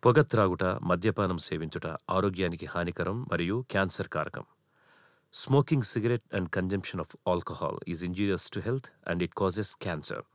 పొగ త్రాగుట మద్యపానం సేవించుట ఆరోగ్యానికి హానికరం మరియు క్యాన్సర్ కారకం smoking cigarette and consumption of alcohol is injurious to health and it causes cancer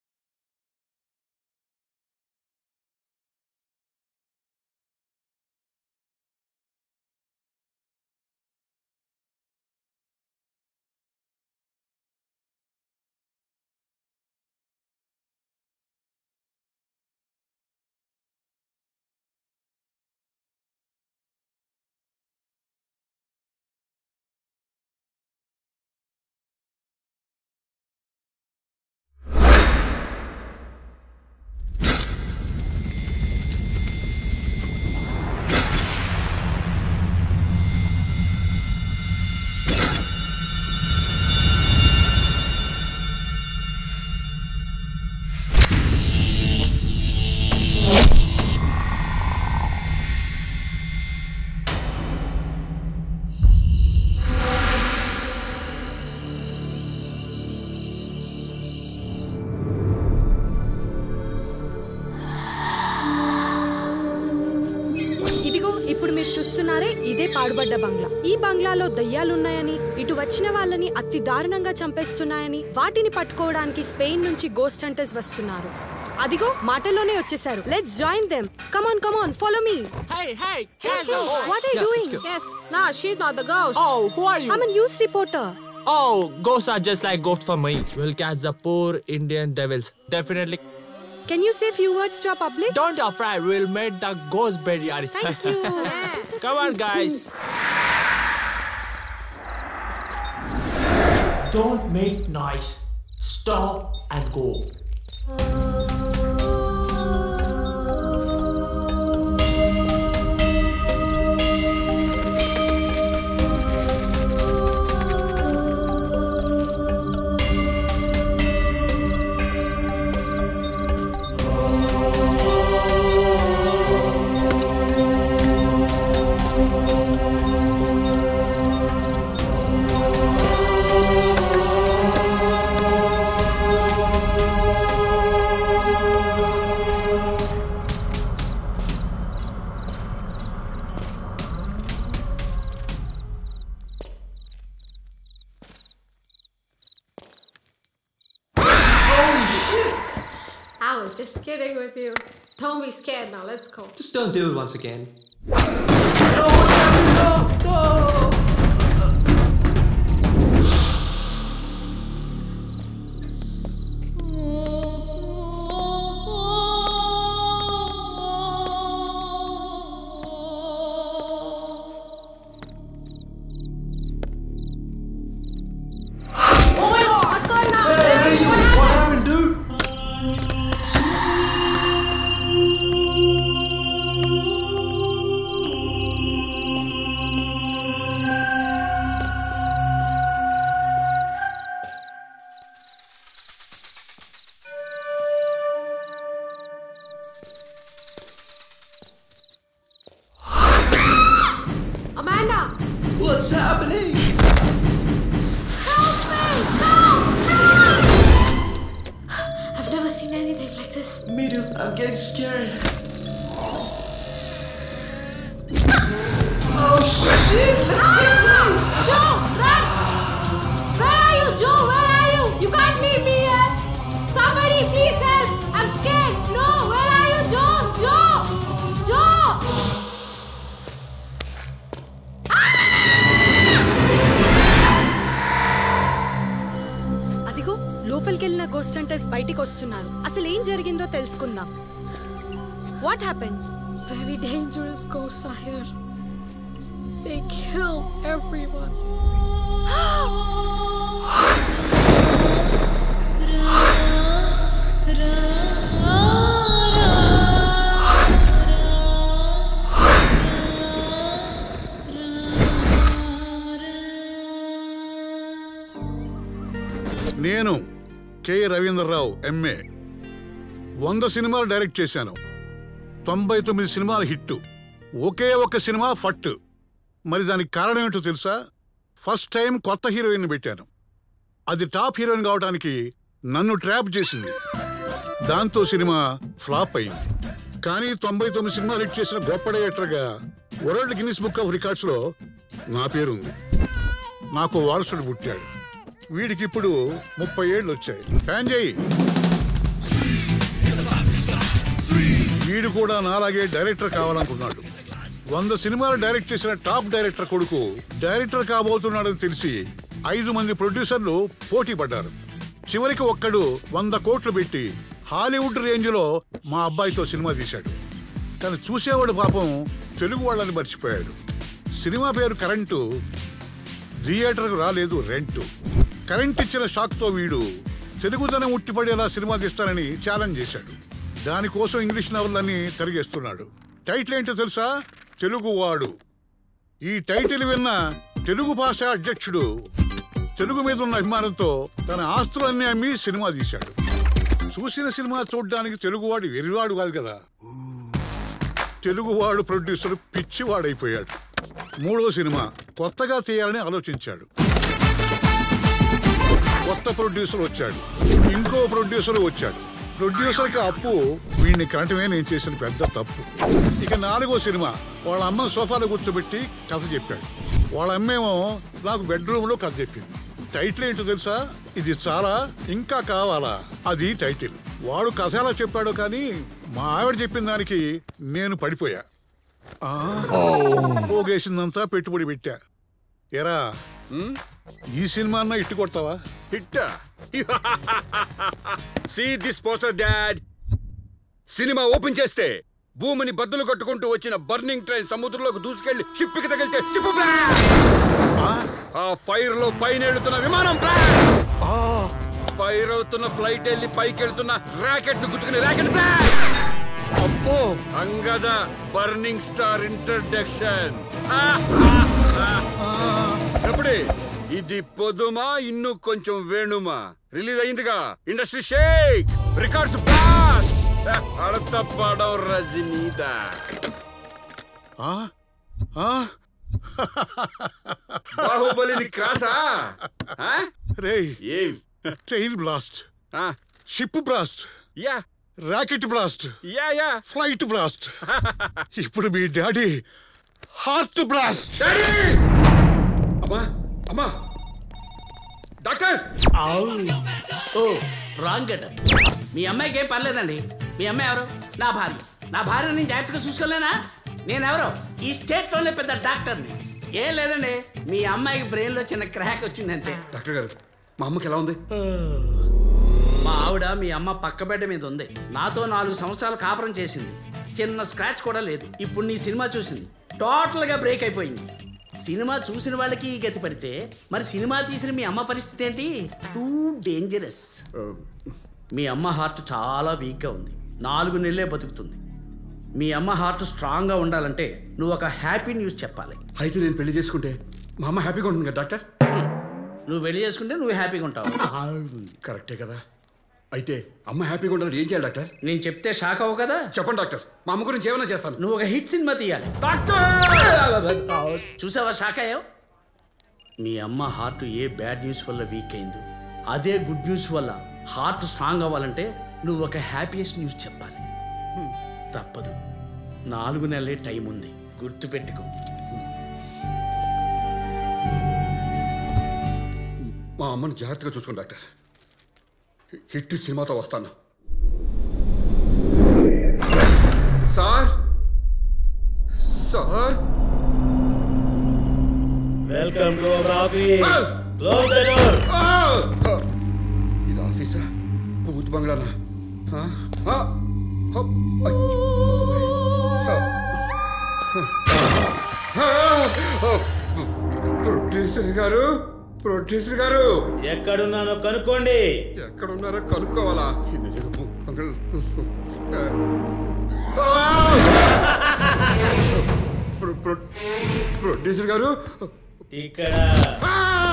ఇదిగో ఇప్పుడు మీరు చూస్తున్నారే ఇదే పాడుబడ్డ బంగ్లా ఈ బంగ్లాలో దయ్యాలున్నాయని ఇటు వచ్చిన వాళ్ళని అతి దారుణంగా చంపేస్తున్నాయని వాటిని పట్టుకోవడానికి స్పెయిన్ నుంచి గోస్ట్ హంటర్స్ వస్తున్నారు అదిగో మాటలోనే వచ్చేసారు let's join them come on come on follow me Hey, hey, cancel. What are doing Yes, nah, she's not the ghost. Oh, who are you? I am news reporter Oh, ghosts are just like ghosts for me. We'll catch the poor Indian devils. Definitely. Can you say few words to public Don't afraid. We'll make the ghost biryani. Thank you Come on, guys. Don't make noise. Stop and go. I was just kidding with you. Don't be scared now. Let's go. Just don't do it once again. What's going on? What happened, dude? Amanda! What's happening? I've never seen anything like this. Me too. I'm getting scared. Oh shit! Let's get going. Joe, run! Where are you, Joe? Where are you? You can't leave me here. Somebody, please help. I'm scared. No, where are you, Joe? Joe! Joe! అదిగో లోపలికెళ్ళిన ghost hunters బయటికి వస్తున్నారు అసలు ఏం జరిగిందో తెలుసుకుందాం what happen Very dangerous ghosts are here. They kill everyone. నేను K Ravindra Rao MA వంద సినిమాలు డైరెక్ట్ చేశాను తొంభై తొమ్మిది సినిమాలు హిట్ ఒకే ఒక సినిమా ఫట్ మరి దానికి కారణం ఏంటో తెలుసా ఫస్ట్ టైం కొత్త హీరోయిన్ పెట్టాను అది టాప్ హీరోయిన్ కావడానికి నన్ను ట్రాప్ చేసింది దాంతో సినిమా ఫ్లాప్ అయింది కానీ తొంభై తొమ్మిది సినిమాలు హిట్ చేసిన గొప్ప డైరెక్టర్గా world Guinness book of records లో నా పేరుంది నాకు వారసుడు పుట్టాడు వీడికి ఇప్పుడు ముప్పై ఏళ్ళు వచ్చాయి ఫ్యాన్ చేయి వీడు కూడా నాలాగే డైరెక్టర్ కావాలనుకున్నాడు వంద సినిమాలు డైరెక్ట్ చేసిన టాప్ డైరెక్టర్ కొడుకు డైరెక్టర్ కాబోతున్నాడని తెలిసి ఐదు మంది ప్రొడ్యూసర్లు పోటీ పడ్డారు చివరికి ఒక్కడు వంద కోట్లు పెట్టి హాలీవుడ్ రేంజ్ లో మా అబ్బాయితో సినిమా తీశాడు కానీ చూసేవాడు పాపం తెలుగు వాళ్ళని మర్చిపోయాడు సినిమా పేరు కరెంటు థియేటర్కు రాలేదు రెంటు కరెంట్ ఇచ్చిన షాక్తో వీడు తెలుగుదనం ఉట్టిపడేలా సినిమా తీస్తానని ఛాలెంజ్ చేశాడు దానికోసం ఇంగ్లీష్ నవలన్నీ తిరిగేస్తున్నాడు టైటిల్ ఏంటో తెలుసా తెలుగువాడు ఈ టైటిల్ విన్న తెలుగు భాష అధ్యక్షుడు తెలుగు మీద ఉన్న అభిమానంతో తన ఆస్తులన్నీ అమ్మి సినిమా తీశాడు చూసిన సినిమా చూడ్డానికి తెలుగువాడు వెరివాడు కాదు కదా తెలుగువాడు ప్రొడ్యూసర్ పిచ్చివాడైపోయాడు మూడో సినిమా కొత్తగా తీయాలని ఆలోచించాడు కొత్త ప్రొడ్యూసర్ వచ్చాడు ఇంకో ప్రొడ్యూసర్ వచ్చాడు ప్రొడ్యూసర్కి అప్పు వీడిని కంటమే నేను చేసిన పెద్ద తప్పు ఇక నాలుగో సినిమా వాళ్ళ అమ్మని సోఫాలో కూర్చోబెట్టి కథ చెప్పాడు వాళ్ళ అమ్మేమో నాకు బెడ్రూమ్ లో కథ చెప్పింది టైటిల్ ఏంటో తెలుసా ఇది చాలా ఇంకా కావాలా అది టైటిల్ వాడు కథ ఎలా చెప్పాడో కానీ మా ఆవిడ చెప్పిన దానికి నేను పడిపోయా ఆ, పోగేసిందంతా పెట్టుబడి పెట్టా ఎరా ఈ సినిమా అన్న ఇట్టు కొడతావా hit see this poster dad cinema open చేస్తే భూమిని బద్దలు కట్టుకుంటూ వచ్చిన బర్నింగ్ ట్రైన్ సముద్రంలోకి దూసుకెళ్లి షిప్ కి తగిలితే షిప్ ఆ ఫైర్ లో పైన వెళుతున్న విమానం ఫైర్ అవుతున్న ఫ్లైట్ వెళ్ళి పైకి వెళ్తున్న రాకెట్ ను గుర్తుకునే రాకెట్ అబ్బో అంగద బర్నింగ్ స్టార్ ఇంట్రడక్షన్ ఎప్పుడే ఇది పొదుమా ఇన్ను కొంచెం వేణుమా రిలీజ్ అయిందిగా ఇండస్ట్రీ షేక్ రికార్డ్స్ బ్లాస్ట్ అడత పడం రజనీదా ఆ? ఆ? బాహుబలిని క్రాసా ఆ? రేయ్ ఏం ట్రైన్ బ్లాస్ట్ ఆ, షిప్ బ్లాస్ట్ యా రాకెట్ బ్లాస్ట్ యా యా ఫ్లైట్ బ్లాస్ట్ ఇప్పుడు మీ డాడీ హార్ట్ బ్లాస్ట్ డాడీ! అమ్మా అమ్మా డాక్టర్ ఓ రాంగ్ గెటప్ మీ అమ్మాయికి ఏం పర్లేదండి మీ అమ్మాయి ఎవరు నా భార్య నా భార్య నేను జాగ్రత్తగా చూసుకోలేనా నేనెవరో ఈ స్టేట్లోనే పెద్ద డాక్టర్ని ఏం లేదండి మీ అమ్మాయికి బ్రెయిన్లో చిన్న క్రాక్ వచ్చిందంతే డాక్టర్ గారు మా అమ్మకి ఎలా ఉంది మా ఆవిడ మీ అమ్మ పక్క బెడ్ మీద ఉంది నాతో నాలుగు సంవత్సరాలు కాపురం చేసింది చిన్న స్క్రాచ్ కూడా లేదు ఇప్పుడు నీ సినిమా చూసింది టోటల్గా బ్రేక్ అయిపోయింది సినిమా చూసిన వాళ్ళకి ఈ గతి పడితే మరి సినిమా తీసిన మీ అమ్మ పరిస్థితి ఏంటి టూ డేంజరస్ మీ అమ్మ హార్ట్ చాలా వీక్గా ఉంది నాలుగు నెలలే బతుకుతుంది మీ అమ్మ హార్ట్ స్ట్రాంగ్గా ఉండాలంటే నువ్వు ఒక హ్యాపీ న్యూస్ చెప్పాలి అయితే నేను పెళ్లి చేసుకుంటే మా అమ్మ హ్యాపీగా ఉంటుంది కదా డాక్టర్ నువ్వు పెళ్లి చేసుకుంటే నువ్వు హ్యాపీగా ఉంటావు కరెక్టే కదా అయితే అమ్మ హ్యాపీగా ఉండాలి ఏం చేయాలి డాక్టర్ నేను చెప్తే షాక్ అవ్వు కదా చెప్పండి డాక్టర్ మా అమ్మ గురించి ఏమైనా చేస్తాను నువ్వు ఒక హిట్ సినిమా తీయాలి డాక్టర్ చూసావా షాక్ అయ్యావు మీ అమ్మ హార్ట్ ఏ బ్యాడ్ న్యూస్ వల్ల వీక్ అయిందో అదే గుడ్ న్యూస్ వల్ల హార్ట్ స్ట్రాంగ్ అవ్వాలంటే నువ్వు ఒక హ్యాపీయెస్ట్ న్యూస్ చెప్పాలి హ్మ్, తప్పదు నాలుగు నెలలే టైం ఉంది గుర్తుపెట్టుకో మా అమ్మని జాగ్రత్తగా చూసుకోండి డాక్టర్ హిట్ సినిమాతో వస్తాను sir sir welcome to our office close the door ఆ! ఇది ఆఫీసా భూత్ బంగ్లానా ఆ? ఆ! హప్! ఐ! ఆ! ఆ! ప్రొడ్యూసర్ గారు ప్రొడ్యూసర్ గారు ఎక్కడున్నానో కనుక్కోండి ఎక్కడ ఉన్నారో కనుక్కోవాలా ఈ నిజంగా భూత్ బంగ్లా ఆ! ప్రొ- ప్రొ- ప్రొడ్యూసర్ గారు ఇక్కడ ఆ!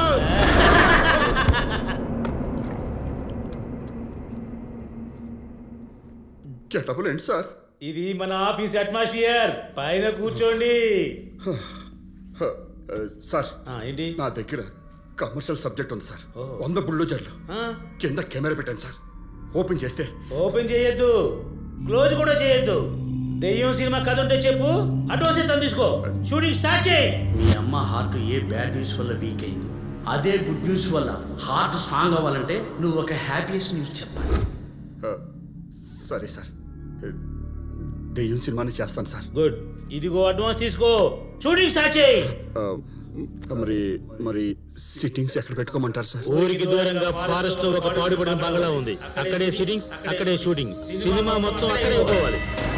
గెటబుల్ ఏంటి సార్ ఇది మన ఆఫీస్ అట్మాస్ఫియర్ పైన కూర్చోండి హ, ఆ, సార్ ఆ, ఏంటి నా దగ్గర కమర్షియల్ సబ్జెక్ట్ ఉంది సార్ ఓహో. వంద బుల్డోజర్లు ఆ, కింద కెమెరా పెట్టాను సార్ ఓపెన్ చేస్తే ఓపెన్ చేయొద్దు క్లోజ్ కూడా చేయొద్దు దెయ్యం సినిమా కథ ఉంటే చెప్పు అడ్వాన్స్ ఎంత తీసుకో షూటింగ్ స్టార్ట్ చేయి మీ అమ్మ హార్ట్ ఏ బ్యాడ్ న్యూస్ వల్ల వీక్ అయింది అదే గుడ్ న్యూస్ వల్ల హార్ట్ స్ట్రాంగ్ అవ్వాలంటే నువ్వు ఒక హ్యాపీయెస్ట్ న్యూస్ చెప్పాలి సరే సార్ దెయ్యం సినిమాని చేస్తాను సార్ గుడ్ ఇదిగో అడ్వాన్స్ తీసుకో షూటింగ్ స్టార్ట్ చేయి మరి మరి సిట్టింగ్స్ ఎక్కడ పెట్టుకోమంటారు సార్ ఊరికి దూరంగా ఫారెస్ట్ లో ఒక పాడుపడిన బంగ్లా ఉంది అక్కడే సిట్టింగ్స్ అక్కడే షూటింగ్ సినిమా మొత్తం అక్కడే పోవాలి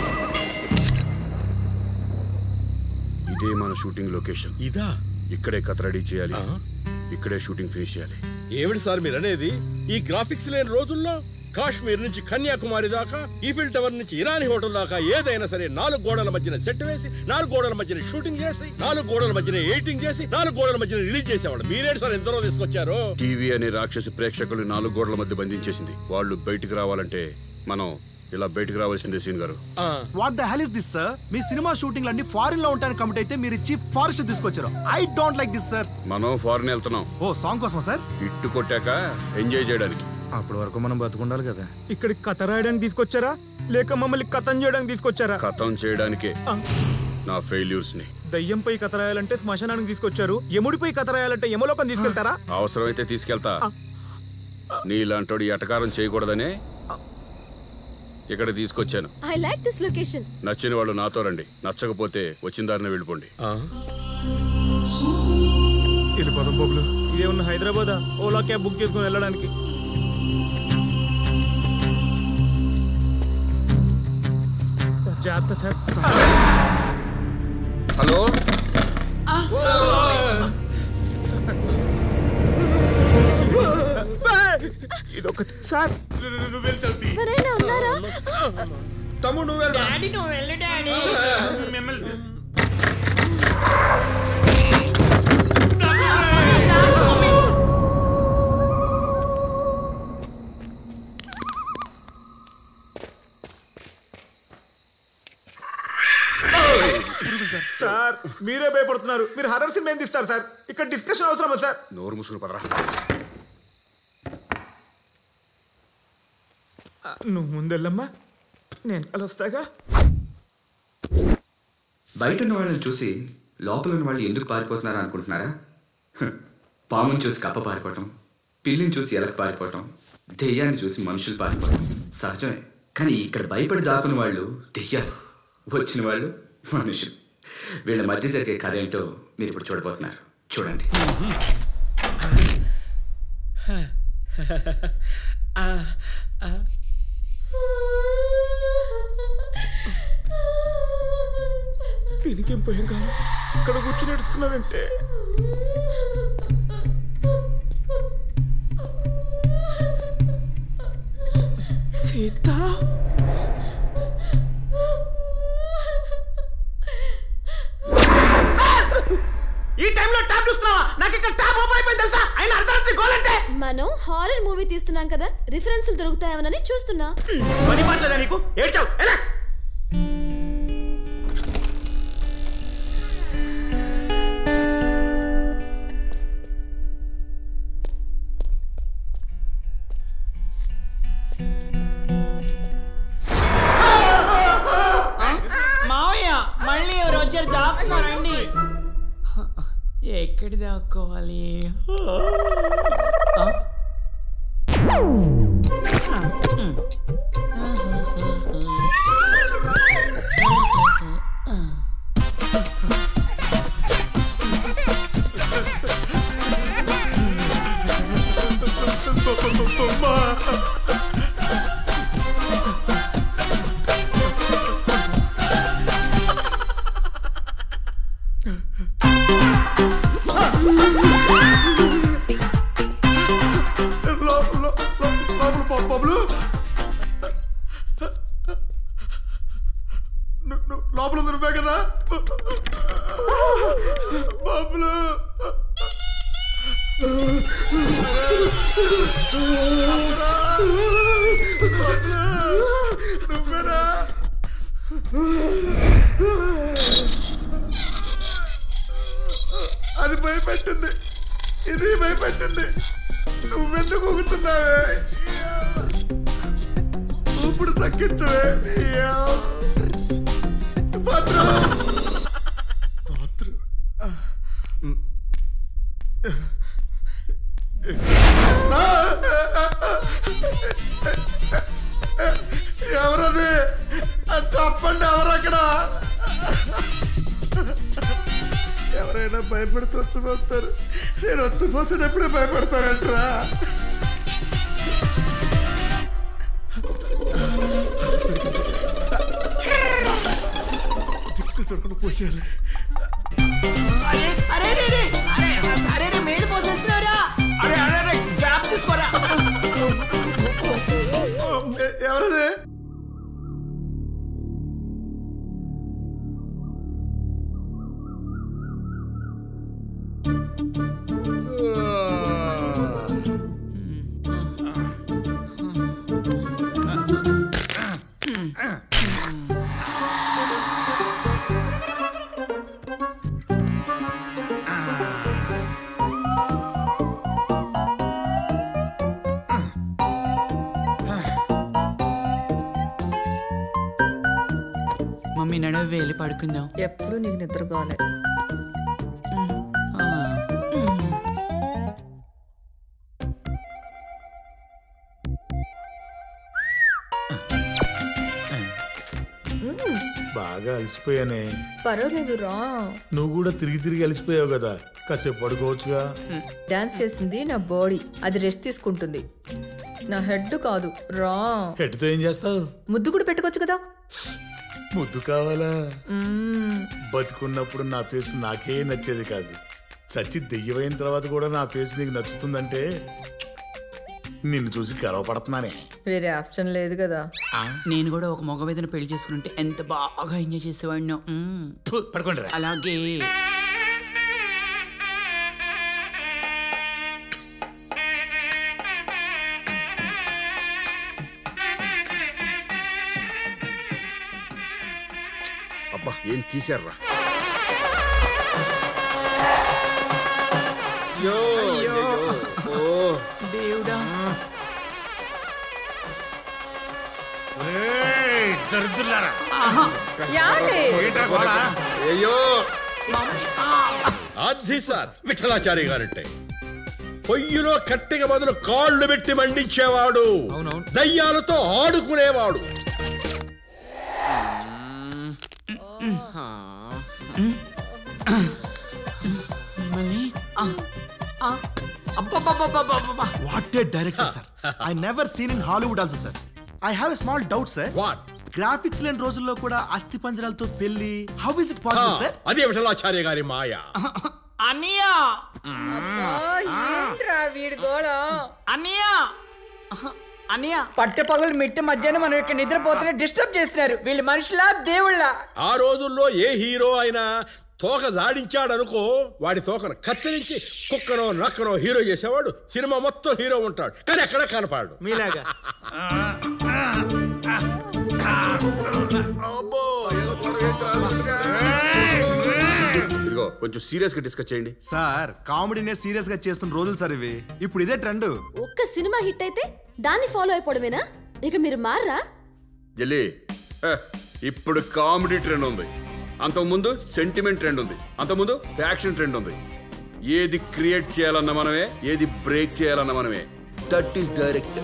ఇదే మన షూటింగ్ లొకేషన్ ఇదా ఇక్కడే కథ రెడీ చేయాలి ఇక్కడే షూటింగ్ ఫినిష్ చేయాలి ఏమిటి సార్ మీరు అనేది ఈ గ్రాఫిక్స్ లేని రోజుల్లో కాశ్మీర్ నుంచి కన్యాకుమారి దాకా ఈఫిల్ టవర్ నుంచి ఇరానీ హోటల్ దాకా ఏదైనా సరే నాలుగు గోడల మధ్యన సెట్ వేసి నాలుగు గోడల మధ్యన షూటింగ్ చేసి నాలుగు గోడల మధ్యన ఎడిటింగ్ చేసి నాలుగు గోడల మధ్యన రిలీజ్ చేసేవాడు మీరేంటి సార్ ఎంతలో తీసుకొచ్చారు టీవీ అనే రాక్షసి ప్రేక్షకులు నాలుగు గోడల మధ్య బంధించేసింది వాళ్ళు బయటికి రావాలంటే మనం ఇలా బయటికి రావాల్సిందే సీన్ గారు what the hell is this sir మీ సినిమా షూటింగ్ అన్ని ఫారిన్ లో ఉంటాయని కమిట్ అయితే మీరు చీఫ్ ఫారెస్ట్ తీసుకొచ్చారు I don't like this sir మనం ఫారెన్ వెళ్తున్నాం ఓ సాంగ్ కోసం సార్ ఇట్టు కొట్టాక ఎంజాయ్ చేయడానికి అప్పటి వరకు మనం బతుకుండాలి కదా ఇక్కడికి కథ రాయడానికి తీసుకొచ్చారా లేక మమ్మల్ని కథం చేయడానికి తీసుకొచ్చారా కథం చేయడానికే నా ఫెయిల్యూర్స్ ని దయ్యంపై కథ రాయాలంటే శ్మశానానికి తీసుకొచ్చారు యముడిపై కథ రాయాలంటే యమలోకం తీసుకెళ్తారా అవసరమైతే తీసుకెళ్తా నీలాంటోడు ఎటకారం చేయకూడదనే ఇక్కడ తీసుకొచ్చాను ఐ లైక్ దిస్ లొకేషన్ నచ్చిన వాళ్ళు నాతో రండి నచ్చకపోతే వచ్చిన దారిన వెళ్ళిపోండి వెళ్ళిపోదాం బాబులు ఇదేమన్నా హైదరాబాద్ ఓలా క్యాబ్ బుక్ చేసుకుని వెళ్ళడానికి సార్ జాగ్రత్త సార్ హలో ఇదొక సార్ ఎవరైనా ఉన్నారా తమ్ముడు నువ్వు వెళ్ళరా. డాడీ నువ్వు వెళ్ళు డాడీ మిమ్మల్ని సార్ మీరే భయపడుతున్నారు మీరు హర్రర్ సినిమా ఏం తీస్తారు సార్ ఇక్కడ డిస్కషన్ అవసరమా సార్ నోరు ముసుగు పదరా ఆ, నువ్వు ముందెళ్ళమ్మా నేను కలుస్తాగా బయట ఉన్న వాళ్ళని చూసి లోపల ఉన్న వాళ్ళు ఎందుకు పారిపోతున్నారు అనుకుంటున్నారా హ్, పాముని చూసి కప్ప పారిపోవటం పిల్లిని చూసి ఎలక పారిపోవటం దెయ్యాన్ని చూసి మనుషులు పారిపోవటం సహజమే కానీ ఇక్కడ భయపడి దాకున్న వాళ్ళు దెయ్యాలు వచ్చిన వాళ్ళు మనుషులు వీళ్ళ మధ్య జరిగే కథ ఏంటో మీరు ఇప్పుడు చూడబోతున్నారు చూడండి దీనికేం భయం కాదు ఇక్కడ కూర్చుని ఏడుస్తున్నావంటే సీత ఈ టైంలో ట్యాప్ చూస్తున్నావా నాకు ఇక్కడ ట్యాప్ ఓపెన్ అయిపోయింది తెలుసా అయినా అర్ధరాత్రి గోల్ అంటే మనం హారర్ మూవీ తీస్తున్నాం కదా రిఫరెన్స్లు దొరుకుతాయేమోనని చూస్తున్నా పని పట్లేదా నీకు ఏడ్చావు ఎలా మావయ్య మళ్ళీ ఎవరు వచ్చారు దాక్కున్నారండి ఎక్కడి దాక్కోవాలి లోపల నువ్వే కదా బాబులు నువ్వేనా అది భయపెట్టింది ఇది భయపెట్టింది నువ్వెందుకు ఊగుతున్నావే ఇప్పుడు తగ్గించవే ఎవరది అది చెప్పండి ఎవరు అక్కడ ఎవరైనా భయపడితే వచ్చిపోతారు నేను వచ్చిపోసేటప్పుడే భయపడతానంటరా దిక్కులు చూడకుండా పోసేయాలి అరే అరే అరే అరే అరే అరే అరే మీద పోసేస్తున్నారా అరే అరే అరే గ్యాప్ తీసుకోరా ఎవరది మమ్మీ నడవ వెళ్ళి పడుకుందాం ఎప్పుడు నీకు నిద్రపోవాలి బాగా అలసిపోయానే పర్వాలేదు రా నువ్వు కూడా తిరిగి తిరిగి అలసిపోయావు కదా కాసేపు పడుకోవచ్చుగా డాన్స్ చేసింది నా బాడీ అది రెస్ట్ తీసుకుంటుంది నా హెడ్ కాదు రా హెడ్తో ఏం చేస్తావు ముద్దు కూడా పెట్టుకోవచ్చు కదా ముద్దు కావాలా మ్మ్. బతుకున్నప్పుడు నా ఫేస్ నాకే నచ్చేది కాదు చచ్చి దెయ్యమైన తర్వాత కూడా నా ఫేస్ నీకు నచ్చుతుందంటే నిన్ను చూసి గర్వపడుతున్నానే వేరే ఆప్షన్ లేదు కదా నేను కూడా ఒక మగ మీదన పెళ్లి చేసుకుంటే ఎంత బాగా ఎంజాయ్ చేసేవాడినో పడుకోండి అలాగే అబ్బా ఏం తీశారా అయ్యో. దేవుడా దరిద్రులారా యాండి? అయ్యో అది సార్ విఠలాచారి గారంటే పొయ్యిలో కట్టెగ బదులు కాళ్ళు పెట్టి మండించేవాడు దయ్యాలతో ఆడుకునేవాడు మిమ్మల్ని ఆ, ఆ, అబ్బబ్బబ్బబ్బబ్బబ్బ. What a director sir I never seen in Hollywood also sir I have a small doubt sir what graphics లేని రోజుల్లో కూడా అస్థి పంజరాలతో పెళ్లి how is it possible sir అదే విఠలాచార్య గారి మాయ అన్నయ్య ఏంట్రా వీడి గోళ అన్నయ్య అన్నయ్య పట్టె పగలు మిట్ట మధ్యాహ్నం మనం ఇక్కడ నిద్రపోతూనే డిస్టర్బ్ చేస్తున్నారు వీళ్ళు మనుషులా దేవుళ్ళ ఆ రోజుల్లో ఏ హీరో అయినా తోక జాడించాడనుకో వాడి తోకను కత్తిరించి కుక్కనో నక్కనో హీరో చేసేవాడు సినిమా మొత్తం హీరో ఉంటాడు కానీ ఎక్కడ కనపడు మీలాగా ఇదిగో కొంచెం సీరియస్ గా డిస్కస్ చేయండి సార్ కామెడీనే సీరియస్ గా చేస్తున్న రోజులు సార్ ఇవి ఇప్పుడు ఇదే ట్రెండ్ ఒక్క సినిమా హిట్ అయితే దాన్ని ఫాలో అయిపోవడమేనా ఇక మీరు మారరా జల్లి ఏ, ఇప్పుడు కామెడీ ట్రెండ్ ఉంది అంతకుముందు సెంటిమెంట్ ట్రెండ్ ఉంది అంతకుముందు ఫ్యాక్షన్ ట్రెండ్ ఉంది ఏది క్రియేట్ చేయాలన్న మనమే ఏది బ్రేక్ చేయాలన్న మనమే దట్ ఈస్ డైరెక్ట్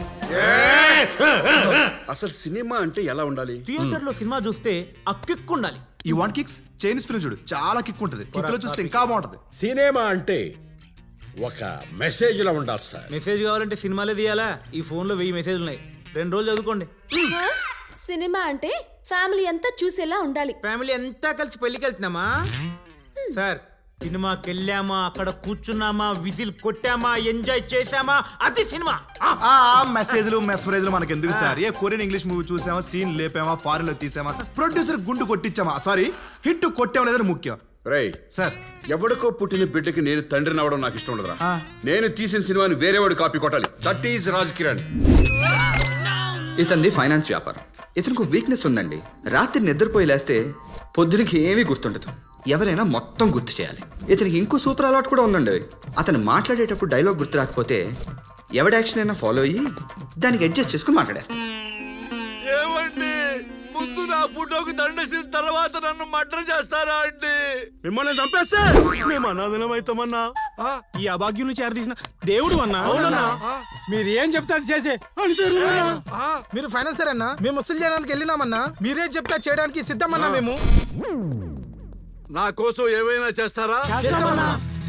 అసలు సినిమా అంటే ఎలా ఉండాలి థియేటర్ లో సినిమా చూస్తే ఆ కిక్ ఉండాలి ఈ వన్ కిక్స్ చైనీస్ ఫిల్మ్ చూడు చాలా కిక్ ఉంటది కిక్ లో చూస్తే ఇంకా బాగుంటది సినిమా అంటే ఒక మెసేజ్ లా ఉండాలి సార్ మెసేజ్ కావాలంటే సినిమాలే తీయాలా ఈ ఫోన్ లో వెయ్యి మెసేజ్లు ఉన్నాయి రెండు రోజులు చదువుకోండి హా? సినిమా అంటే ఫ్యామిలీ అంతా చూసేలా ఉండాలి ఫ్యామిలీ అంతా కలిసి పెళ్లికి వెళ్తున్నామా సార్ సినిమాకి వెళ్ళామా అక్కడ కూర్చున్నామా విజిల్ కొట్టామా ఎంజాయ్ చేశామా అది సినిమా ఆ మెసేజ్లు మెస్మరైజ్లు మనకి ఎందుకు సార్ ఏ కొరియన్ ఇంగ్లీష్ మూవీ చూసామా సీన్ లేపామా ఫారెన్ లో తీసామా ప్రొడ్యూసర్ గుండు కొట్టించామా సారీ హిట్ కొట్టామా లేదని ముఖ్యం రై సార్ ఎవడికో పుట్టిన బిడ్డకి నేను తండ్రిని అవడం నాకు ఇష్టం ఉండదురా నేను తీసిన సినిమాని వేరేవాడు కాపీ కొట్టాలి దట్ ఈజ్ రాజ్ కిరణ్ ఇతంది ఫైనాన్స్ వ్యాపారం ఇతనికి వీక్నెస్ ఉందండి రాత్రి నిద్రపోయి లేస్తే పొద్దునకి ఏమీ గుర్తుండదు ఎవరైనా మొత్తం గుర్తు చేయాలి ఇతనికి ఇంకో సూపర్ అలవాట్ కూడా ఉందండి అతను మాట్లాడేటప్పుడు డైలాగ్ గుర్తు రాకపోతే ఎవడి యాక్షన్ అయినా ఫాలో అయ్యి దానికి అడ్జస్ట్ చేసుకుని మాట్లాడేస్తాడు ఏమండి ముందు నా ఫోటోకి దండసిన తర్వాత నన్ను మర్డర్ చేస్తారా అండి మిమ్మల్ని చంపేస్తే మేము అనాథనం అవుతామన్నా ఈ అభాగ్యం నుంచి తీసిన దేవుడు అన్నా అవునన్నా. మీరు ఏం చెప్తే అది చేసే మీరు ఫైనాన్సర్ అన్నా మేము వసూలు చేయడానికి వెళ్ళినామన్నా మీరేం చెప్తే అది చేయడానికి సిద్ధమన్నా మేము నా కోసం ఏమైనా చేస్తారా చేస్తామన్నా.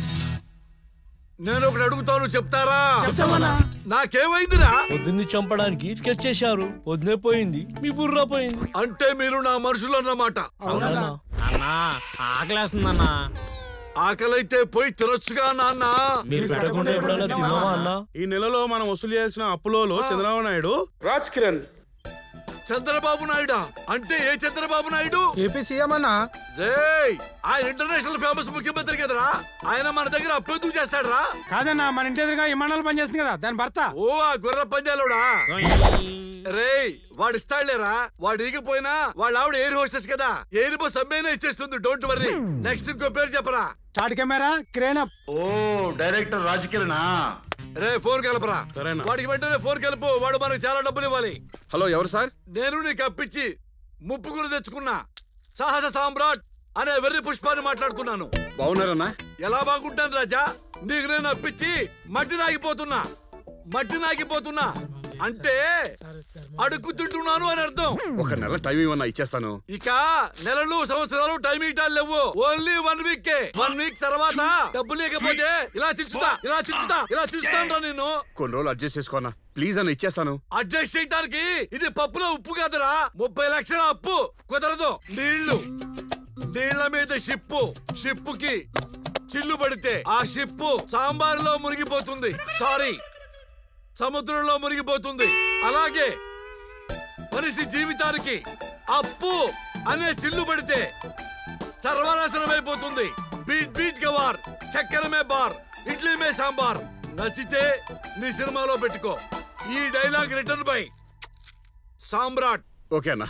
నేను ఒకటి అడుగుతాను చెప్తారా చెప్తామన్నా. నాకేమైందిరా పొద్దున్ని చంపడానికి స్కెచ్ చేశారు వదిలే పోయింది మీ బుర్ర పోయింది అంటే మీరు నా మనుషులు అన్నమాట అవునన్నా అన్నా ఆకలేస్తుందన్నా ఆకలైతే పోయి తినొచ్చుగా నాన్న మీరు పెట్టకుండా ఎప్పుడైనా తిన్నావా అన్నా ఈ నెలలో మనం వసూలు చేసిన అప్పులలో చంద్రబాబు నాయుడు రాజ్ కిరణ్ చంద్రబాబు నాయుడా అంటే ఏ చంద్రబాబు నాయుడు ఏపీ సీఎం అన్నా రేయ్ ఆ ఇంటర్నేషనల్ ఫేమస్ ముఖ్యమంత్రి కదరా ఆయన మన దగ్గర అప్పు ఎందుకు చేస్తాడరా కాదన్నా మన ఇంటి ఎదురుగా విమానాలు పనిచేస్తుంది కదా దాని భర్త ఓ ఆ గుర్ర పంజాలోడా రేయ్ వాడు ఇస్తాడులేరా వాడు ఈగిపోయినా వాళ్ళ ఆవిడ ఎయిర్ హోస్టెస్ కదా ఎయిర్ బస్ అమ్మేనే ఇచ్చేస్తుంది డోంట్ వర్రీ నెక్స్ట్ ఇంకో పేరు చెప్పరా స్టార్ట్ కెమెరా క్రేన్ అప్ ఓ డైరెక్టర్ రాజకిరణా రే ఫోన్ కలపరా వాడికి వెంటనే ఫోన్ కలుపు వాడు మనకు చాలా డబ్బులు ఇవ్వాలి హలో ఎవరు సార్ నేను నీకు అప్పించి ముప్పు గురి తెచ్చుకున్నా సాహస సామ్రాట్ అనే వెర్రి పుష్పాన్ని మాట్లాడుతున్నాను బాగున్నారన్నా ఎలా బాగుంటాను రాజా నీకు నేను అప్పించి మట్టి నాగిపోతున్నా మట్టి నాగిపోతున్నా అంటే అడుగుతుంటున్నాను అని అర్థం ఒక నెల టైం ఇవ్వన్నా ఇచ్చేస్తాను ఇక నెలలు సంవత్సరాలు టైం ఇటాలు లేవు only one week one week తర్వాత డబ్బు లేకపోతే ఇలా చిచ్చుతా ఇలా చిచ్చుతా ఇలా చిచ్చుతాను నేను కొన్ని రోజులు అడ్జస్ట్ చేసుకోనా ప్లీజ్ అన్న ఇచ్చేస్తాను అడ్జస్ట్ చేయడానికి ఇది పప్పులో ఉప్పు కాదురా ముప్పై లక్షల అప్పు కుదరదు నీళ్లు నీళ్ల మీద షిప్పు షిప్పుకి చిల్లు పడితే ఆ షిప్పు సాంబార్లో మునిగిపోతుంది సారీ సముద్రంలో మునిగిపోతుంది అలాగే మనిషి జీవితానికి అప్పు అనే చిల్లు పడితే సర్వనాశనం అయిపోతుంది బీట్ బీట్ గవార్ చక్కెర మే బార్ ఇడ్లీ మే సాంబార్ నచ్చితే నీ సినిమాలో పెట్టుకో ఈ dialogue return by Samrat okay అన్నా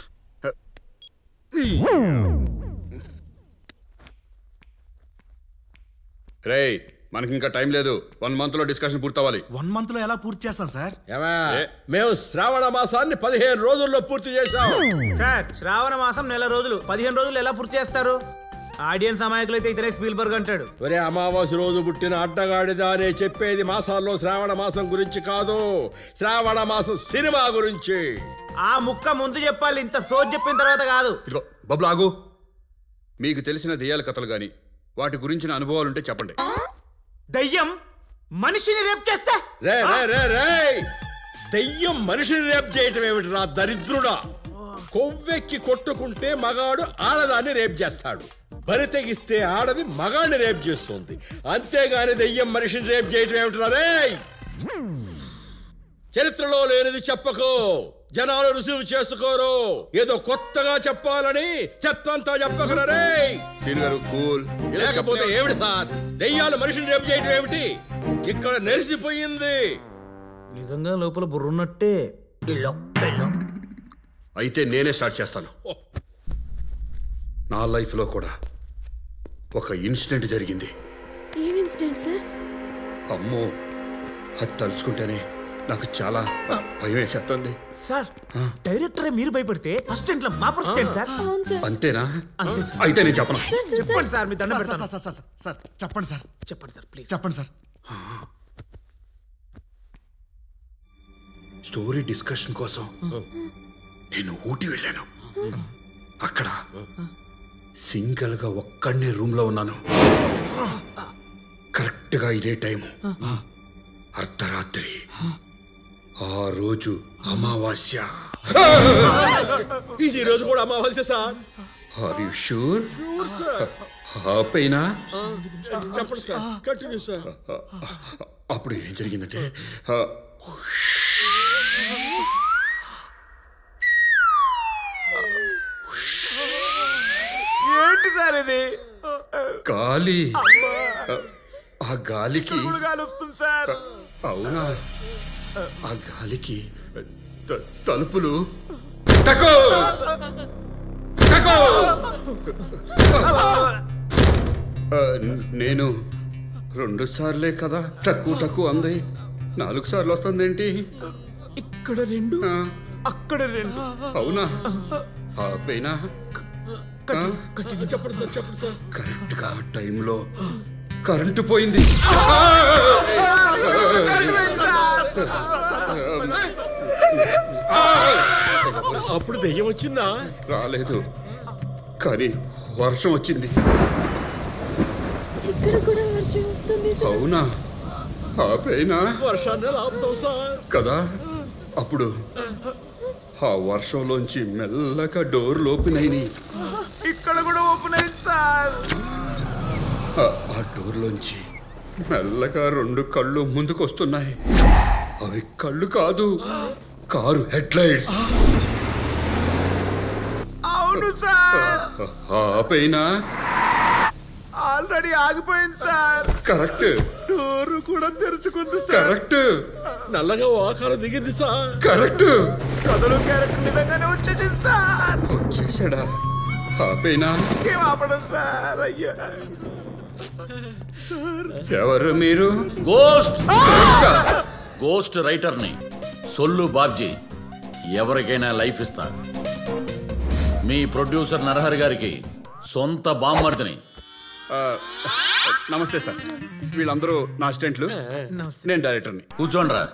రేయ్ మనకి ఇంకా టైం లేదు వన్ మంత్ లో డిస్కషన్ పూర్తవ్వాలి వన్ మంత్ లో ఎలా పూర్తి చేస్తాం సార్ మేము శ్రావణ మాసాన్ని పదిహేను రోజుల్లో పూర్తి చేశాం సార్ శ్రావణ మాసం నెల రోజులు పదిహేను రోజులు ఎలా పూర్తి చేస్తారు ఆడియన్స్ అమాయకులు అయితే ఇతనే స్పీల్బర్గ్ అంటాడు ఒరే అమావాస్య రోజు పుట్టిన అడ్డగాడిదా అనే చెప్పేది మాసాల్లో శ్రావణ మాసం గురించి కాదు శ్రావణ మాసం సినిమా గురించి ఆ ముక్క ముందు చెప్పాలి ఇంత సోజ్ చెప్పిన తర్వాత కాదు ఇదిగో బబ్లు ఆగు మీకు తెలిసిన దెయ్యాల కథలు గాని వాటి గురించిన అనుభవాలుంటే చెప్పండి దయ్యం మనిషిని రేప్ చేస్తే రే రే రే రే దెయ్యం మనిషిని రేప్ చేయటం ఏమిటిరా దరిద్రుడా కొవ్వెక్కి కొట్టుకుంటే మగాడు ఆడదాన్ని రేప్ చేస్తాడు బరి తెగిస్తే ఆడది మగాడిని రేప్ చేస్తుంది అంతేగాని దెయ్యం మనిషిని రేప్ చేయటం ఏమిటిరా రే చరిత్రలో లేనిది చెప్పకు జనాలు రుజువు చేసుకోరు ఏదో కొత్తగా చెప్పాలని చెత్తంతా చెప్పకరా రే సీన్ గారు కూల్ లేకపోతే ఏమిటి సార్ దెయ్యాలు మనిషిని రేపు చేయటం ఏమిటి ఇక్కడ నెరిసిపోయింది నిజంగా లోపల బుర్రున్నట్టే అయితే నేనే స్టార్ట్ చేస్తాను నా లైఫ్లో కూడా ఒక ఇన్సిడెంట్ జరిగింది ఏం ఇన్సిడెంట్ సార్ అమ్మో అది తలుచుకుంటేనే నాకు చాలా భయం వేసేస్తుంది సార్ డైరెక్టరే మీరు భయపడితే అసిస్టెంట్ల మా పరిస్థితి సార్ అవును సార్ అంతేనా అంతే సార్. అయితే నేను చెప్పను సార్ సార్ సార్ చెప్పండి సార్ మీ దండం సార్, పెడతాను సార్, సార్, సార్, సార్, చెప్పండి సార్ చెప్పండి సార్ ప్లీజ్ చెప్పండి సార్ స్టోరీ డిస్కషన్ కోసం నేను ఊటీ వెళ్ళాను అక్కడ సింగిల్ గా ఒక్కడనే రూమ్ లో ఉన్నాను కరెక్ట్ గా ఇదే టైము అర్ధరాత్రి ఆ రోజు అమావాస్య ఇది ఈ రోజు కూడా అమావాస్య sir are you sure sure sir ఆ పైన చెప్పండి సార్ కంటిన్యూ సార్ అప్పుడు ఏం జరిగిందంటే ఆ, ఏంటి సార్ ఇది గాలి ఆ, ఆ గాలికి గాలి వస్తుంది సార్ అవునా ఆ గాలికి త- తలుపులు టకో! టకో! ఆ, నేను రెండు సార్లే కదా టక్కు టక్కు అంది నాలుగు సార్లు వస్తుందేంటి ఇక్కడ రెండు అక్కడ రెండు అవునా ఆ పైన చెప్పండి సార్ చెప్పండి సార్ కరెక్ట్ గా ఆ టైంలో కరెంటు పోయింది అప్పుడు దెయ్యం వచ్చిందా రాలేదు కానీ వర్షం వచ్చింది ఇక్కడ కూడా వర్షం వస్తుంది సార్ అవునా ఆ పైన వర్షాన్ని ఆపుతాం సార్ కదా అప్పుడు ఆ వర్షంలోంచి మెల్లగా డోర్లు ఓపెన్ అయినాయి ఇక్కడ కూడా ఓపెన్ అయింది సార్ ఆ- ఆ డోర్లోంచి మెల్లగా రెండు కళ్ళు ముందుకొస్తున్నాయి అవి కళ్ళు కాదు కారు హెడ్ లైట్స్ అవును సార్ ఆ పైన ఆల్రెడీ ఆగిపోయింది సార్ కరెక్ట్ డోరు కూడా తెరుచుకుంది సార్ కరెక్ట్ నల్లగా ఆకారం దిగింది సార్ కరెక్ట్ కథలు క్యారెక్టర్ నిజంగానే వచ్చేసింది సార్ వచ్చేసాడా ఆ పైన ఏం ఆపడం సార్ అయ్యా ఎవరు మీరు గోస్ట్ గోస్ట్ రైటర్ని సొల్లు బాబ్జీ ఎవరికైనా లైఫ్ ఇస్తా మీ ప్రొడ్యూసర్ నరహరి గారికి సొంత బామ్మర్దిని ఆ, నమస్తే సార్ వీళ్ళందరూ నా అసిస్టెంట్లు నేను డైరెక్టర్ని కూర్చోండ్రా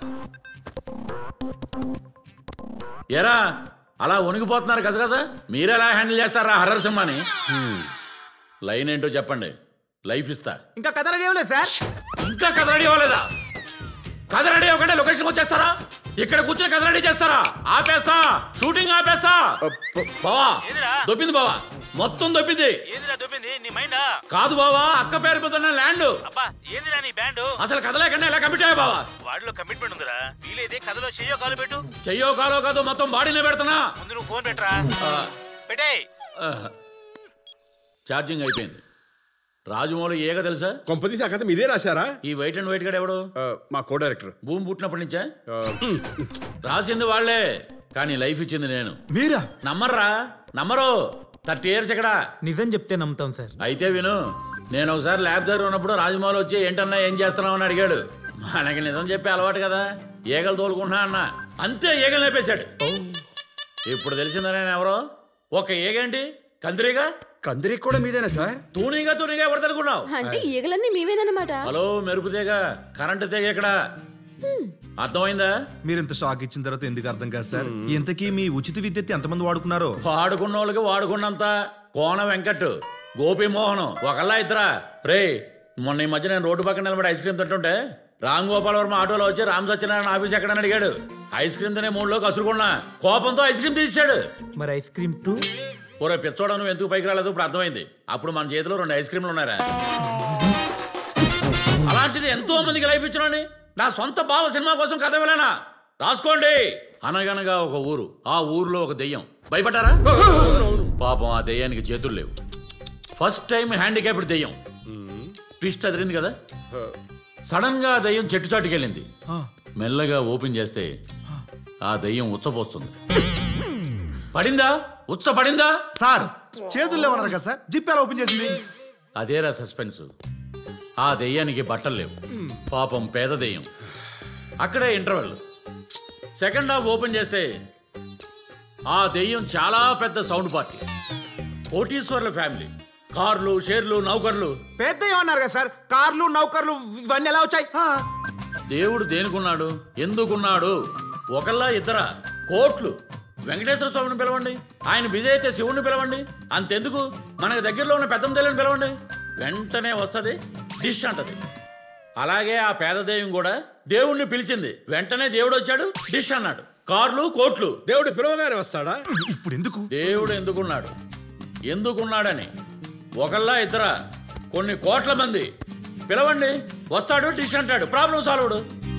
ఎరా అలా వణికిపోతున్నారు కసగస మీరెలా హ్యాండిల్ చేస్తారా హర్రర్ సినిమాని లైన్ ఏంటో చెప్పండి లైఫ్ ఇస్తా ఇంకా కథ రెడీ అవ్వలేదు సార్ ఇంకా కథ రెడీ అవ్వలేదా కథ రెడీ అవ్వకుండా లొకేషన్ వచ్చేస్తారా ఇక్కడ కూర్చొని కథ రెడీ చేస్తారా ఆపేస్తా షూటింగ్ ఆపేస్తా బావా దొబ్బింది బావా మొత్తం దొబ్బింది ఏందిరా దొబ్బింది నీ మైండా కాదు బావా అక్క పేరు మీద ఉన్న ల్యాండ్ అబ్బా ఏందిరా నీ బ్యాండ్ అసలు కథ లేకుండా ఎలా కమిట్ అయ్యా బావా వాడిలో కమిట్మెంట్ ఉందిరా వీలైతే కథలో చెయ్యో కాలు పెట్టు చెయ్యో కాలో కాదు మొత్తం బాడీనే పెడుతున్నా ముందు నువ్వు ఫోన్ పెట్టరా పెట్టే ఛార్జింగ్ అయిపోయింది రాజమౌళి ఏగ తెలుసా కొంపదీసి ఆ కథ మీదే రాశారా ఈ వైట్ అండ్ వైట్ గడ ఎవడు మా కో డైరెక్టర్ భూమి పుట్టినప్పటి నుంచా రాసింది వాళ్ళే కానీ లైఫ్ ఇచ్చింది నేను మీరా నమ్మర్రా నమ్మరు థర్టీ ఇయర్స్ ఇక్కడ నిజం చెప్తే నమ్ముతాం సార్ అయితే విను నేను ఒకసారి ల్యాబ్ దగ్గర ఉన్నప్పుడు రాజమౌళి వచ్చి ఏంటన్నా ఏం చేస్తున్నావు అని అడిగాడు మనకి నిజం చెప్పే అలవాటు కదా ఈగలు తోలుకుంటున్నా అన్న అంతే ఈగలు లేపేశాడు ఇప్పుడు తెలిసిందా నేను ఎవరో ఒక ఈగేంటి కందిరీగా కందిరీ కూడా మీదేనా సార్ తూనీగా తూనీగా ఎవరు తలుకున్నావు అంటే ఈగలన్నీ మీవేనన్నమాట హలో మెరుపు తీగ కరెంటు తీగ ఇక్కడ అర్థమైందా మీరు ఇంత షాక్ ఇచ్చిన తర్వాత ఎందుకు అర్థం కాదు సార్ ఇంతకీ మీ ఉచిత విద్యుత్ ఎంతమంది వాడుకున్నారో వాడుకున్న వాళ్ళకి వాడుకున్నంత కోన వెంకట్ గోపీమోహన్ ఒకళ్ళ ఇద్దరా రే మొన్న ఈ మధ్య నేను రోడ్డు పక్కన నిలబడి ఐస్ క్రీమ్ తింటుంటే రామ్ గోపాల్ వర్మ ఆటోలో వచ్చి రామ్ సత్యనారాయణ ఆఫీస్ ఎక్కడని అడిగాడు ఐస్ క్రీమ్ తినే మూడులో కసురుకున్నా కోపంతో ఐస్ క్రీమ్ తీసాడు మరి ఐస్ క్రీమ్ టూ ఒరే పిచ్చోడా నువ్వు ఎందుకు పైకి రాలేదు ఇప్పుడు అర్థమైంది అప్పుడు మన చేతిలో రెండు ఐస్ క్రీమ్లు ఉన్నారా అలాంటిది ఎంతో మందికి లైఫ్ ఇచ్చినోని నా సొంత బావ సినిమా కోసం కథ వెళ్ళనా రాసుకోండి అనగనగా ఒక ఊరు ఆ ఊరిలో ఒక దెయ్యం భయపడ్డారా పాపం ఆ దెయ్యానికి చేతులు లేవు ఫస్ట్ టైం హ్యాండిక్యాప్డ్ దెయ్యం ట్విస్ట్ అదిరింది కదా సడన్ గా ఆ దెయ్యం చెట్టు చాటుకి వెళ్ళింది మెల్లగా ఓపెన్ చేస్తే ఆ దెయ్యం ఉచ్చపోస్తుంది పడిందా ఉచ్చ పడిందా సార్ చేతుల్లో ఉన్నారు కదా సార్ జిప్ ఎలా ఓపెన్ చేసింది అదేరా సస్పెన్స్ ఆ దెయ్యానికి బట్టలు లేవు పాపం పేద దెయ్యం అక్కడే ఇంటర్వెల్ సెకండ్ హాఫ్ ఓపెన్ చేస్తే ఆ దెయ్యం చాలా పెద్ద సౌండ్ పార్టీ కోటీశ్వర్ల ఫ్యామిలీ కార్లు షేర్లు నౌకర్లు పెద్ద ఏమన్నారు కదా సార్ కార్లు నౌకర్లు ఇవన్నీ ఎలా వచ్చాయి దేవుడు దేనికున్నాడు ఎందుకున్నాడు ఒకళ్ళ ఇద్దరా కోట్లు వెంకటేశ్వర స్వామిని పిలవండి ఆయన బిజీ అయితే శివుణ్ణి పిలవండి అంతెందుకు మనకు దగ్గరలో ఉన్న పెద్ద తల్లిని పిలవండి వెంటనే వస్తుంది డిష్ అంటది అలాగే ఆ పేద దెయ్యం కూడా దేవుణ్ణి పిలిచింది వెంటనే దేవుడు వచ్చాడు డిష్ అన్నాడు కార్లు కోట్లు దేవుడు పిలవగానే వస్తాడా ఇప్పుడు ఎందుకు దేవుడు ఎందుకున్నాడు ఎందుకున్నాడని ఒకళ్ళ ఇద్దరా కొన్ని కోట్ల మంది పిలవండి వస్తాడు డిష్ అంటాడు problem solved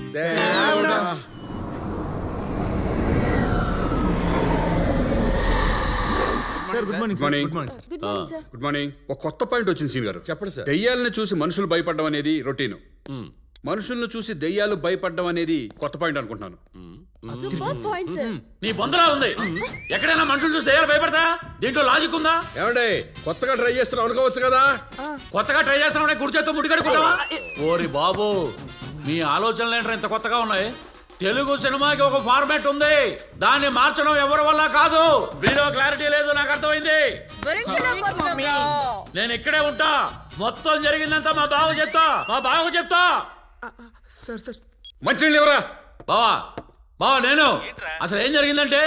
sir good morning good morning good morning good morning sir good morning ఒక కొత్త పాయింట్ వచ్చింది సీన్ గారు చెప్పండి సార్ దెయ్యాలను చూసి మనుషులు భయపడడం అనేది రొటీన్ మనుషులను చూసి దెయ్యాలు భయపడడం అనేది కొత్త పాయింట్ అనుకుంటున్నాను సూపర్ పాయింట్ సార్ నీ బొందలా ఉంది ఎక్కడైనా మనుషులు చూసి దయ్యాలు భయపడతా దీంట్లో లాజిక్ ఉందా ఏమండే కొత్తగా ట్రై చేస్తున్నావు అనుకోవచ్చు కదా కొత్తగా ట్రై చేస్తున్నావు కుడి చేత్తో ముడికడుకుంటావా ఓరి బాబు మీ ఆలోచనలు ఏంట్రా ఇంత కొత్తగా ఉన్నాయి తెలుగు సినిమాకి ఒక ఫార్మాట్ ఉంది దాన్ని మార్చడం ఎవరి వల్ల కాదు వీడియో క్లారిటీ లేదు నాకు అర్థమైంది నేను ఇక్కడే ఉంటా మొత్తం జరిగిందంతా మా బావ చెప్తా మా బావ చెప్తా సార్ సార్ మంచి ఎవరా బావా బావా నేను అసలు ఏం జరిగిందంటే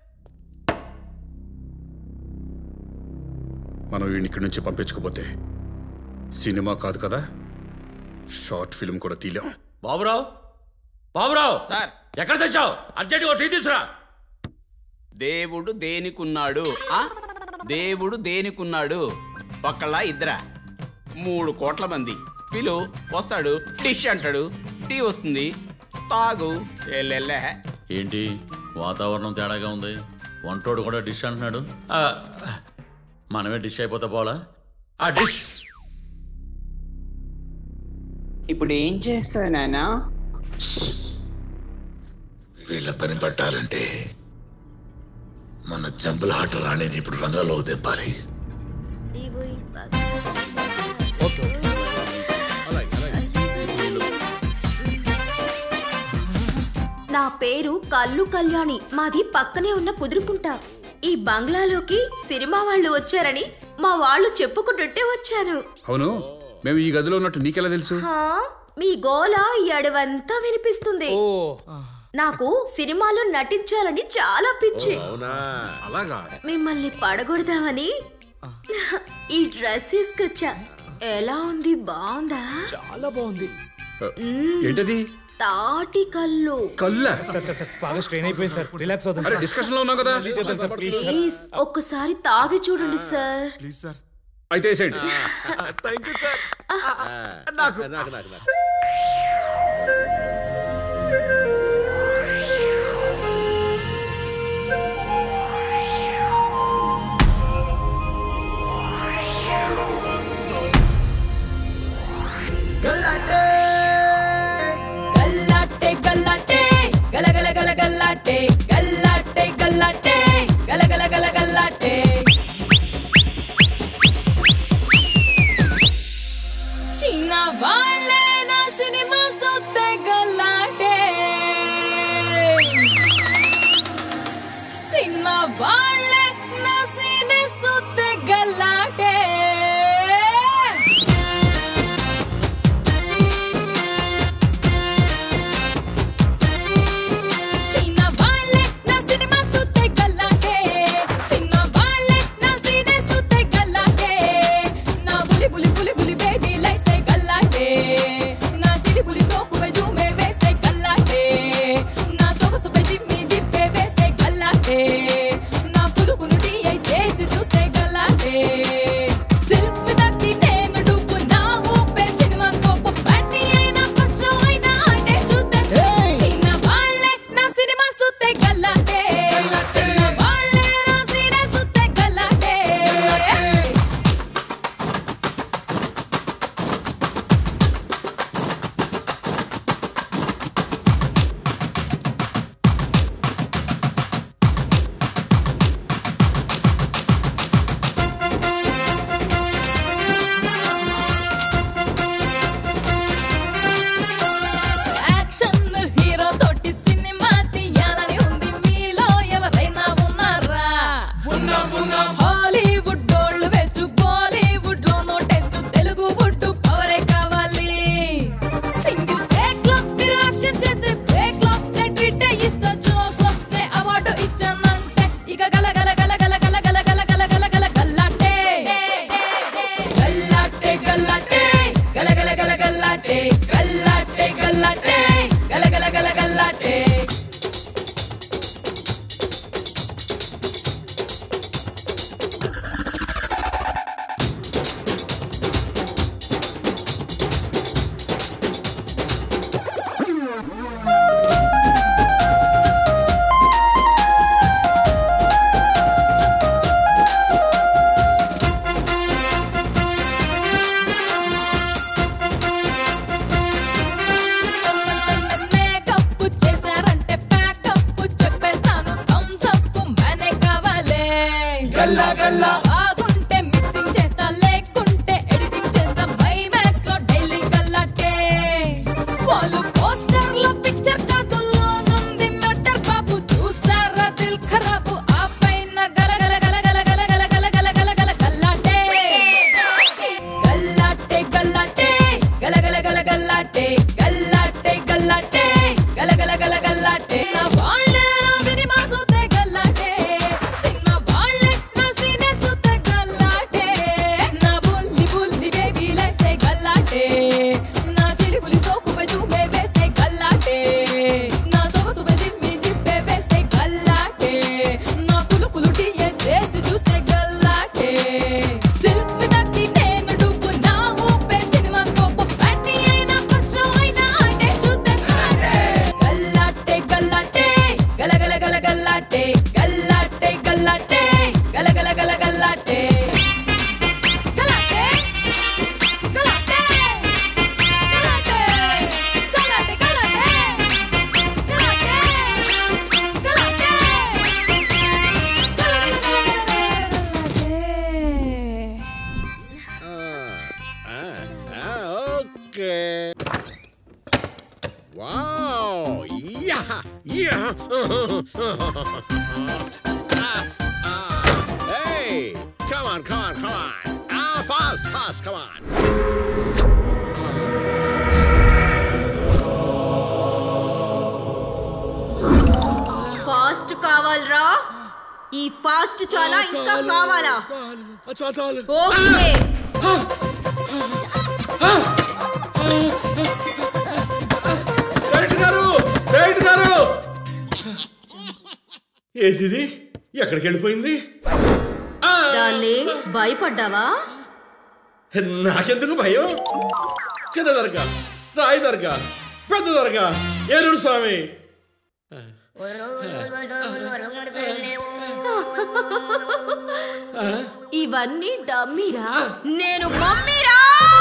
మనం వీడిని ఇక్కడి నుంచి పంపించకపోతే సినిమా కాదు కదా షార్ట్ ఫిల్మ్ కూడా తీలేం బాబురావు బాబురావు సార్ ఎక్కడ తెచ్చావు అర్జెంటుగా టీ తీసురా దేవుడు దేనికున్నాడు ఆ దేవుడు దేనికున్నాడు ఒకళ్ళ ఇద్దరా మూడు కోట్ల మంది పిలు వస్తాడు డిష్ అంటాడు టీ వస్తుంది తాగు ఎల్లెల్లే ఏంటి వాతావరణం తేడాగా ఉంది వంటోడు కూడా డిష్ అంటున్నాడు ఆ, మనమే డిష్ అయిపోతా పోలా ఆ డిష్ ఇప్పుడు ఏం చేస్తావు నానా వీళ్ళ పని పట్టాలంటే మన జంబుల ఆట రాణిని ఇప్పుడు రంగంలో దెబ్బాలి నా పేరు కల్లు కళ్యాణి మాది పక్కనే ఉన్న కుదురుకుంట ఈ బంగ్లాలోకి సినిమా వాళ్ళు వచ్చారని మా వాళ్ళు చెప్పుకుంటుంటే వచ్చాను అవును మేము ఈ గదిలో ఉన్నట్టు నీకెలా తెలుసు హా, మీ గోల ఈ అడవంతా వినిపిస్తుంది నాకు సినిమాలో నటించాలని చాలా పిచ్చి అవునా అలాగా మిమ్మల్ని పడగొడదామని ఈ డ్రెస్ తీసుకొచ్చా ఎలా ఉంది బాగుందా చాలా బాగుంది మ్మ్. ఏంటది తాటి కళ్ళు కళ్ళ బాగా స్ట్రెయిన్ అయిపోయింది సార్ రిలాక్స్ అవుతుంది అరే డిస్కషన్ లో ఉన్నాం కదా Release చేద్దాం సార్ ప్లీజ్ ప్లీజ్ ఒక్కసారి తాగి చూడండి సార్ ప్లీజ్ సార్ అయితే వేసేయండి థ్యాంక్ యూ సార్ నాకు నాకు నాకు నాకు గల్లాటే గల్లాటే గల గల గల గల్లాటే గల్లాటే గల్లాటే గల గల గల గల్లాటే చీనా వాళ్ళే నా సినిమా సొత్తే గల్లాటే సినిమా వాళ్ళే నా సినీ సొత్తే గల్లాటే చిన్న వాళ్ళే నా సినిమా సుత్తే గల్లాటే చిన్న వాళ్ళే నా సినే సుత్తే గల్లాటే నా బులి బులి బులి బులి బేబీ లైఫ్ సే గల్లాటే గల గల్లాటే నా వాళ్ళే నా సినిమా సూతే గల్లాటే సినిమా వాళ్ళే నా సీనే సూతే గల్లాటే నా బుల్లి బుల్లి బేబీ లైఫ్ సే గల్లాటే నా చిలిపులి సోకుపై చూపే వేస్తే గల్లాటే నా సొగసుపై దిమ్మి జిప్పే వేస్తే గల్లాటే నా కులుకులు టీయే చేసి చూస్తే గల్లాటే సిల్క్స్ మీద నేను డూపు నా ఊపే సినిమా స్కోప్ బ్యాటరీ అయినా ఫస్ట్ షో అయినా అంటే చూస్తే గల్లాటే గల్లాటే గల గల గల గల్లాటే గల్లాటే గల్లాటే గల గల గల గల్లాటే గల్లాటే గల్లాటే గల్లాటే గల్లాటే గల్లాటే గల్లాటే okay wow yeah yeah Hey, come on, come on, come on. Ah, fast, fast, come on. Fast కావాలరా ఈ ఫాస్ట్ చాలా ఇంకా కావాలా ఓకే డైరెక్టర్ గారు డైరెక్టర్ గారు ఏంటిది ఎక్కడికి వెళ్ళిపోయింది డార్లింగ్ భయపడ్డావా నాకెందుకు భయం చిన్న దర్గా రాయి దర్గా పెద్ద దర్గా ఏలూరు స్వామి ఇవన్నీ డమ్మీరా నేను మమ్మీరా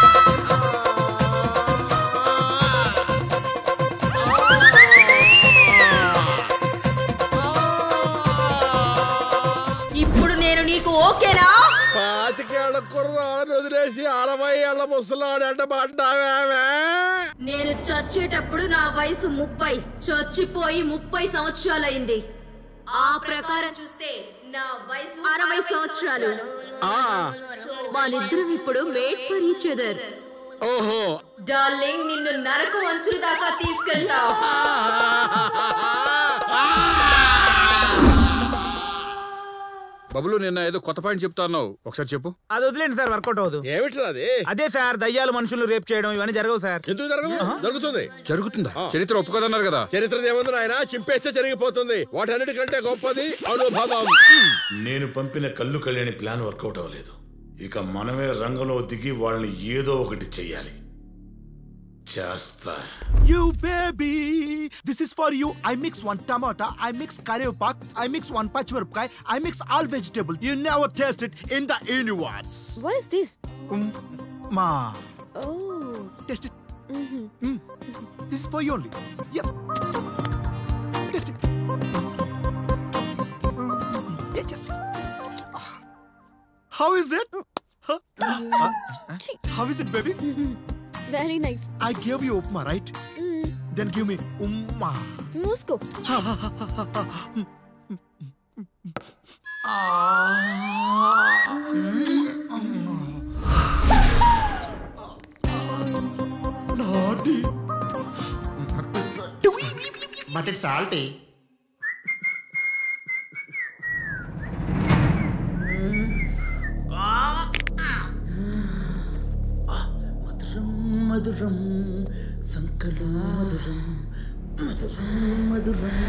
ఇప్పుడు నేను నీకు ఓకేనా పాతికేళ్ల కుర్రాడు వదిలేసి అరవై ఏళ్ల ముసలాడు అంట పడ్డావే నేను చచ్చేటప్పుడు నా వయసు ముప్పై చచ్చిపోయి ముప్పై సంవత్సరాలైంది ఆ ప్రకారం చూస్తే నా వయసు అరవై సంవత్సరాలు మనిద్దరం ఇప్పుడు మేడ్ ఫర్ ఈచ్ అదర్ ఓహో డార్లింగ్ నిన్ను నరకం అంచుల దాకా తీసుకెళ్తా బబులు నిన్న ఏదో కొత్త పాయింట్ చెప్తా అన్నావు ఒకసారి చెప్పు అది వదిలేండి సార్ వర్కౌట్ అవ్వదు ఏమిట్రా అది అదే సార్ దయ్యాలు మనుషులు రేప్ చేయడం ఇవన్నీ జరగవు సార్ ఎందుకు జరగదు జరుగుతుంది జరుగుతుందా చరిత్ర ఒప్పుకోదన్నారు కదా చరిత్ర ఏముంది ఆయన చింపేస్తే జరిగిపోతుంది వాటన్నిటికంటే గొప్పది అనుభవం నేను పంపిన కళ్ళు కళ్యాణి ప్లాన్ వర్కౌట్ అవ్వలేదు ఇక మనమే రంగంలో దిగి వాళ్ళని ఏదో ఒకటి చెయ్యాలి చేస్తా You baby, this is for you. I mix one tomato, I mix karepak, I mix one pachmirapkai, I mix all vegetable. You never taste it in the universe. What is this? Um, ma, Oh. taste it. Mm. This is for you only. Yep. Taste it. Mm. Yeah, yes, yes. Ah. How is it? Huh? Uh, how is it, baby? Very nice. I gave you upma, right? Mm. Then give me umma. Moscow. Naughty. But it's salty. మధురం మధురం సంకలం మధురం మధురం మధురం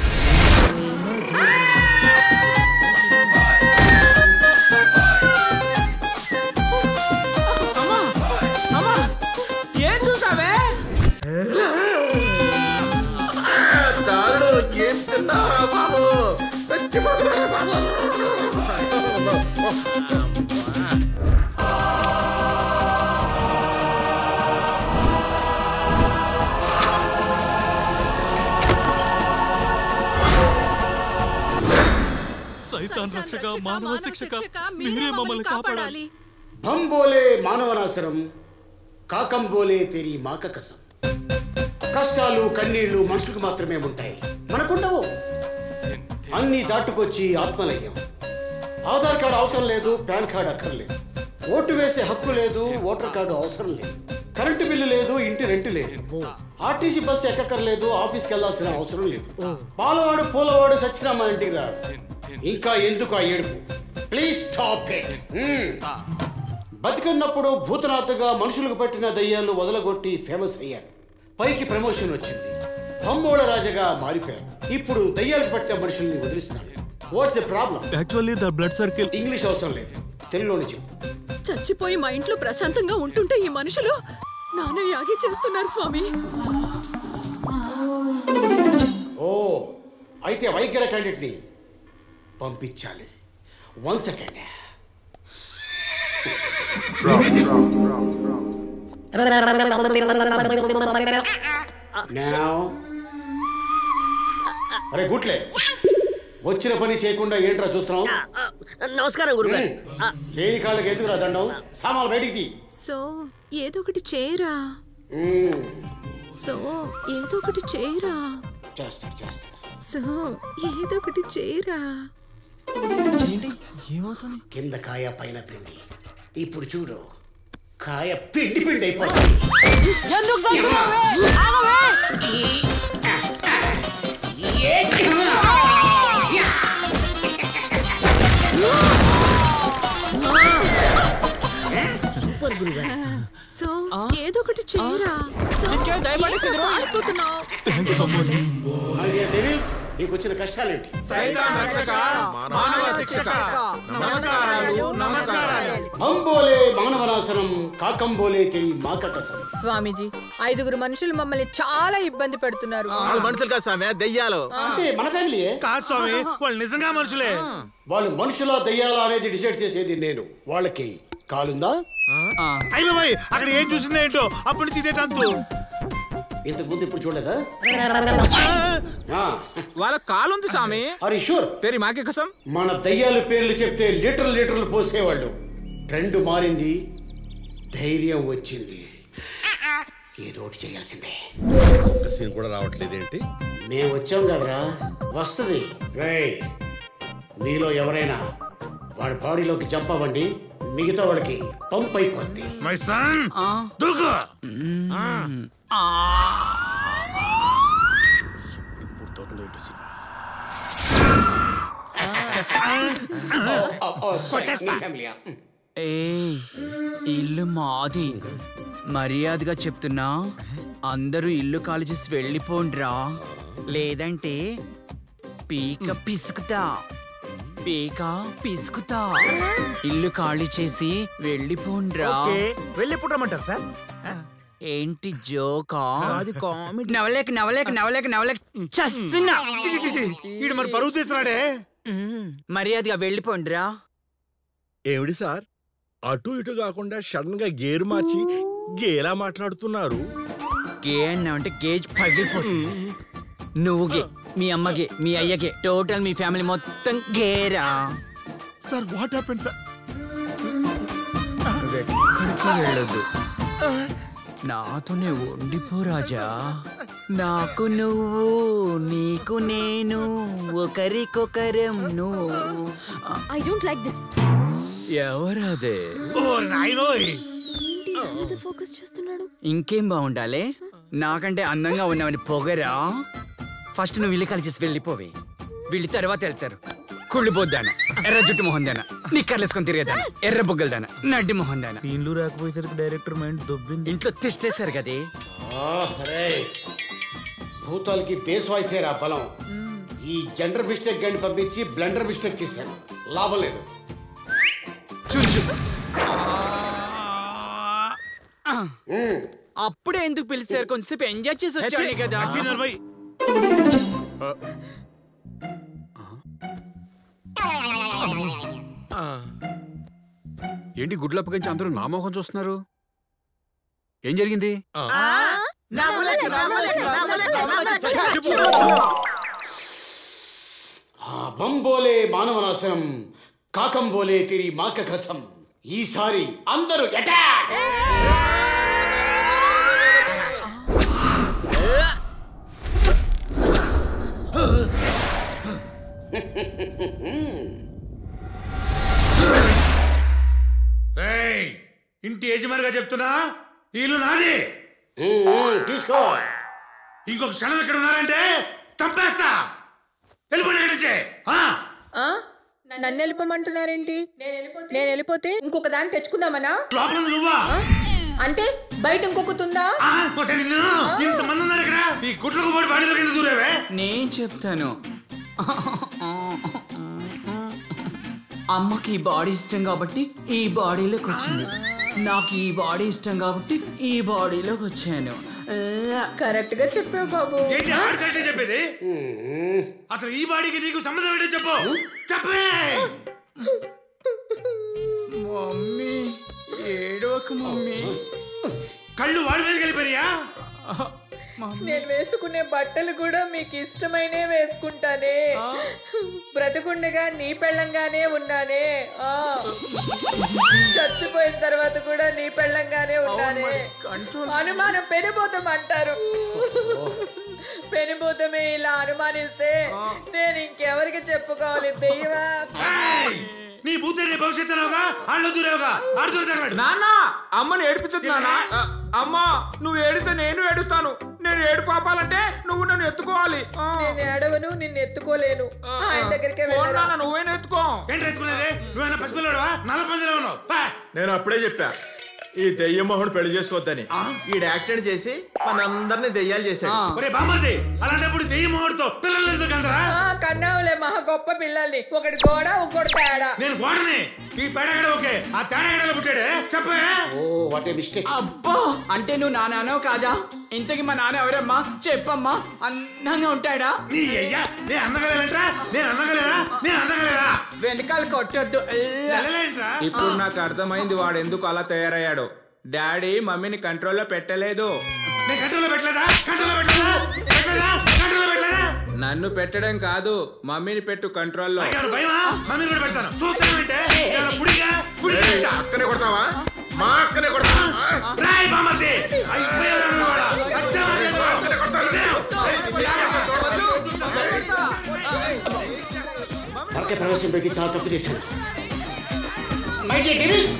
ఏం చూసావే దారుడు ఏం తిన్నారా బాబు చచ్చిపోతున్నా బాబు సైతాన్ రక్షక మానవ శిక్షక మీరే మమ్మల్ని కాపాడాలి हम बोले మానవనాశనం కాకం బోలే తెరి మాక కసం కష్టాలు కన్నీళ్లు మనుషులకు మాత్రమే ఉంటాయి మనకుండవు అన్ని దాటుకొచ్చి ఆత్మలయ్యాం ఆధార్ కార్డు అవసరం లేదు పాన్ కార్డు అక్కర్లేదు ఓటు వేసే హక్కు లేదు ఓటర్ కార్డు అవసరం లేదు కరెంటు బిల్లు లేదు ఇంటి రెంట్ లేదు ఆర్టీసీ బస్సు ఎక్కక్కర్లేదు ఆఫీస్కి వెళ్ళాల్సిన అవసరం లేదు పాలవాడు పూలవాడు సచ్చినా మన ఇంటికి రాడు ఇంకా ఎందుకు ఆ ఏడుపు ప్లీజ్ స్టాప్ ఇట్ బతికున్నప్పుడు భూతనాథగా మనుషులకు పట్టిన దయ్యాలు వదలగొట్టి ఫేమస్ అయ్యాను పైకి ప్రమోషన్ వచ్చింది పంబోళ రాజగా మారిపోయాను ఇప్పుడు దయ్యాలకు పట్టిన మనుషుల్ని వదిలిస్తున్నాను what's the problem actually the blood circle English అవసరం లేదు తెలుగులోనే చెప్పు చచ్చిపోయి మా ఇంట్లో ప్రశాంతంగా ఉంటుంటే ఈ మనుషులు నాన్న యాగి చేస్తున్నారు స్వామి ఓ అయితే వైద్యర క్యాండిడేట్ని పంపించాలి వన్ సెకండ్ Now. అరే గుట్లే వచ్చిన పని చేయకుండా ఏంట్రా చూస్తున్నావు నమస్కారం గురుగారు ఉమ్. లేని కాళ్ళకి ఎందుకు రా దండం సామాన్లు బయటికి తీ సో ఏదో ఒకటి చేయరా ఉమ్. సో ఏదో ఒకటి చేయరా చేస్తాడు చేస్తాడు సో ఏదో ఒకటి చేయరా కింద కాయ పైన పిండి ఇప్పుడు చూడు కాయ పిండి పిండి అయిపోతుంది సూపర్ గురుగారు సో ఏదో ఒకటి చేయరా సో దయపడి ఏంటో అయిపోతున్నావు My dear devils, నీకు వచ్చిన కష్టాలేంటి అంబోలే మానవనాశనం కాకంబోలే తెరి మాక కసం స్వామీజీ ఐదుగురు మనుషులు మమ్మల్ని చాలా ఇబ్బంది పెడుతున్నారు వాళ్ళు మనుషులు కాదు స్వామి దయ్యాలు అంటే మన ఫ్యామిలీయే కాదు స్వామి వాళ్ళు నిజంగా మనుషులే వాళ్ళు మనుషులా దయ్యాలా అనేది డిసైడ్ చేసేది నేను వాళ్ళకి కాలుందా అయ్య బాబాయ్ అక్కడ ఏం చూసిందో ఏంటో అప్పటి నుంచి ఇదే తంతు ఇంతకు ముందు ఇప్పుడు చూడలేదా వాళ్ళ కాలుంది స్వామి అరే షూర్ తెరి మాకే కసం మన దయ్యాల పేర్లు చెప్తే లీటర్ లీటర్లు పోసేవాళ్ళు ట్రెండ్ మారింది ధైర్యం వచ్చింది ఏదో ఒకటి చేయాల్సిందే ఒక్క సీన్ కూడా రావట్లేదేంటి మేము వచ్చాం కదరా వస్తుంది రేయ్ మీలో ఎవరైనా వాడి బాడీలోకి జంప్ అవ్వండి మిగతా వాళ్ళకి పంప్ అయిపోద్ది మై సన్ దూకు ఏ ఇల్లు మాది మర్యాదగా చెప్తున్నా అందరూ ఇల్లు ఖాళీ చేసి వెళ్ళిపోండ్రా లేదంటే పీక పిసుకుతా పీక పిసుకుతా ఇల్లు ఖాళీ చేసి వెళ్ళిపోండ్రా ఓకే వెళ్ళి ఎప్పుడు రమ్మంటారు సార్ ఏంటి జోకా అది కామెడీ నవలేక నవలేక నవలేక నవలేక చస్తున్నా ఈడు మరి పరువు తీస్తున్నాడే మర్యాదగా వెళ్ళిపోండ్రా ఏమిటి సార్ అటు ఇటు కాకుండా సడన్ గా గేరు మార్చి గేలా మాట్లాడుతున్నారు గే అన్నావంటే గేజ్ పగిలిపోతుంది నువ్వు గే మీ అమ్మగే మీ అయ్యగే టోటల్ మీ ఫ్యామిలీ మొత్తం గేరా సార్ వాట్ హ్యాపెన్ సార్ ఎక్కడికి వెళ్ళొద్దు నాతోనే ఉండిపో రాజా నాకు నువ్వు నీకు నేను ఒకరికొకరం నువ్వు ఐ డోంట్ లైక్ దిస్ ఎవరదే ఓ నాయనోయ్ ఫోకస్ చేస్తున్నాడు ఇంకేం బాగుండాలి నాకంటే అందంగా ఉన్నావని పొగరా ఫస్ట్ నువ్వు ఇల్లు కలిసి వెళ్ళిపోవి వీళ్ళు తర్వాత వెళ్తారు కుళ్ళు పోద్దాన ఎర్ర జుట్టు మొహం దాన నిక్కర్లేసుకొని తిరిగేదాన ఎర్ర బుగ్గలు దాన నడ్డి మొహం దాన సీన్లు రాకపోయేసరికి డైరెక్టర్ మైండ్ దొబ్బింది ఇంట్లో తిష్టేశారు కదే భూతాలకి బేస్ వాయిసేరా బలం ఈ జెండర్ మిస్టేక్ గండి పంపించి బ్లండర్ మిస్టేక్ చేశాను లాభం లేదు అప్పుడే ఎందుకు పిలిచారు కొంచెంసేపు ఎంజాయ్ చేసి వచ్చాను కదా ఏంటి గుడ్లప్పగించి అందరూ నా మొహం చూస్తున్నారు ఏం జరిగింది ఆ బంబోలే మానవనాశనం కాకంబోలే తిరి మాక కసం ఈసారి అందరూ అటాక్ ఏయ్, ఇంటి యజమానిగా చెప్తున్నా ఇల్లు నాది తీసుకో ఇంకొక క్షణం ఇక్కడ ఉన్నారంటే చంపేస్తా వెళ్ళిపోయి ఇక్కడి నుంచి. ఆ ఆ? నన్ను వెళ్ళిపోమంటున్నారేంటి నేను వెళ్ళిపోతే ఇంకొక దాన్ని తెచ్చుకుందామనా లోపల ఉంది నువ్వా ఆ? అంటే బయట ఇంకొకతుందా ఆ, ఒకసారి నిన్ను ఇంతమంది ఉన్నారు ఇక్కడ ఈ గుట్లకు పోయి బాడీలో కింద దూరేవే నేను చెప్తాను అమ్మకి ఈ బాడీ ఇష్టం కాబట్టి ఈ బాడీలోకి వచ్చింది నాకు ఈ బాడీ ఇష్టం కాబట్టి ఈ బాడీలోకి వచ్చాను కరెక్ట్ గా చెప్పావు బాబు ఏంటి ఆడకంటే చెప్పేది అసలు ఈ బాడీకి నీకు సంబంధం ఏంటో చెప్పు చెప్పే మమ్మీ ఏడవకు మమ్మీ కళ్ళు వాడి మీదకి వెళ్ళిపోయినాయా నేను వేసుకునే బట్టలు కూడా మీకు ఇష్టమైనే వేసుకుంటానే బ్రతుకుండగా నీ పెళ్ళంగానే ఉన్నానే ఆ. చచ్చిపోయిన తర్వాత కూడా నీ పెళ్ళంగానే ఉన్నానే అనుమానం పెనుభూతం అంటారు పెనుభూతమే ఇలా అనుమానిస్తే నేను ఇంకెవరికి చెప్పుకోవాలి దెయ్యమా నీ బూతేనే భవిష్యత్తులోగా ఆళ్ళు దూరేవుగా ఆడు దూరతాడు నాన్న అమ్మని ఏడిపించదు నాన్న అమ్మా నువ్వు ఏడిస్తే నేను ఏడుస్తాను నేను ఏడు పాపాలంటే నువ్వు నన్ను ఎత్తుకోవాలి ఆ. నేను ఏడవను నిన్ను ఎత్తుకోలేను ఆయన దగ్గరికే పోను వెళ్ళరా. నాన్న నువ్వేనా ఎత్తుకో ఏంటి ఎత్తుకునేది నువ్వేనా పసిపిల్లడువా నల్ల పందిలో ఉన్నావు పా. నేను అప్పుడే చెప్పా ఈ దెయ్యం మొహుడు పెళ్లి చేసుకోవద్దని ఈ యాక్సిడెంట్ చేసి మనందరినీ దెయ్యాలు చేశాడు ఒరే బామ్మది అలాంటప్పుడు దెయ్యం మోడుతో పిల్లలు ఎందుకు అందరా ఆ, కన్నావులే మహా గొప్ప పిల్లల్ని ఒకటి గోడ ఇంకోటి తేడా నేను గోడని ఈ పేడగడ ఓకే ఆ తేడగడలో పుట్టాడే చెప్పే ఓ వాట్ ఏ మిస్టేక్ అబ్బా అంటే నువ్వు నా నాన్నో కాదా ఇంతకి మా నాన్న ఎవరమ్మా చెప్పమ్మా అందంగా ఉంటాడా నీ అయ్యా నేను అందగలేంట్రా నేను అందగలేరా నేను అందగలేరా వెనకాల కొట్టొద్దు వెళ్ళలేంట్రా ఇప్పుడు నాకు అర్థమైంది వాడు ఎందుకు అలా తయారయ్యాడు డాడీ మమ్మీని కంట్రోల్లో పెట్టలేదు నేను కంట్రోల్లో పెట్టలేదా కంట్రోల్లో పెట్టలేదా పెట్టలేదా కంట్రోల్లో పెట్టలేదా నన్ను పెట్టడం కాదు మమ్మీని పెట్టు కంట్రోల్లో నాకేమైనా భయమా మమ్మీని కూడా పెడతాను చూస్తానంటే ఏమైనా పుడిగా పుడిగా పెట్టా. అక్కనే కొడతావా మా అక్కనే కొడతావా రాయ్ బామ్మర్ది అయిపోయారు అన్నవాడా. వచ్చావా లేదా? పరకే ప్రవేశం పెట్టి చాలా తప్పు చేశాను మై డియర్ డెవిల్స్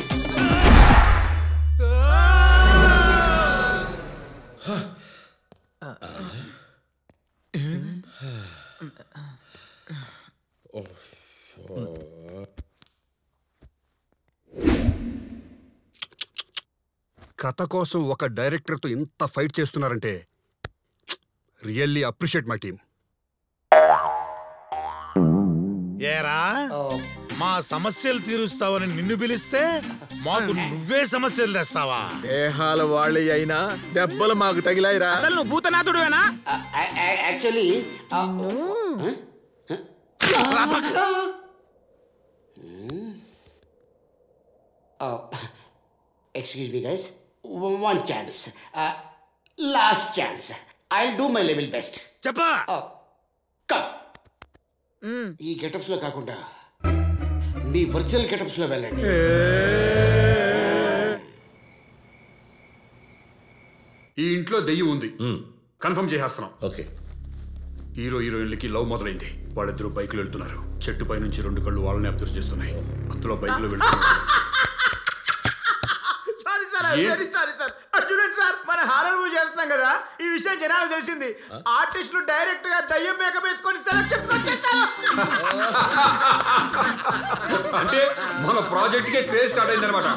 కథ కోసం ఒక డైరెక్టర్తో ఇంత ఫైట్ చేస్తున్నారంటే రియల్లీ అప్రిషియేట్ మై టీమ్ ఏరా మా సమస్యలు తీరుస్తావని నిన్ను పిలిస్తే మాకు నువ్వే సమస్యలు తెస్తావా దేహాల వాళ్ళే అయినా దెబ్బలు మాకు తగిలాయిరా అసలు నువ్వు భూతనాథుడువేనా actually excuse me guys one chance last chance I do my level best చెప్పా ఈ గెటప్స్ లో కాకుండా మీ వర్చువల్ గెటప్స్ లో వెళ్ళండి ఈ ఇంట్లో దెయ్యం ఉంది కన్ఫర్మ్ చేసేస్తున్నాం ఓకే హీరో హీరోయిన్లకి లవ్ మొదలైంది వాళ్ళిద్దరూ బైక్లో వెళ్తున్నారు చెట్టు పై నుంచి రెండు కళ్ళు వాళ్ళని అబ్జర్వ్ చేస్తున్నాయి అంతలో బైక్లో వెళ్తున్నారు సారీ సార్ ఏ? వెరీ సారీ సార్ అది చూడండి సార్ మన హారర్ మూవీ చేస్తున్నాం కదా ఈ విషయం జనాలకు తెలిసింది ఆర్టిస్టులు డైరెక్ట్ గా దయ్యం మేకప్ వేసుకొని సెలక్షన్స్ వచ్చేస్తారు అంటే మన ప్రాజెక్ట్ కే క్రేజ్ స్టార్ట్ అయింది అనమాట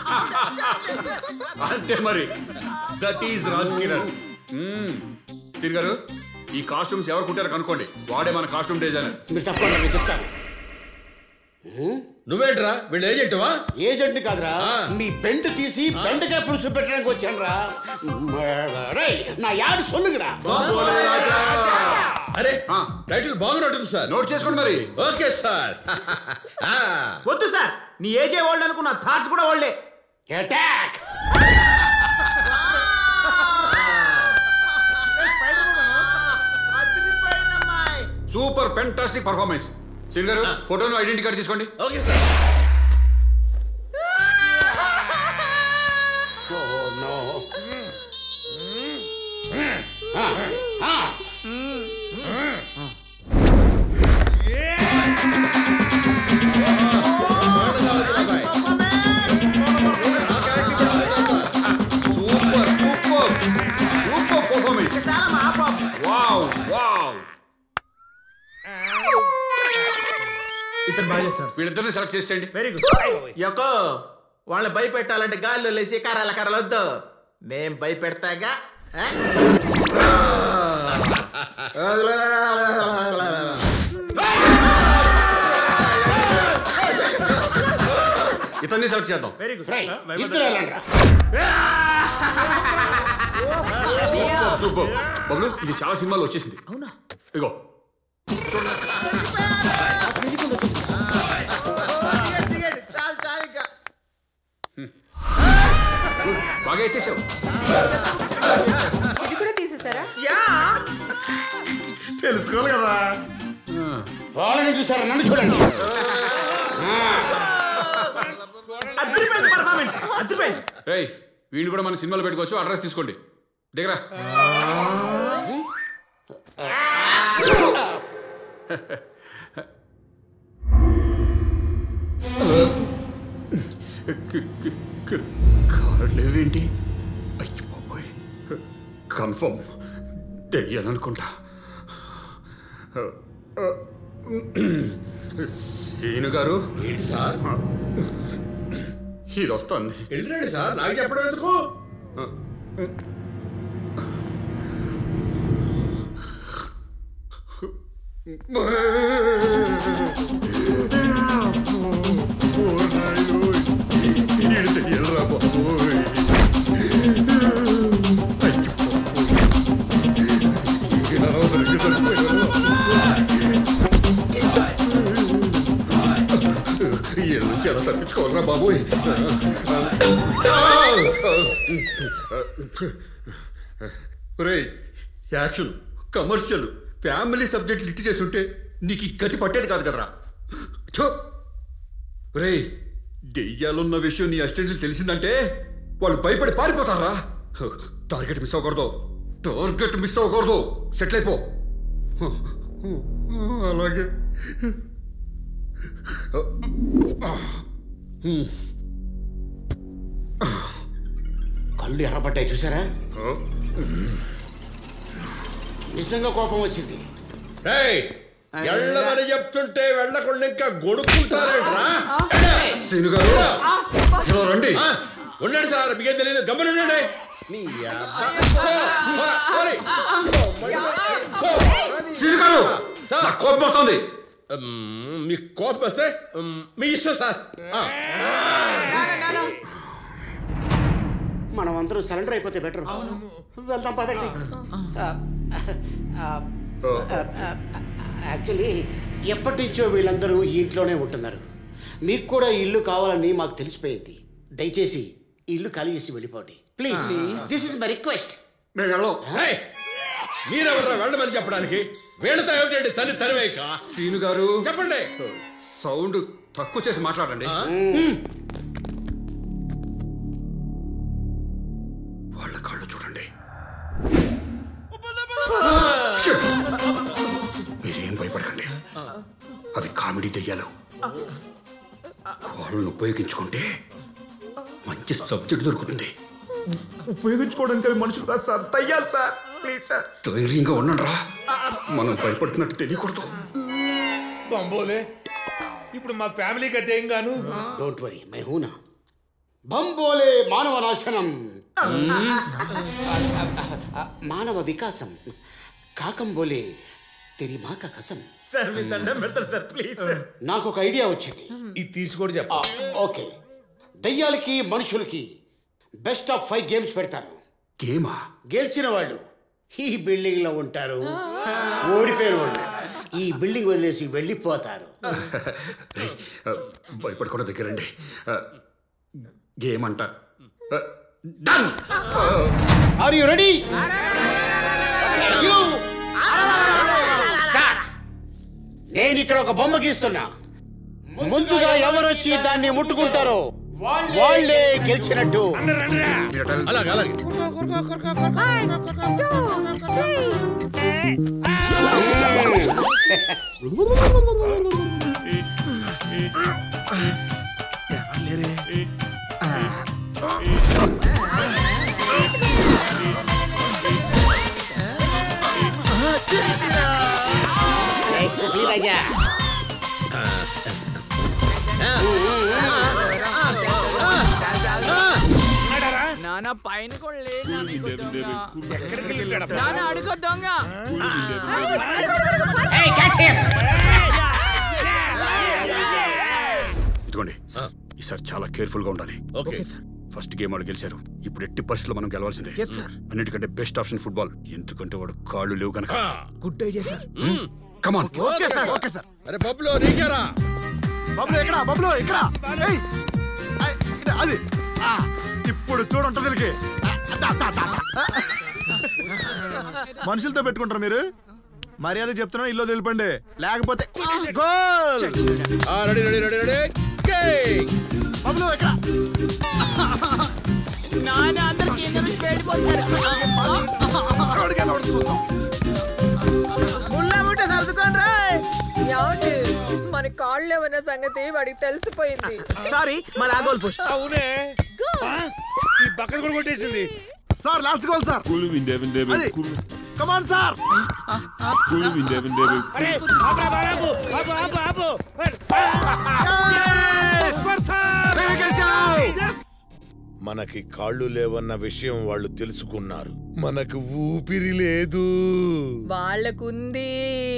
అంతే మరి దట్ ఈస్ రాజ్ కిరణ్ సిరి గారు ఈ కాస్ట్యూమ్స్ ఎవరు కుట్టారో కనుక్కోండి వాడే మన కాస్ట్యూమ్ డిజైనర్ మీరు తప్పకుండా నేను చెప్తాను నువ్వేంట్రా వీళ్ళు ఏజెంట్వా ఏజెంట్ కాదురా మీ బెండ్ తీసి బెండకాయ పులుసు పెట్టడానికి వచ్చాను రా నా యాడు సొల్లుగడా అరే టైటిల్ బాగున్నట్టుంది సార్ నోట్ చేసుకోండి మరి ఓకే సార్ వద్దు సార్ నీ ఏజే ఓల్డ్ అనుకున్న థాట్స్ కూడా ఓల్డే attack super fantastic performance Siri గారు ఫోటోను ఐడెంటిటీ కార్డు తీసుకోండి ఓకే సార్ సూపర్ ఇతను బాగా చేస్తాడు వీళ్ళిద్దరిని సెలెక్ట్ చేసేయండి వెరీ గుడ్ యొక్కో వాళ్ళని భయపెట్టాలంటే గాల్లో లేసి కర్రల కర్రలు వద్దు మేం భయపెడతాగా ఆ? ఇతన్ని సెలెక్ట్ చేద్దాం వెరీ గుడ్ ఇద్దరు వెళ్ళండిరా. సూపర్ బబ్లు ఇది చాలా సినిమాలు వచ్చేసింది ఇగో చాలు చాలు ఇంకా బాగా ఎత్తేసావు ఇది కూడా తీసేసారా తెలుసుకోవాలి కదా వాళ్ళని చూసారా నన్ను చూడండి అదిరిపోయింది పర్ఫార్మెన్స్ అదిరిపోయింది రేయ్ వీడిని కూడా మన సినిమాలో పెట్టుకోవచ్చు అడ్రస్ తీసుకోండి దగ్గర కార్లేవేంటి అయ్యి బాబోయ్ కన్ఫర్మ్ తెలియాలనుకుంటా సీను గారు ఏంటి సార్ ఇది వస్తుంది వెళ్ళండి సార్ నాకు చెప్పడం ఎందుకు వీళ్ళ నుంచి ఎలా తప్పించుకోవాలరా బాబోయ్ రేయ్ యాక్షన్ కమర్షియల్ ఫ్యామిలీ సబ్జెక్ట్ లిట్ చేస్తుంటే నీకు ఈ గతి పట్టేది కాదు కదరా ఛో! రేయ్ దెయ్యాలున్న విషయం నీ అసిస్టెంట్లు తెలిసిందంటే వాళ్ళు భయపడి పారిపోతారా టార్గెట్ మిస్ అవ్వకూడదు టార్గెట్ మిస్ అవ్వకూడదు సెటిల్ అయిపో అలాగే కళ్ళు ఎర్రబడ్డాయి చూసారా నిజంగా కోపం వచ్చింది ఏయ్, ఎళ్ళమని చెప్తుంటే వెళ్ళకుండా ఇంకా గొడుక్కుంటారేంట్రా సీను గారు ఇలా రండి ఆ, ఉండండి సార్ మీకేం తెలియదు గమ్మని ఉండండి నీ అబ్బా. పోరా, పోరి. సీను గారు సార్. నాకు కోపం వస్తుంది మ్మ్, మీకు కోపం వస్తే మ్మ్, మీ ఇష్టం సార్ ఆ. మనం అందరూ సరెండర్ అయిపోతే బెటర్ వెళ్దాం పదండి యాక్చువల్లీ ఎప్పటి నుంచో వీళ్ళందరూ ఈ ఇంట్లోనే ఉంటున్నారు మీకు కూడా ఈ ఇల్లు కావాలని మాకు తెలిసిపోయింది దయచేసి ఈ ఇల్లు ఖాళీ చేసి వెళ్ళిపోండి please this is my request మేము వెళ్ళం ఏయ్, మీరెవరా వెళ్ళమని చెప్పడానికి వీళ్ళతో ఏమిటండి తని తనివేక సీను గారు చెప్పండి సౌండ్ తక్కువ చేసి మాట్లాడండి వాళ్ళ కళ్ళు చూడండి Shit. మీరేం భయపడకండి అవి కామెడీ దెయ్యాలు వాళ్ళని ఉపయోగించుకుంటే మంచి సబ్జెక్ట్ దొరుకుతుంది ఉపయోగించుకోవడానికి అవి మనుషులు కాదు సార్ తయ్యాలి సార్ ప్లీజ్ సార్ ధైర్యంగా ఉండండిరా మనం భయపడుతున్నట్టు తెలియకూడదు బంబోలే ఇప్పుడు మా ఫ్యామిలీ కథ ఏం గాను డోంట్ వరీ మై హూనా బంబోలే మానవ నాశనం మానవ వికాసం కాకంబోలే తెరి మాక కసం సార్ మీ దండం పెడతారు సార్ ప్లీజ్ సార్ నాకు ఒక ఐడియా వచ్చింది ఇది తీసుకోడు చెప్ప ఓకే దయ్యాలకి మనుషులకి బెస్ట్ ఆఫ్ ఫైవ్ గేమ్స్ పెడతారు గేమా గెలిచిన వాళ్ళు ఈ బిల్డింగ్ లో ఉంటారు ఓడిపోయిన వాళ్ళు ఈ బిల్డింగ్ వదిలేసి వెళ్ళిపోతారు రేయ్, ఆ, భయపడకుండా దగ్గరండి ఆ, గేమ్ అంట ఆ, done are you ready start నేను ఇక్కడ ఒక బొమ్మ గీస్తున్నా ముందుగా ఎవరొచ్చి దాన్ని ముట్టుకుంటారో వాళ్ళే గెలిచినట్టు అలాగే అలాగే ధీరజ నాన్న పైన కూడా లేదు నాన్న ఇంకో దొంగ. నాన్న అడుగు దొంగ ఇదిగోండి ఈసారి చాలా కేర్ఫుల్ గా ఉండాలి ఓకే ఫస్ట్ గేమ్ వాడు గెలిచారు ఇప్పుడు ఎట్టి పరిస్థితుల్లో మనం గెలవాల్సిందే Yes, sir. అన్నిటికంటే బెస్ట్ ఆప్షన్ ఫుట్బాల్ ఎందుకంటే వాడు కాళ్ళు లేవు కనుక good idea sir come on okay sir okay sir అరే బబ్బులో నీకేరా బబ్లు ఎక్కడ బబ్లు ఇక్కడ ఏయ్! ఐ, ఇక్కడ, అది ఆ, ఇప్పుడు చూడండి వీళ్ళకి ఆ, అదా, అదా, అదా, అదా. మనుషులతో పెట్టుకుంటారు మీరు మర్యాద చెప్తున్నా ఇల్లు తెలిపండి లేకపోతే goal ready ready ready ready Bablu ఎక్కడ నాన్న అందరు కింద నుంచి ముళ్ళ సర్దుకోండి రా ఏమండి మన కాళ్ళు ఏమన్న సంగతి వాడికి తెలిసిపోయింది సారీ మా లాగోల్ పుష్ అవునే ఈ పక్కన కూడా కొట్టేసింది సార్ లాస్ట్ గోల్ సార్ అది కమాన్ సార్ అరే ఆపు, ఆపు, ఆపు, ఆపు, ఆపు, ఆపు. మనకి కాళ్ళు లేవన్న విషయం వాళ్ళు తెలుసుకున్నారు మనకు ఊపిరి లేదు వాళ్ళకుంది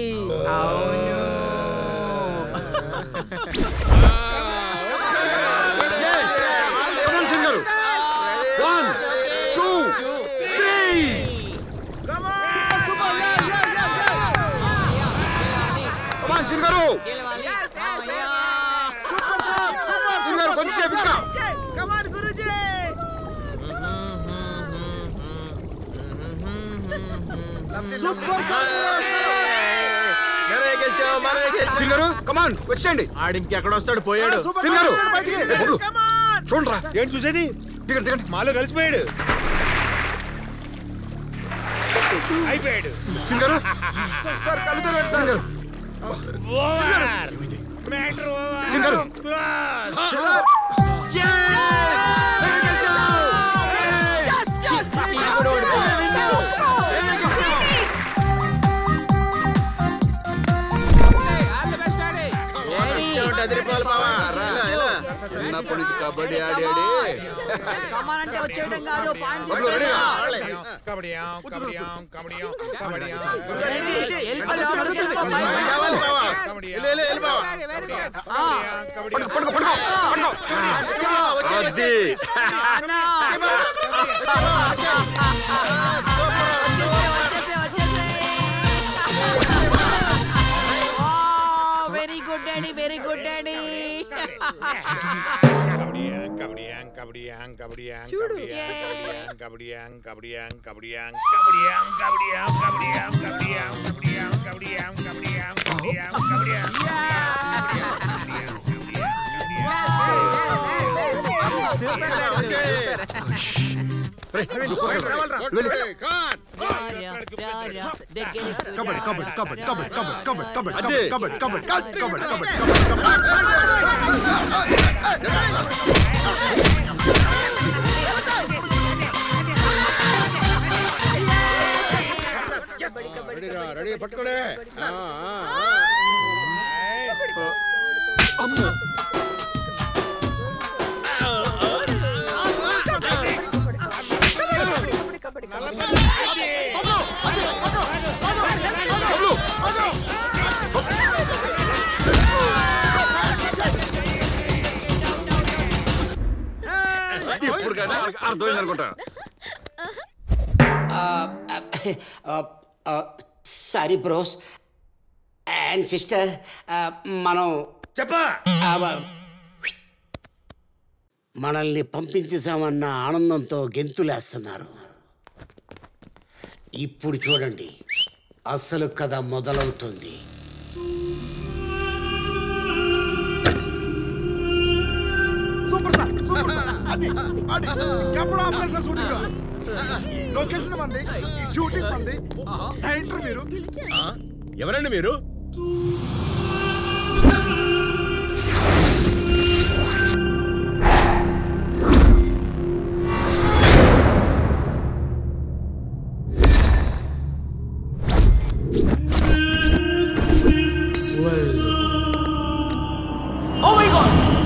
వన్ టూ త్రీ కమాన్ సింగరు సింగరు కొంచెంసేపు ఇంకా కమాన్ గురుజీ సూపర్ సింగరు కమాన్ వచ్చేయండి ఆడి ఇంకెక్కడ వస్తాడు పోయాడు సింగరు ఏ, బబ్లు, చూడరా ఏంటి చూసేది దిగండి దిగండి మాలో కలిసిపోయాడు అయిపోయాడు సింగరు సార్ కళ్ళు తెరవండి సార్ సింగరు ఓవర్ మ్యాటర్ ఓవర్ సింగరు క్లోజ్ చిన్నప్పటి నుంచి కబడ్డీ ఆడి ఆడి కమాన్ అంటే వచ్చేయడం కాదు పాయింట్ బబ్లు, రెడీగా? కబడ్డియాం కబడ్డియాం కబడ్డియాం కబడ్డియాం పడుకో పడుకో పడుకో పడుకో అది very good daddy very good daddy కబడ్డియాం కబడ్డియాం కబడ్డియాం కబడ్డియాం చూడు. కబడ్డియాం కబడ్డియాం కబడ్డియాం కబడ్డియాం కబడ్డియాం కబడ్డియాం కబడ్డియాం కబడ్డియాం కబడ్డియాం కబడ్డియాం కబడ్డియాం కబడ్డియాం కబడ్డీ కబడ్డీ కబడ్డీ కబడ్డీ కబడ్డీ కబడ్డీ అదే. కబడ్డీ కబడ్డీ కబడ్డీ కబడ్డీ కబడ్డీ కబడ్డీ రెడీరా రెడీ పట్టుకోలే ఇప్పుడు కానీ అర్థమైంది అనుకుంటా సారీ బ్రోస్ అండ్ సిస్టర్ మనం చెప్పా మనల్ని పంపించేసామన్న ఆనందంతో గెంతులేస్తున్నారు ఇప్పుడు చూడండి అసలు కథ మొదలవుతుంది సూపర్ సార్ సూపర్ సార్ అది అది కెమెరా ఆపరేషన్ షూటింగ్ లొకేషన్ మంది షూటింగ్ మంది డైరెక్టర్ మీరు ఎవరండి మీరు ఓ మై గాడ్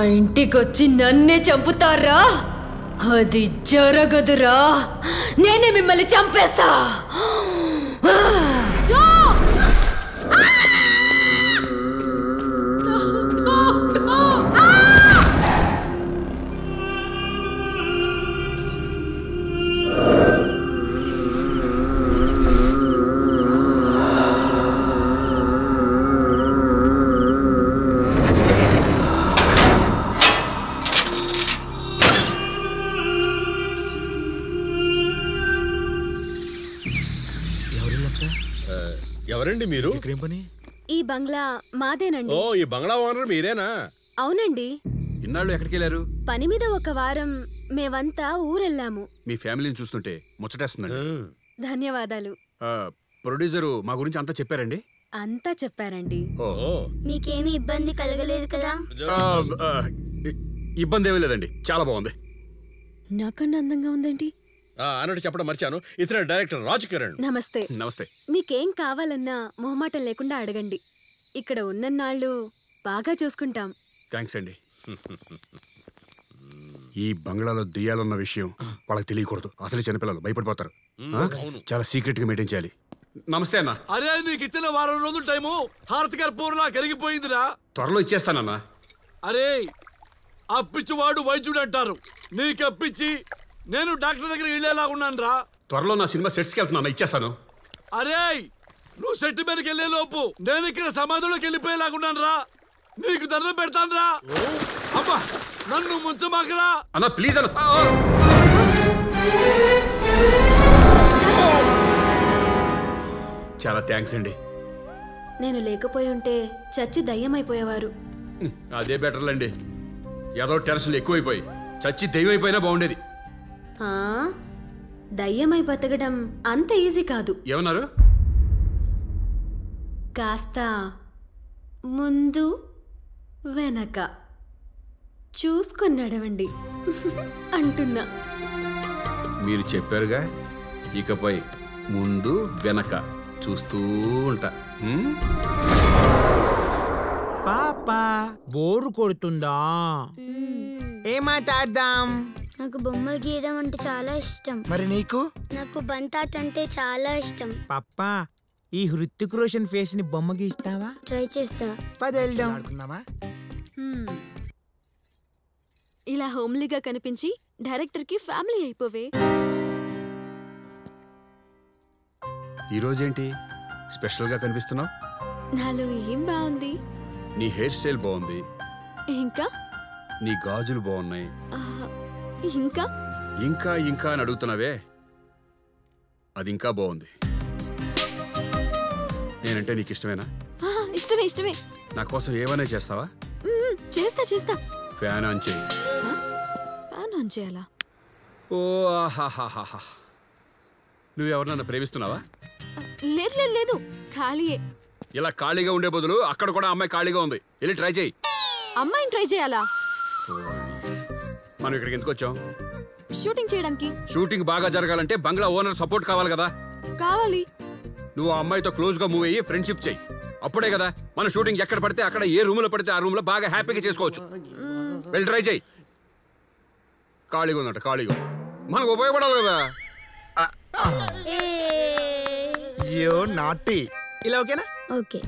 ఇంటికొచ్చి నన్నే చంపుతారా అది జరగదురా నేనే మిమ్మల్ని చంపేస్తా జో! ఆ, ఎవరండి మీరు పని ఈ బంగ్లా మాదేనండి ఓ ఈ బంగ్లా ఓనర్ మీరేనా అవునండి ఇన్నాళ్ళు ఎక్కడికి వెళ్ళారు పని మీద ఒక వారం మేవంతా ఊరెళ్ళాము మీ ఫ్యామిలీని చూస్తుంటే ముచ్చటేస్తుందండి ధన్యవాదాలు ఆ, ప్రొడ్యూసరు మా గురించి అంతా చెప్పారండి అంతా చెప్పారండి ఓ మీకేమీ ఇబ్బంది కలగలేదు కదా ఆ, ఆ, ఇ- ఇబ్బంది ఏమీ లేదండి చాలా బాగుంది నాకన్నా అందంగా ఉందేంటి ఆ, అన్నట్టు చెప్పడం మర్చాను ఇతర డైరెక్టర్ రాజ్ కిరణ్ నమస్తే నమస్తే మీకేం కావాలన్నా మొహమాటం లేకుండా అడగండి ఇక్కడ ఉన్నన్నాళ్ళు బాగా చూసుకుంటాం థ్యాంక్స్ అండి ఈ బంగ్లాలో దెయ్యాలున్న విషయం వాళ్ళకి తెలియకూడదు అసలు చిన్నపిల్లలు భయపడిపోతారు ఆ? చాలా సీక్రెట్ గా మెయింటైన్ చేయాలి నమస్తే అన్న అరే నీకు ఇచ్చిన వారం రోజుల టైము హారతి కర్పూరలా కరిగిపోయిందిరా త్వరలో ఇచ్చేస్తానన్నా అరే అప్పిచ్చివాడు వైద్యుడు అంటారు నీకు అప్పిచ్చి నేను డాక్టర్ దగ్గర వెళ్ళేలా ఉన్నాను రా త్వరలో నా సినిమా సెట్స్కి వెళ్తున్నాను ఇచ్చేస్తాను అరే నువ్వు సెట్ మీదకి వెళ్ళే లోపు నేను ఇక్కడ సమాధిలోకి వెళ్ళిపోయేలాగున్నాను రా నీకు దండం పెడతాను రా అబ్బా నన్ను ముంచమాకరా అన్న ప్లీజ్ అన్న ఆ, ఆ. చాలా థ్యాంక్స్ అండి నేను లేకపోయి ఉంటే చచ్చి దయ్యమైపోయేవారు హ్మ్, అదే బెటర్లండి ఏదో టెన్షన్లు ఎక్కువైపోయి చచ్చి దెయ్యం అయిపోయినా బాగుండేది ఆ? దయ్యమై బతకడం అంత ఈజీ కాదు ఏమన్నారు కాస్త ముందు వెనక చూసుకొని నడవండి అంటున్నా మీరు చెప్పారుగా ఇకపై ముందు వెనక చూస్తూ ఉంటా హ్మ్? పాపా బోరు కొడుతుందా ఏం మాట్లాడదాం నాకు బొమ్మలు గీయడం అంటే చాలా ఇష్టం మరి నీకు నాకు బంతాట్ అంటే చాలా ఇష్టం పప్పా ఈ హృతిక్ రోషన్ ఫేస్ ని బొమ్మ గీస్తావా ట్రై చేస్తా పద వెళ్దాం హ్మ్. ఇలా హోమ్లీగా కనిపించి డైరెక్టర్కి ఫ్యామిలీ అయిపోవే ఈరోజేంటి స్పెషల్గా కనిపిస్తున్నావు నాలో ఏం బాగుంది నీ హెయిర్ స్టైల్ బాగుంది ఇంకా నీ గాజులు బాగున్నాయి ఆ, ఇంకా ఇంకా ఇంకా అని అడుగుతున్నావే అది ఇంకా బాగుంది నేనంటే నీకు ఇష్టమేనా ఆ, ఇష్టమే ఇష్టమే నా కోసం ఏమైనా చేస్తావా మ్మ్, చేస్తా చేస్తా ఫ్యాన్ ఆన్ చేయి ఫ్యాన్ ఆన్ చేయాలా ఓ ఆహాహాహాహా. నువ్వెవరు నన్ను ప్రేమిస్తున్నావా లేదు లేదు లేదు ఖాళీయే ఇలా ఖాళీగా ఉండే బదులు అక్కడ కూడా అమ్మాయి ఖాళీగా ఉంది వెళ్ళి ట్రై చేయి అమ్మాయిని ట్రై చేయాలా మనం ఇక్కడికి ఎందుకు వచ్చాం షూటింగ్ చేయడానికి షూటింగ్ బాగా జరగాలంటే బంగ్లా ఓనర్ సపోర్ట్ కావాలి కదా కావాలి నువ్వు ఆ అమ్మాయితో క్లోజ్ గా మూవ్ అయ్యి ఫ్రెండ్షిప్ చేయి అప్పుడే కదా మన షూటింగ్ ఎక్కడ పడితే అక్కడ ఏ రూమ్ లో పడితే ఆ రూమ్ లో బాగా హ్యాపీగా చేసుకోవచ్చు వెళ్ళి ట్రై చేయి ఖాళీగా ఉందట ఖాళీగా ఉంది. మనకు ఉపయోగపడాలి కదా యో నాటి ఇలా ఓకేనా ఓకే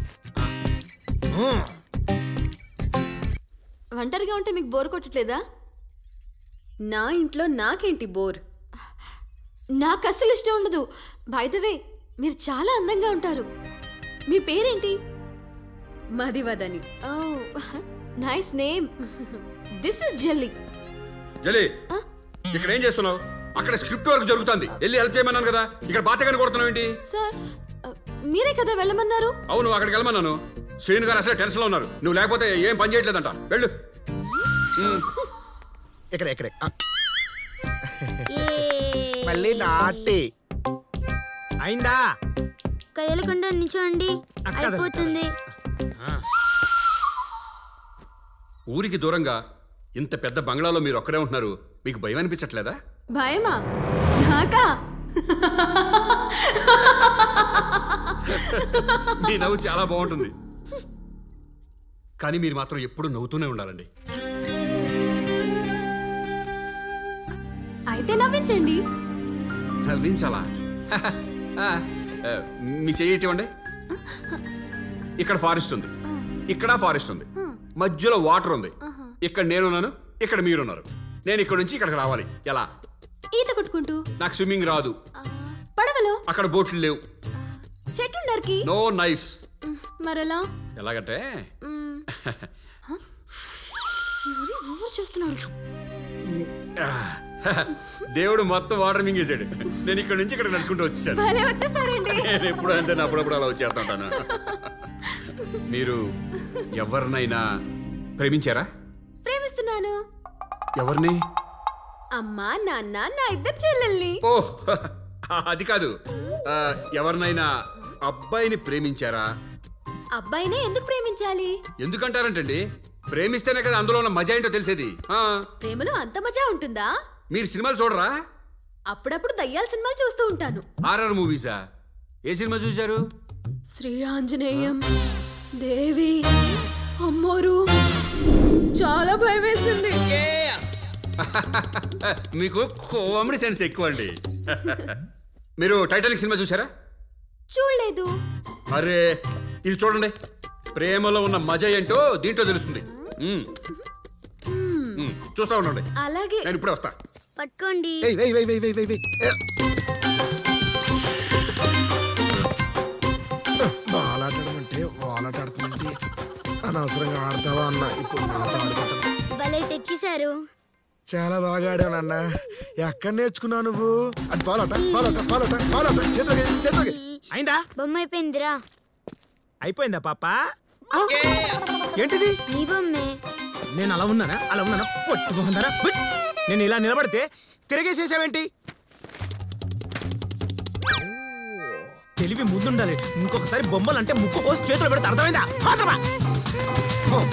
ఒంటరిగా ఉంటే మీకు బోర్ కొట్టట్లేదా నా ఇంట్లో నాకేంటి బోర్ నాకు అస్సలు ఇష్టం ఉండదు వే మీరు చాలా అందంగా ఉంటారు మీ పేరేంటి మదివదని ఓ nice name this is jelly జలి ఇక్కడ ఏం చేస్తున్నావు అక్కడ స్క్రిప్ట్ వర్క్ జరుగుతుంది వెళ్ళి హెల్ప్ చేయమన్నాను కదా ఇక్కడ బాతగాని కొడుతున్నావు ఏంటి సార్ మీరే కదా వెళ్ళమన్నారు అవును అక్కడికి వెళ్ళమన్నాను శ్రీను గారు అసలు టెన్షన్ లో ఉన్నారు నువ్వు లేకపోతే ఏం పని చేయట్లేదంట వెళ్ళు ఉమ్. ఇక్కడ ఇక్కడ మళ్ళీ నాటి అయిందా కదలకుండా నిల్చోండి అయిపోతుంది ఊరికి దూరంగా ఇంత పెద్ద బంగ్లాలో మీరు ఒక్కడే ఉంటున్నారు మీకు భయం అనిపించట్లేదా భయమా నాకా మీ నవ్వు చాలా బాగుంటుంది కానీ మీరు మాత్రం ఎప్పుడు నవ్వుతూనే ఉండాలండి అయితే నవ్వించండి నవ్వించాలా ఆ, ఆ, మీ చెయ్యి ఇవ్వండి ఇక్కడ ఫారెస్ట్ ఉంది ఇక్కడ ఫారెస్ట్ ఉంది మధ్యలో వాటర్ ఉంది ఇక్కడ నేనున్నాను ఇక్కడ మీరున్నారు నేను ఇక్కడ నుంచి ఇక్కడికి రావాలి ఎలా ఈత కొట్టుకుంటూ నాకు స్విమ్మింగ్ రాదు పడవలో అక్కడ బోట్లు లేవు చెట్లు నరికి నో నైఫ్స్ మరెలా ఎలాగంటే మ్, ఊరి ఊరు చూస్తున్నాడు దేవుడు మొత్తం వాటర్ మింగేశాడు నేను ఇక్కడ నుంచి ఇక్కడ నడుచుకుంటూ వచ్చేసాను భలే వచ్చేసారండి నేను ఎప్పుడు అంతే నా అప్పుడప్పుడు అలా వచ్చేస్తుంటాను మీరు ఎవరినైనా ప్రేమించారా ప్రేమిస్తున్నాను ఎవరిని అమ్మా నాన్న నా ఇద్దరు చెల్లెల్ని ఓ అది కాదు ఆ, ఎవరినైనా అబ్బాయిని ప్రేమించారా అబ్బాయినే ఎందుకు ప్రేమించాలి ఎందుకంటారంటండి ప్రేమిస్తేనే కదా అందులో ఉన్న మజా ఏంటో తెలిసేది ఆ, ప్రేమలో అంత మజా ఉంటుందా మీరు సినిమాలు చూడరా అప్పుడప్పుడు దయ్యాల సినిమాలు చూస్తూ ఉంటాను హారర్ మూవీసా ఏ సినిమా చూశారు శ్రీ ఆంజనేయం దేవి అమ్మోరు చాలా భయం వేస్తుంది మీకు కామెడీ సెన్స్ ఎక్కువ అండి మీరు టైటానిక్ సినిమా చూసారా చూడలేదు అరే ఇది చూడండి ప్రేమలో ఉన్న మజా ఏంటో దీంట్లో తెలుస్తుంది మ్మ్. మ్మ్. చూస్తా ఉండండి అలాగే నేను ఇప్పుడే వస్తా పట్టుకోండి బాలాటడం అంటే వాలాటాడుతుంది అనవసరంగా ఆడతావా అన్న ఇప్పుడు నాతో ఆడుకుంటాను భలే తెచ్చేశారు చాలా బాగా ఆడానన్న ఎక్కడ నేర్చుకున్నావు నువ్వు అది బాలాట బాలాట బాలాట బాలాట చేతులకి చేతులకి అయిందా బొమ్మ అయిపోయిందిరా అయిపోయిందా పాప ఏంటిది నీ బొమ్మే నేను అలా ఉన్నానా అలా ఉన్నానా పట్టుకుంటారా నేను ఇలా నిలబడితే తిరిగేసేసావేంటి తెలివి ముందుండాలి ఇంకొకసారి బొమ్మలు అంటే ముక్కు కోసి చేతులు పెడితే అర్థమైందా అవతల రా. ఓ,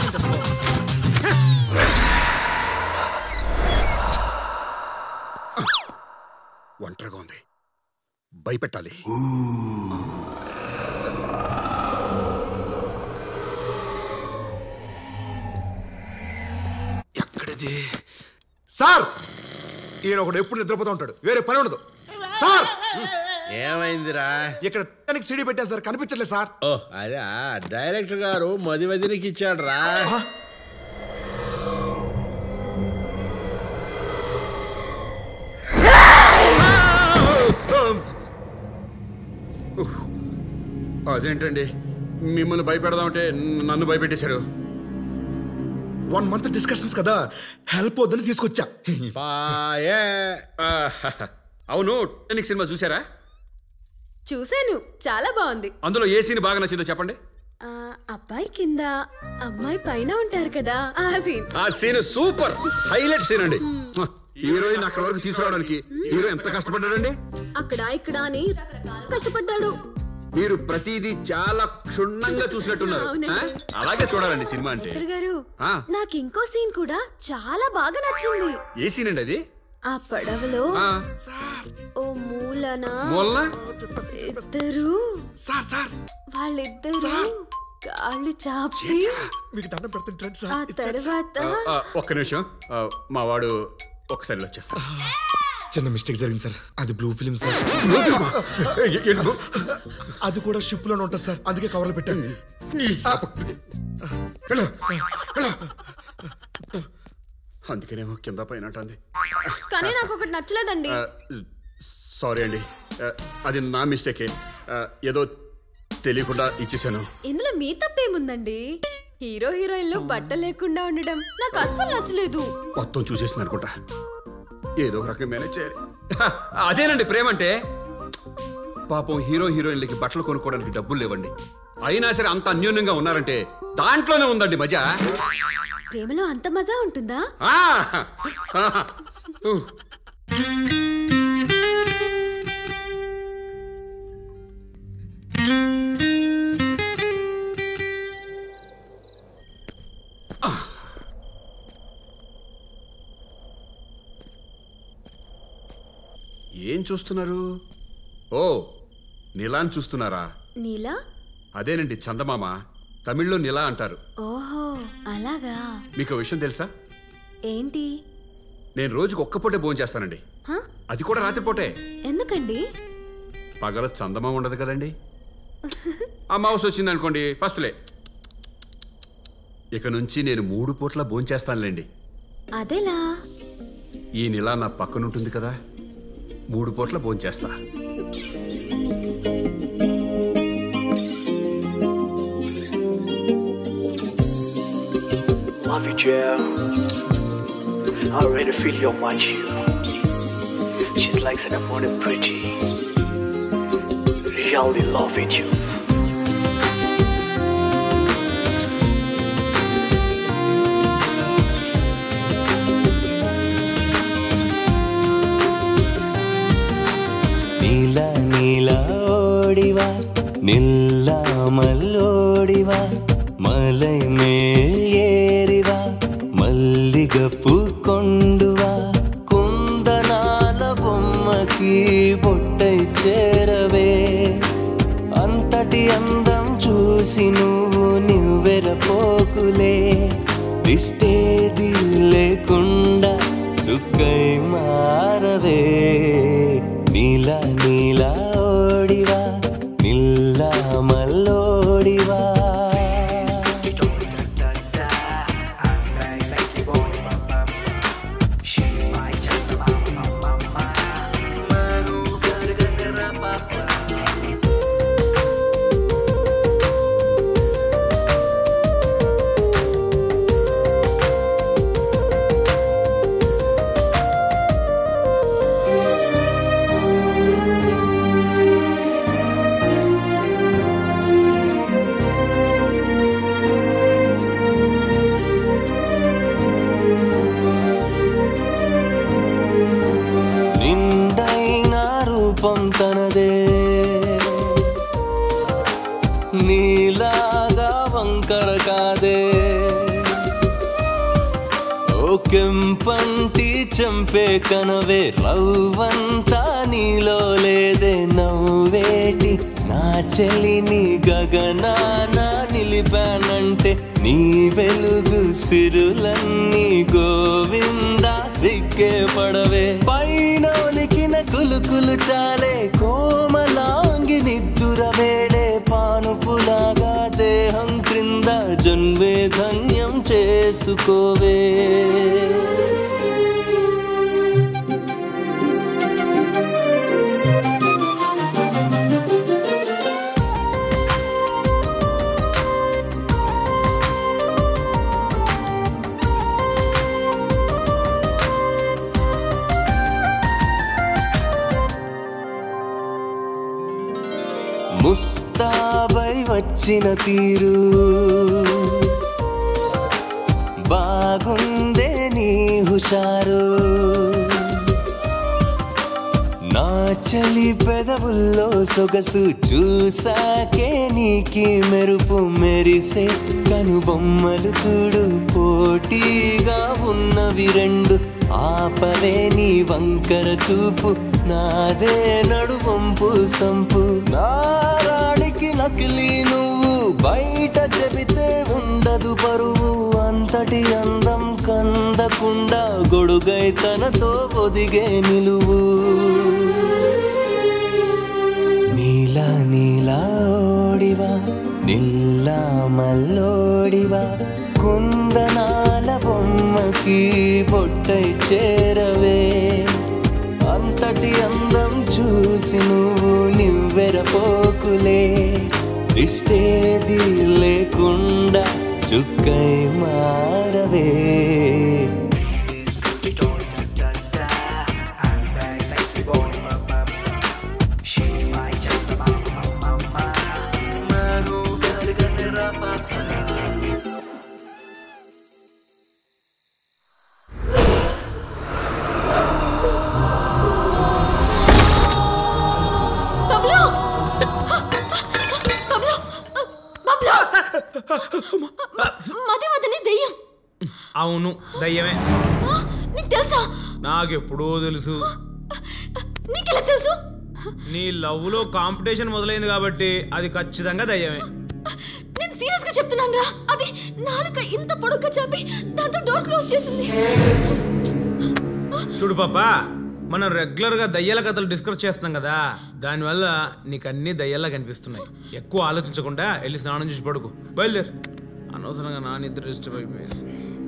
ఒంటరిగా ఉంది భయపెట్టాలి ఎక్కడిది సార్ ఈయన ఒకడు ఎప్పుడు నిద్రపోతూ ఉంటాడు వేరే పని ఉండదు సార్ ఏమైందిరా ఇక్కడ టైటానిక్ సీడీ పెట్టాను సార్ కనిపించట్లేదు సార్ ఓ అదే డైరెక్టర్ గారు మది వదినికి ఇచ్చాడు రా అదేంటండి మిమ్మల్ని భయపెడదామంటే నన్ను భయపెట్టేశారు వన్ మంత్ డిస్కషన్స్ కదా హెల్ప్ వద్దని తీసుకొచ్చా ఆ, అవును టైటానిక్ సినిమా చూసారా చూశాను చాలా బాగుంది అందులో ఏ సీన్ బాగా నచ్చిందో చెప్పండి ఆ, అబ్బాయి కింద అమ్మాయి పైన ఉంటారు కదా ఆ సీన్ ఆ సీన్ సూపర్ హైలైట్ సీన్ అండి హీరోయిన్ అక్కడ వరకు తీసుకురావడానికి హీరో ఎంత కష్టపడ్డాడండి అక్కడ ఇక్కడ అని రకరకాల కష్టపడ్డాడు మీరు ప్రతిదీ చాలా క్షుణ్ణంగా చూసినట్టున్నారు అవునండి. ఆ? అలాగే చూడాలండి సినిమా అంటే డాక్టర్ గారు ఆ. నాకు ఇంకో సీన్ కూడా చాలా బాగా నచ్చింది ఏ సీన్ అండి అది ఆ పడవలో ఆ. ఓ మూలన మూలన? ఇద్దరు సార్ సార్ వాళ్ళిద్దరు కాళ్ళు చాపి మీకు దండం పెడుతుంటారు ఆ తర్వాత ఆ, ఆ, ఒక్క నిమిషం ఆ, మా వాడు ఒక్కసారి ఇలా వచ్చేస్తా చిన్న మిస్టేక్ జరిగింది సార్ అది బ్లూ ఫిలిం సార్ అది కూడా షిప్ లోనే ఉంటుంది సార్ అందుకే కవర్లో పెట్టాను అందుకనేమో కింద పైన అంటుంది కానీ నాకు ఒకటి నచ్చలేదండి సారీ అండి ఆ, అది నా మిస్టేకే ఆ, ఏదో తెలియకుండా ఇచ్చేసాను ఇందులో మీ తప్పేముందండి హీరో హీరోయిన్లు బట్ట లేకుండా ఉండడం నాకు అస్సలు నచ్చలేదు మొత్తం చూసేసింది అనుకుంటా ఏదో ఒక రకం మేనేజ్ చేయాలి హ, అదేనండి ప్రేమ అంటే పాపం హీరో హీరోయిన్లకి బట్టలు కొనుక్కోవడానికి డబ్బులు లేవండి అయినా సరే అంత అన్యోన్యంగా ఉన్నారంటే దాంట్లోనే ఉందండి మజా ప్రేమలో అంత మజా ఉంటుందా ఆ! ఊ. ఏం చూస్తున్నారు ఓ నిలాన్ చూస్తున్నారా నీలా అదేనండి చందమామ తమిళ్లో నిలా అంటారు ఓహో అలాగా మీకు ఓ విషయం తెలుసా ఏంటి నేను రోజుకి ఒక్క పూటే భోజనం చేస్తానండి హ? అది కూడా రాత్రిపూటే ఎందుకండి పగల చందమా ఉండదు కదండి అమావాస్య వచ్చింది అనుకోండి ఫస్ట్లే ఇక నుంచి నేను మూడు పూట్ల భోంచేస్తానులేండి అదెలా ఈ నెల నా పక్కనుంటుంది కదా మూడు పూట్ల భోంచేస్తా Love you, Jill. I really feel your much you. She's like such a morning pretty. Really love it you. നീല നീല ഓടിവാ നില്ലാമല്ലോടിവാ മലമേൽ ഏറിവാ మల్లిగపు కొండువా కుందనాల బొమ్మకి బొట్టై చేరవే అంతటి అందం చూసి నువ్వు నివ్వెరపోకులే దిష్టేది లేకుండా సుక్కై మారవే నీల నీల ఓడివా నిల్ల మల్లోడివా నిండైన రూపం తనదే నీలాగా వంకర కాదే ఓ కెంపంటి చంపే కనవే రవ్వంతా నీలో లేదే నవ్వేటి నా చెల్లిని గగనాన నిలిపానంటే నీ వెలుగు సిరులన్నీ గోవిందా సిక్కే పడవే పైన ఒలికిన కులుకులు చాలే కోమలాంగి నిద్దుర వేడే పానుపులాగా దేహం క్రింద జన్మే ధన్యం చేసుకోవే ముస్తాబై వచ్చిన తీరు బాగుందే నీ హుషారు నా చలి పెదవుల్లో సొగసు చూసాకే నీకి మెరుపు మెరిసే కనుబొమ్మలు చూడు పోటీగా ఉన్నవి రెండు ఆపవే నీ వంకర చూపు నాదే నడువంపు సంపు నారాడికి నకిలీ నువ్వు బయట చెబితే ఉండదు పరువు అంతటి అందం కందకుండా గొడుగై తనతో ఒదిగే నిలువు నీల నీల ఓడివా నిల్ల మల్లోడివా కుందనాల బొమ్మకి బొట్టై చేరవే అంతటి అందం చూసి నువ్వు నివ్వెరపోకులే ఇష్టేది లేకుండా చుక్కై మారవే బబ్లు బబ్లు బబ్లు మది వదని దెయ్యం అవును దయ్యమే నీకు తెలుసా నాకెప్పుడో తెలుసు నీకెలా తెలుసు నీ లవ్ లో కాంపిటీషన్ మొదలైంది కాబట్టి అది ఖచ్చితంగా దయ్యమే నేను సీరియస్ గా చెప్తున్నాను రా అది నాలుక ఇంత పొడుగ్గా చాపి దాంతో డోర్ క్లోజ్ చేసింది చూడు పాప మనం రెగ్యులర్ గా దయ్యాల కథలు డిస్కస్ చేస్తున్నాం కదా దానివల్ల నీకు అన్ని దయ్యాలా కనిపిస్తున్నాయి ఎక్కువ ఆలోచించకుండా వెళ్ళి స్నానం చేసి పడుకో బయలుదేరు అనవసరంగా నా నిద్ర డిస్టర్బ్ అయిపోయింది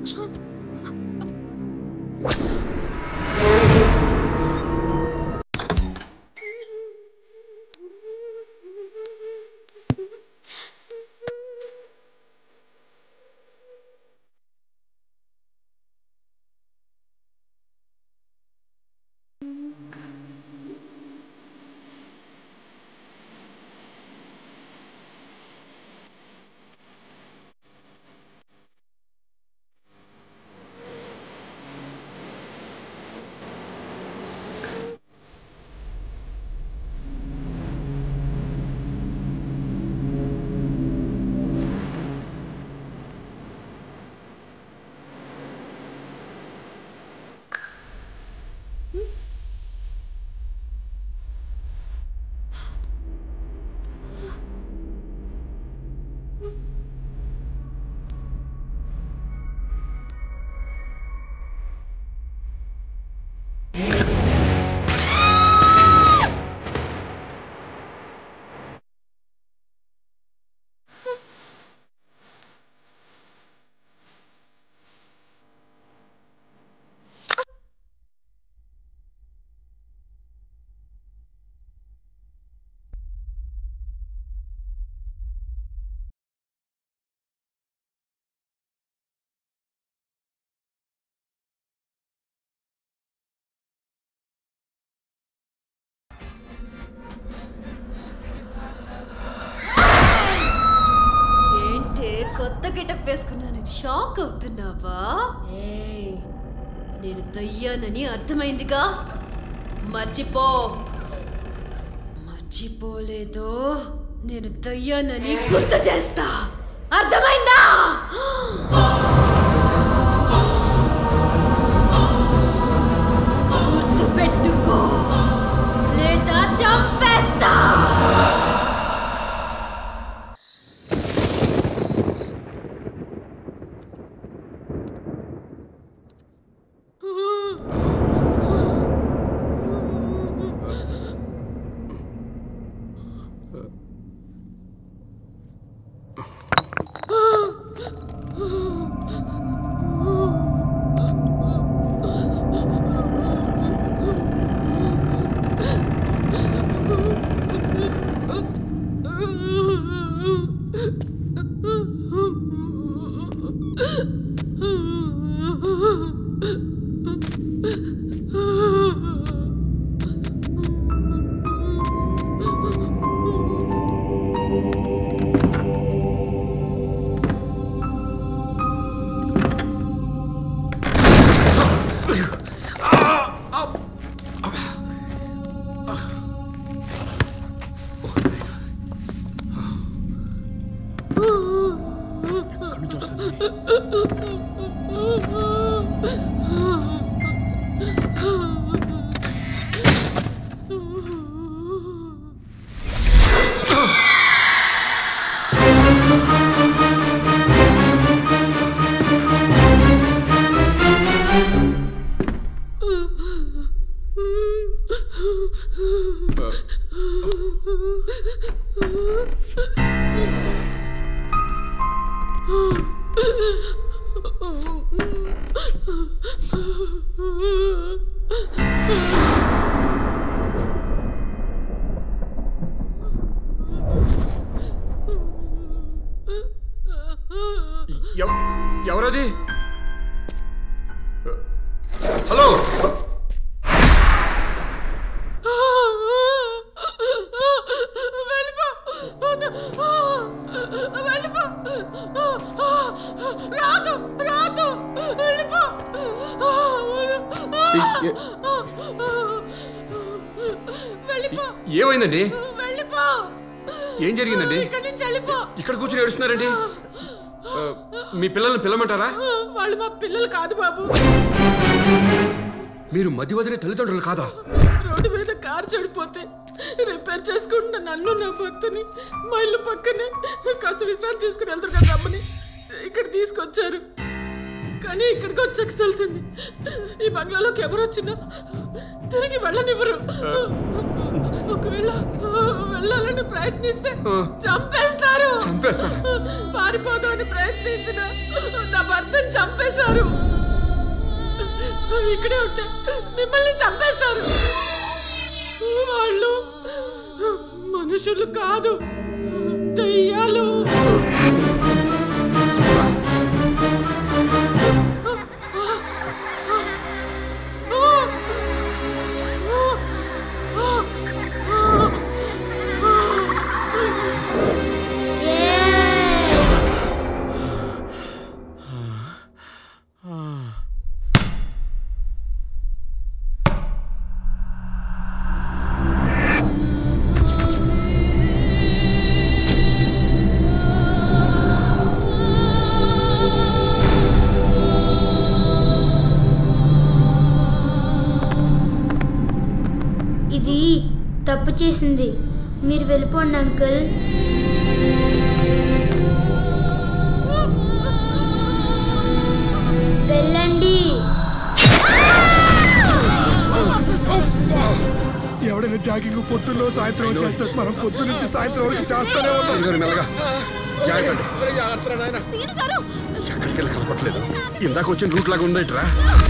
ఏంటే కొత్త గెటప్ వేసుకున్నాను షాక్ అవుతున్నావా ఏయ్ నేను దయ్యానని అర్థమైందిగా మర్చిపో మర్చిపోలేదో నేను దయ్యానని గుర్తు చేస్తా అర్థమైందా గుర్తు పెట్టుకో లేదా చంపేస్తా ఎవ- ఎవరది హలో రాదు రాదు వెళ్ళిపో వెళ్ళిపో ఏమైందండి వెళ్ళిపో ఏం జరిగిందండి ఇక్కడి నుంచి వెళ్ళిపో ఇక్కడ కూర్చుని ఏడుస్తున్నారండి ఆ, మీ పిల్లల్ని పిల్లమంటారా వాళ్ళు మా పిల్లలు కాదు బాబు మీరు మధ్య వదిలే తల్లిదండ్రులు కాదా రోడ్డు మీద కారు చెడిపోతే రిపేర్ చేసుకుంటున్న నన్ను నా భర్తని మా ఇల్లు పక్కనే కాస్త విశ్రాంతి తీసుకుని వెళ్తారు కదా అమ్మని ఇక్కడ తీసుకొచ్చారు కానీ ఇక్కడికి వచ్చాక తెలిసింది ఈ బంగ్లాలోకి ఎవరు వచ్చినా తిరిగి వెళ్ళనివ్వరు ఒకవేళ వెళ్ళాలని ప్రయత్నిస్తే చంపేస్తారు చంపేస్తారా? పారిపోదామని ప్రయత్నించిన నా భర్తను చంపేశారు ఇక్కడే ఉంటే మిమ్మల్ని చంపేస్తారు వాళ్ళు మనుషులు కాదు దయ్యాలు ఇది తప్పు చేసింది మీరు వెళ్ళిపోండి అంకుల్ వెళ్ళండి ఎవడైనా జాగింగ్ పొద్దున్నో సాయంత్రం చేస్తాడు మనం పొద్దు నుంచి సాయంత్రం వరకు చేస్తూనే ఇదిగోండి ఉన్నాం మెల్లగా జాగ్రత్త జాగ్రత్త నాయన ఎక్కడికి వెళ్ళి కనపట్లేదు ఇందాక వచ్చిన రూట్ లాగా ఉందేంట్రా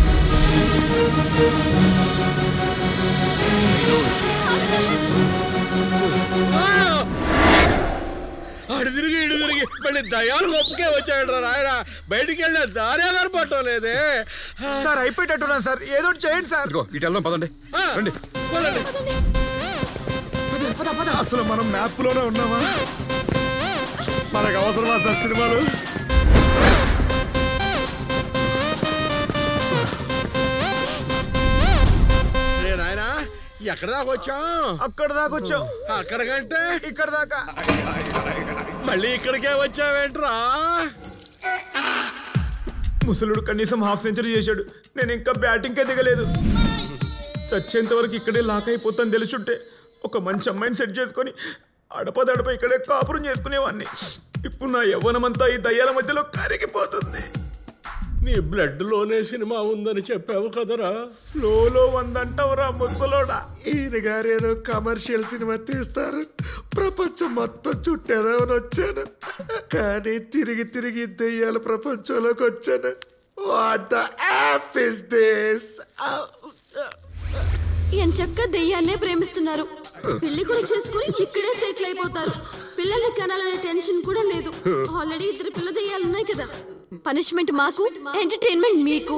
ఆడు తిరిగి ఇడు తిరిగి మళ్ళీ దయాలు గొప్పకే వచ్చాడు రా నాయన బయటికి వెళ్ళే దారే కనపడటం లేదే సార్ అయిపోయేటట్టున్నాను సార్ ఏదో ఒకటి చేయండి సార్ ఇదిగో ఇటు వెళ్దాం పదండి రండి అసలు మనం మ్యాప్ లోనే ఉన్నామా మనకు అవసరమా సార్ సినిమాలు రే నాయన ఎక్కడ దాకా వచ్చాం అక్కడ దాకా వచ్చాం అక్కడ కంటే ఇక్కడ దాకా మళ్ళీ ఇక్కడికే వచ్చావేంట్రా ముసలుడు కనీసం హాఫ్ సెంచరీ చేశాడు నేను ఇంకా బ్యాటింగ్కే దిగలేదు చచ్చేంత వరకు ఇక్కడే లాక్ అయిపోతాను తెలుసుంటే ఒక మంచి అమ్మాయిని సెట్ చేసుకొని అడపదడప ఇక్కడే కాపురం చేసుకునేవాడిని ఇప్పుడు నా యవ్వనమంతా ఈ దయ్యాల మధ్యలో కరిగిపోతుంది నీ బ్లడ్ లోనే సినిమా ఉందని చెప్పావు కదరా ఫ్లోలో వందంటావురా ముసలోడా ఈయన గారు ఏదో కమర్షియల్ సినిమా తీస్తారు ప్రపంచం మొత్తం చుట్టేదామని వచ్చాను కానీ తిరిగి తిరిగి దెయ్యాల ప్రపంచంలోకి వచ్చాను what the app is this ఎంచక్క దెయ్యాన్నే ప్రేమిస్తున్నారు పెళ్లి కూడా చేసుకుని ఇక్కడే సెటిల్ అయిపోతారు పిల్లల్ని కనాలనే టెన్షన్ కూడా లేదు ఆల్రెడీ ఇద్దరు పిల్ల దెయ్యాలు ఉన్నాయి కదా పనిష్మెంట్ మాకు ఎంటర్టైన్మెంట్ మీకు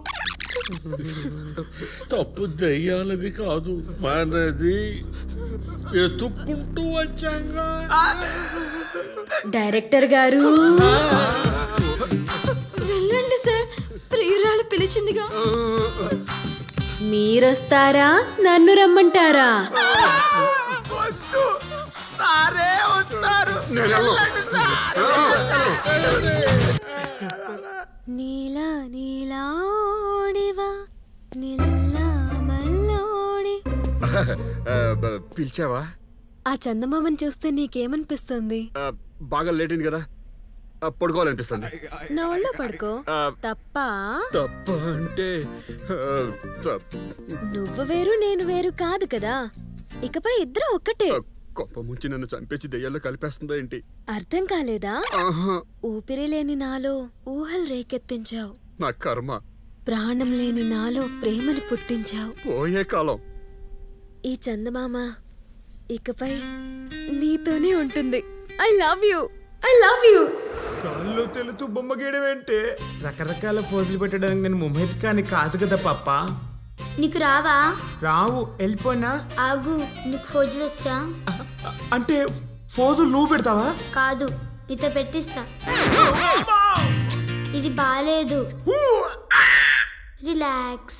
తప్పు దెయ్యాలది కాదు మనది ఎత్తుక్కుంటూ వచ్చాంగా డైరెక్టర్ గారు వెళ్ళండి సార్ ప్రియురాలు పిలిచిందిగా మీరొస్తారా నన్ను రమ్మంటారా సారే వస్తారు నీలా నీలా ఓడివా నిల్లా మల్లోడి ఆ, బ- పిలిచావా ఆ చందమామని చూస్తే నీకేమనిపిస్తుంది ఆ, బాగా లేట్ అయింది కదా ఆ, పడుకోవాలనిపిస్తుంది నా ఒళ్ళో పడుకో ఆ, తప్ప తప్ప అంటే ఆ, తప్ప. నువ్వు వేరు నేను వేరు కాదు కదా ఇకపై ఇద్దరు ఒక్కటే గొప్ప ముంచి నన్ను చంపేసి దెయ్యాల్లో కలిపేస్తుందా ఏంటి అర్థం కాలేదా ఆహా, ఊపిరి లేని నాలో ఊహలు రేకెత్తించావు నా కర్మ ప్రాణం లేని నాలో ప్రేమను పుట్టించావు పోయే కాలం ఈ చందమామ ఇకపై నీతోనే ఉంటుంది I love you I love you కాళ్ళు తెలుతూ బొమ్మ గీయడం ఏంటే రకరకాల ఫోజులు పెట్టడానికి నేను ముమ్మెత్ కానీ కాదు కదా పప్ప నీకు రావా రావు వెళ్ళిపోయినా ఆగు నీకు ఫోజులు వచ్చా అంటే ఫోజులు నువ్వు పెడతావా కాదు నీతో పెట్టిస్తా ఇది బాలేదు రిలాక్స్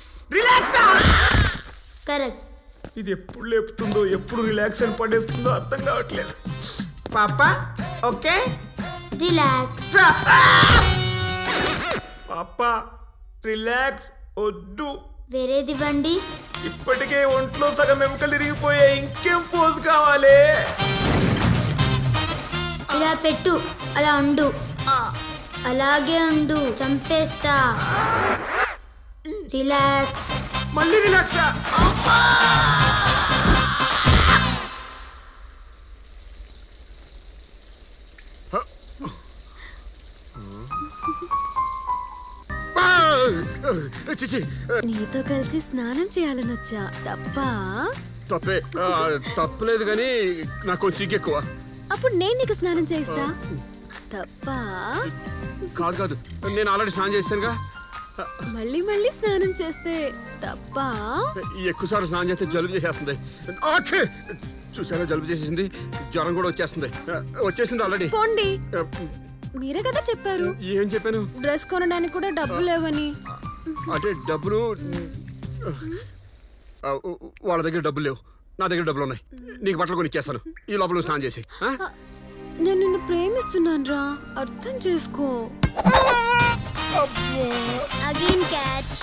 కరెక్ట్ ఇది ఎప్పుడు లేపుతుందో ఎప్పుడు రిలాక్స్ అని పడేస్తుందో అర్థం కావట్లేదు పాప ఓకే రిలాక్స్ పాప రిలాక్స్ వద్దు వేరేది ఇవ్వండి ఇప్పటికే ఒంట్లో సగం ఎముకలు ఇరిగిపోయాయి ఇంకేం ఫోజ్ కావాలి ఇలా పెట్టు అలా ఉండు అలాగే ఉండు చంపేస్తా రిలాక్స్ మళ్ళీ రిలాక్స్ చిచి నీతో కలిసి స్నానం చేయాలని వచ్చా తప్పా తప్పే ఆ, తప్పలేదు కానీ నాకు కొంచెం సిగ్గు ఎక్కువ అప్పుడు నేను నీకు స్నానం చేయిస్తా తప్పా కాదు కాదు నేను ఆల్రెడీ స్నానం చేశానుగా మళ్ళీ మళ్ళీ స్నానం చేస్తే తప్పా ఎక్కువసార్లు స్నానం చేస్తే జలుబు చేసేస్తుంది ఆఖే! చూసారా జలుబు చేసేసింది జ్వరం కూడా వచ్చేస్తుంది ఆ, వచ్చేసింది ఆల్రెడీ పోండి మీరే కదా చెప్పారు ఏం చెప్పాను డ్రెస్ కొనడానికి కూడా డబ్బు లేవని అంటే డబ్బులు ఆ, వాళ్ళ దగ్గర డబ్బులు లేవు నా దగ్గర డబ్బులు ఉన్నాయి నీకు బట్టలు కొని ఇచ్చేస్తాను ఈ లోపల నువ్వు స్నానం చేసి ఆ? నేను నిన్ను ప్రేమిస్తున్నాను రా అర్థం చేసుకో అగైన్ క్యాచ్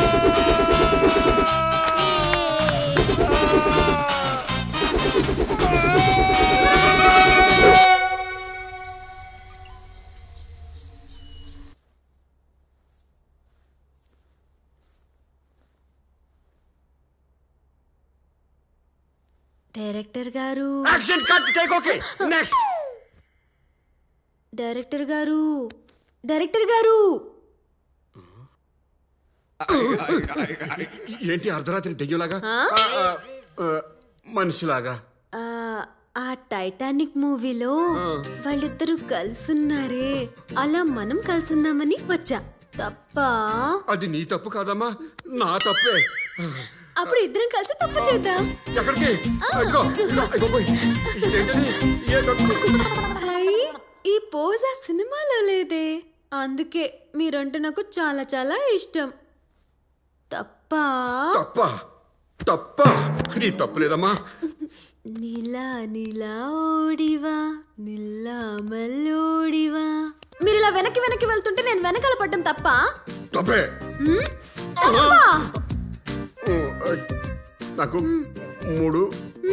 డైరెక్టర్ గారు action cut take okay next director గారు డైరెక్టర్ గారు ఏంటి అర్ధరాత్రి దెయ్యంలాగా ఆ? ఆ, ఆ, ఆ, మనిషిలాగా ఆ, ఆ టైటానిక్ మూవీలో వాళ్ళిద్దరూ కలుసున్నారే అలా మనం కలుసుందామని వచ్చా తప్ప అది నీ తప్పు కాదమ్మా నా తప్పే అప్పుడు ఇద్దరం కలిసి తప్పు చేద్దాం ఎక్కడికి ఇదిగో, ఇదిగో, ఇదిగో పోయ్. ఏంటది? ఏంటో. అయ్, ఈ పోజ్ ఆ సినిమాలో లేదే అందుకే మీరంటే నాకు చాలా చాలా ఇష్టం తప్ప తప్ప తప్ప నీ తప్పు లేదమ్మా నీలా నీలా ఓడివా నిల్లా మల్లోడివా మీరు ఇలా వెనక్కి వెనక్కి వెళ్తుంటే నేను వెనకాల పడ్డం తప్ప తప్పే తప్పా ఊ, ఆ, నాకు మూడు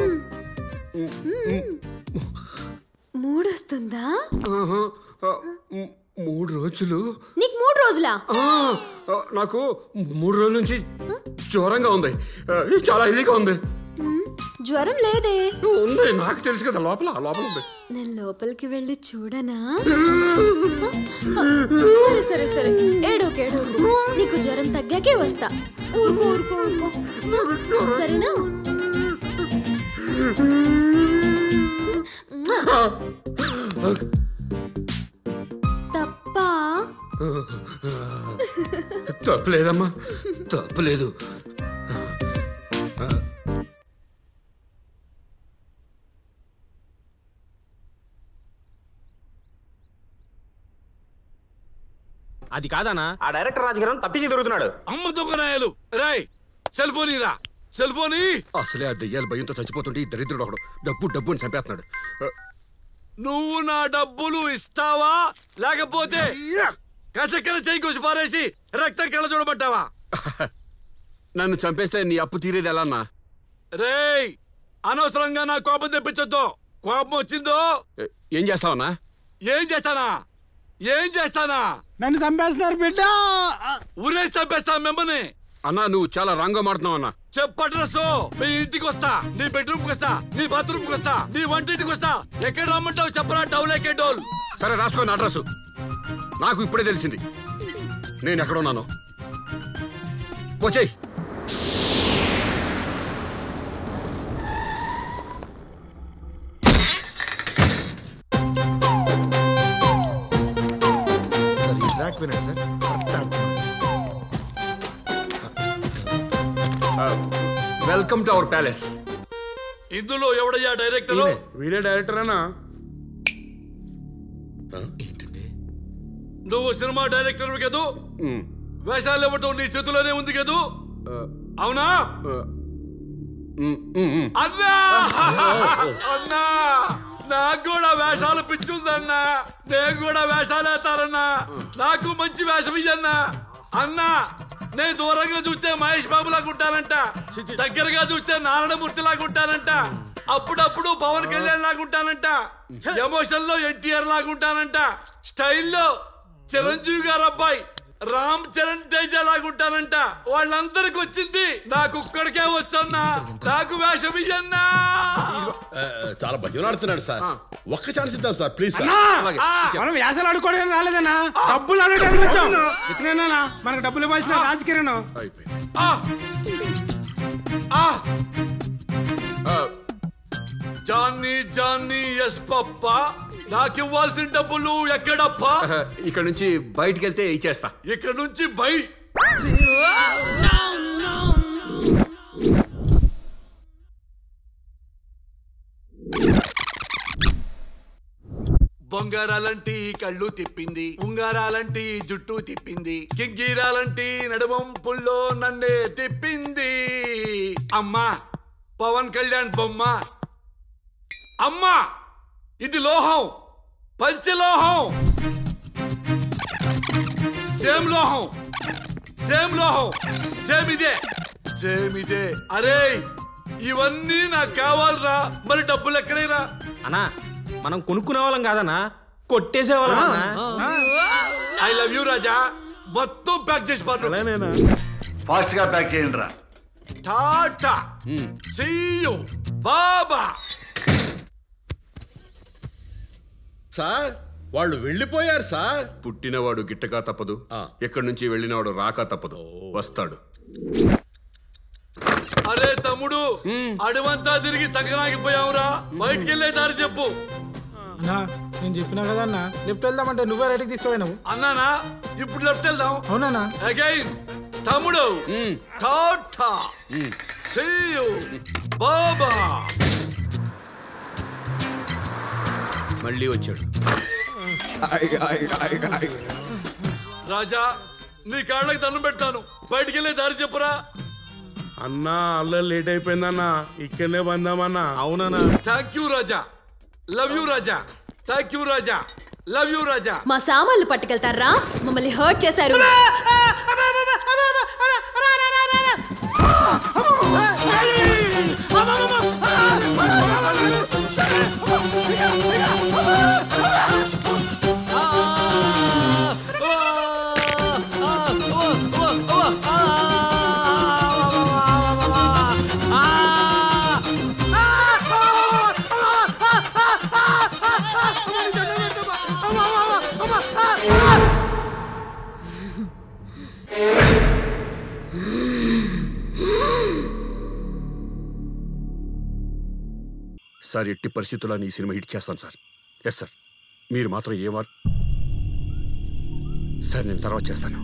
మూడొస్తుందా ఆహా, ఆ, మ్, మూడు రోజులు నీకు మూడు రోజులా ఆ, ఆ, నాకు మూడు రోజుల నుంచి జ్వరంగా ఉంది ఆ, చాలా ఇదిగా ఉంది మ్, జ్వరం లేదే ఉంది నాకు తెలుసు కదా లోపల లోపల ఉంది నేను లోపలికి వెళ్ళి చూడనా సరే సరే సరే ఏడోకు ఏడోకు నీకు జ్వరం తగ్గాకే వస్తా ఊరుకో ఊరుకో ఊరుకో సరేనా తప్పా తప్పలేదమ్మా తప్పలేదు అది కాదనా ఆ డైరెక్టర్ రాజగారు తప్పించి దొరుకుతున్నాడు అమ్మ దొంగనాయాలు రాయ్ సెల్ ఫోన్ ఇరా సెల్ ఫోన్ అసలే ఆ దెయ్యాలు భయంతో చచ్చిపోతుంటే ఈ దరిద్రుడు ఒకడు డబ్బు డబ్బు అని చంపేస్తున్నాడు ఆ, నువ్వు నా డబ్బులు ఇస్తావా లేకపోతే కసక్కన చేయి కోసి పారేసి రక్తం కళ్ళ చూడబట్టావా నన్ను చంపేస్తే నీ అప్పు తీరేది ఎలా అన్నా రేయ్ అనవసరంగా నా కోపం తెప్పించొద్దు కోపం వచ్చిందో ఏ- ఏం చేస్తావన్నా ఏం చేస్తానా ఏం చేస్తానా నన్ను చంపేస్తున్నారు బిడ్డ ఊరే చంపేస్తా మిమ్మల్ని అన్నా నువ్వు చాలా రాంగో మాడుతున్నావు అన్నా చెప్పడ్రస్సు మీ ఇంటికి వస్తా నీ బెడ్రూమ్ కి వస్తా నీ బాత్రూమ్ కి వస్తా నీ వంటింటికి వస్తా ఎక్కడ రమ్మంటావు చెప్పరా డౌలేకే డోల్ సరే రాసుకో నా అడ్రస్ నాకు ఇప్పుడే తెలిసింది నేను ఎక్కడ ఉన్నాను వచ్చేయ్ సార్ ఈ ట్రాక్ వినండి సార్ కరెక్ట్ ఆడుతున్నాను. వెల్కమ్ టు అవర్ ప్యాలెస్ ఇందులో ఎవడయ్యా డైరెక్టర్ వీరే డైరెక్టర్ అన్నా నువ్వు సినిమా డైరెక్టర్ కదూ వేషాలు ఇవ్వటం నీ చేతిలోనే ఉంది కదూ అవునా అన్నా అన్నా నాకు కూడా వేషాలు పిచ్చుందన్నా నేను కూడా వేషాలు వేస్తారన్నా నాకు మంచి వేషం ఇయ్యన్నా అన్నా నేను దూరంగా చూస్తే మహేష్ బాబు లాగా ఉంటానంట దగ్గరగా చూస్తే నారాయణమూర్తి లాగా ఉంటానంట అప్పుడప్పుడు పవన్ కళ్యాణ్ లాగా ఉంటానంట ఎమోషన్ లో ఎన్టీఆర్ లాగా ఉంటానంట స్టైల్లో చిరంజీవి గారు అబ్బాయి రామ్ చరణ్ తేజ లాగుంటానంట వాళ్ళందరికి వచ్చింది నాకు ఒక్కడికే వచ్చన్నా నాకు వేషం ఇయ్యన్నా ఆ, చాలా బతిమలాడుతున్నాడు సార్ ఒక్క ఛాన్స్ ఇద్దాం సార్ ప్లీజ్ సార్ అన్నా, మనం వ్యాసాలు ఆడుకోవడానికి రాలేదన్నా డబ్బులు ఆడటానికి వచ్చాం ఇతనేనా మనకు డబ్బులు ఇవ్వాల్సిన రాజకీరణం జాన్ని జాన్ని ఎస్ పప్ప నాకు ఇవ్వాల్సిన డబ్బులు ఎక్కడప్పా ఇక్కడ నుంచి బయటికి వెళ్తే ఇచ్చేస్తా ఇక్కడ నుంచి బై బొంగారాలంటి కళ్ళు తిప్పింది ఉంగారాలంటి జుట్టు తిప్పింది కింగీరాలంటి నడుమంపుల్లో నన్నే తిప్పింది అమ్మా పవన్ కళ్యాణ్ బొమ్మ అమ్మా ఇది లోహం పంచలోహం సేమ్ లోహం సేమ్ లోహం సేమ్ ఇదే సేమ్ ఇదే అరే ఇవన్నీ నాకు కావాలరా మరి డబ్బులు ఎక్కడైనా అన్నా మనం కొనుక్కునే వాళ్ళం కాదన్నా కొట్టేసే వాళ్ళం ఐ లవ్ యూ రాజా మొత్తం ప్యాక్ చేసి పాటు ఫాస్ట్ గా ప్యాక్ చేయండి రా టాటా సీయు బాబా సార్ వాళ్ళు వెళ్ళిపోయారు సార్ పుట్టినవాడు గిట్టక తప్పదు ఎక్కడి నుంచి వెళ్ళినవాడు రాక తప్పదు వస్తాడు అరే తమ్ముడు అడవంతా తిరిగి చక్కనాగిపోయావురా బయటికి వెళ్ళే దారి చెప్పు అన్నా నేను చెప్పినా కదా అన్న లెఫ్ట్ వెళ్దామంటే నువ్వే రైట్కి తీసుకుపోయినావు అన్నానా ఇప్పుడు లెఫ్ట్ వెళ్దాం అవునా అగైన్ తమ్ముడు టాటా సీయు బాబా మళ్ళీ వచ్చాడు రాజా నీ కాళ్ళకి దండం పెడతాను బయటికి వెళ్ళే దారి చెప్పురా అన్నా అల్ల లేట్ అయిపోయిందన్నా ఇక్కడనే బందామన్నా అవునన్నా thank you Raja love you Raja thank you Raja love you Raja మా సామాన్లు పట్టుకెళ్తారా మమ్మల్ని హర్ట్ చేశారు సార్ ఎట్టి పరిస్థితుల్లో ఈ సినిమా హిట్ చేస్తాను సార్ ఎస్ సార్ మీరు మాత్రం ఏ వార్ సార్ నేను తర్వాత చేస్తాను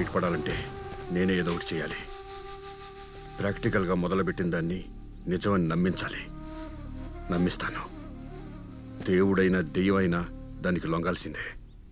బయటపడాలంటే నేనే ఏదో ఒకటి చేయాలి ప్రాక్టికల్గా మొదలుపెట్టిన దాన్ని నిజమని నమ్మించాలి నమ్మిస్తాను దేవుడైనా దెయ్యమైనా దానికి లొంగాల్సిందే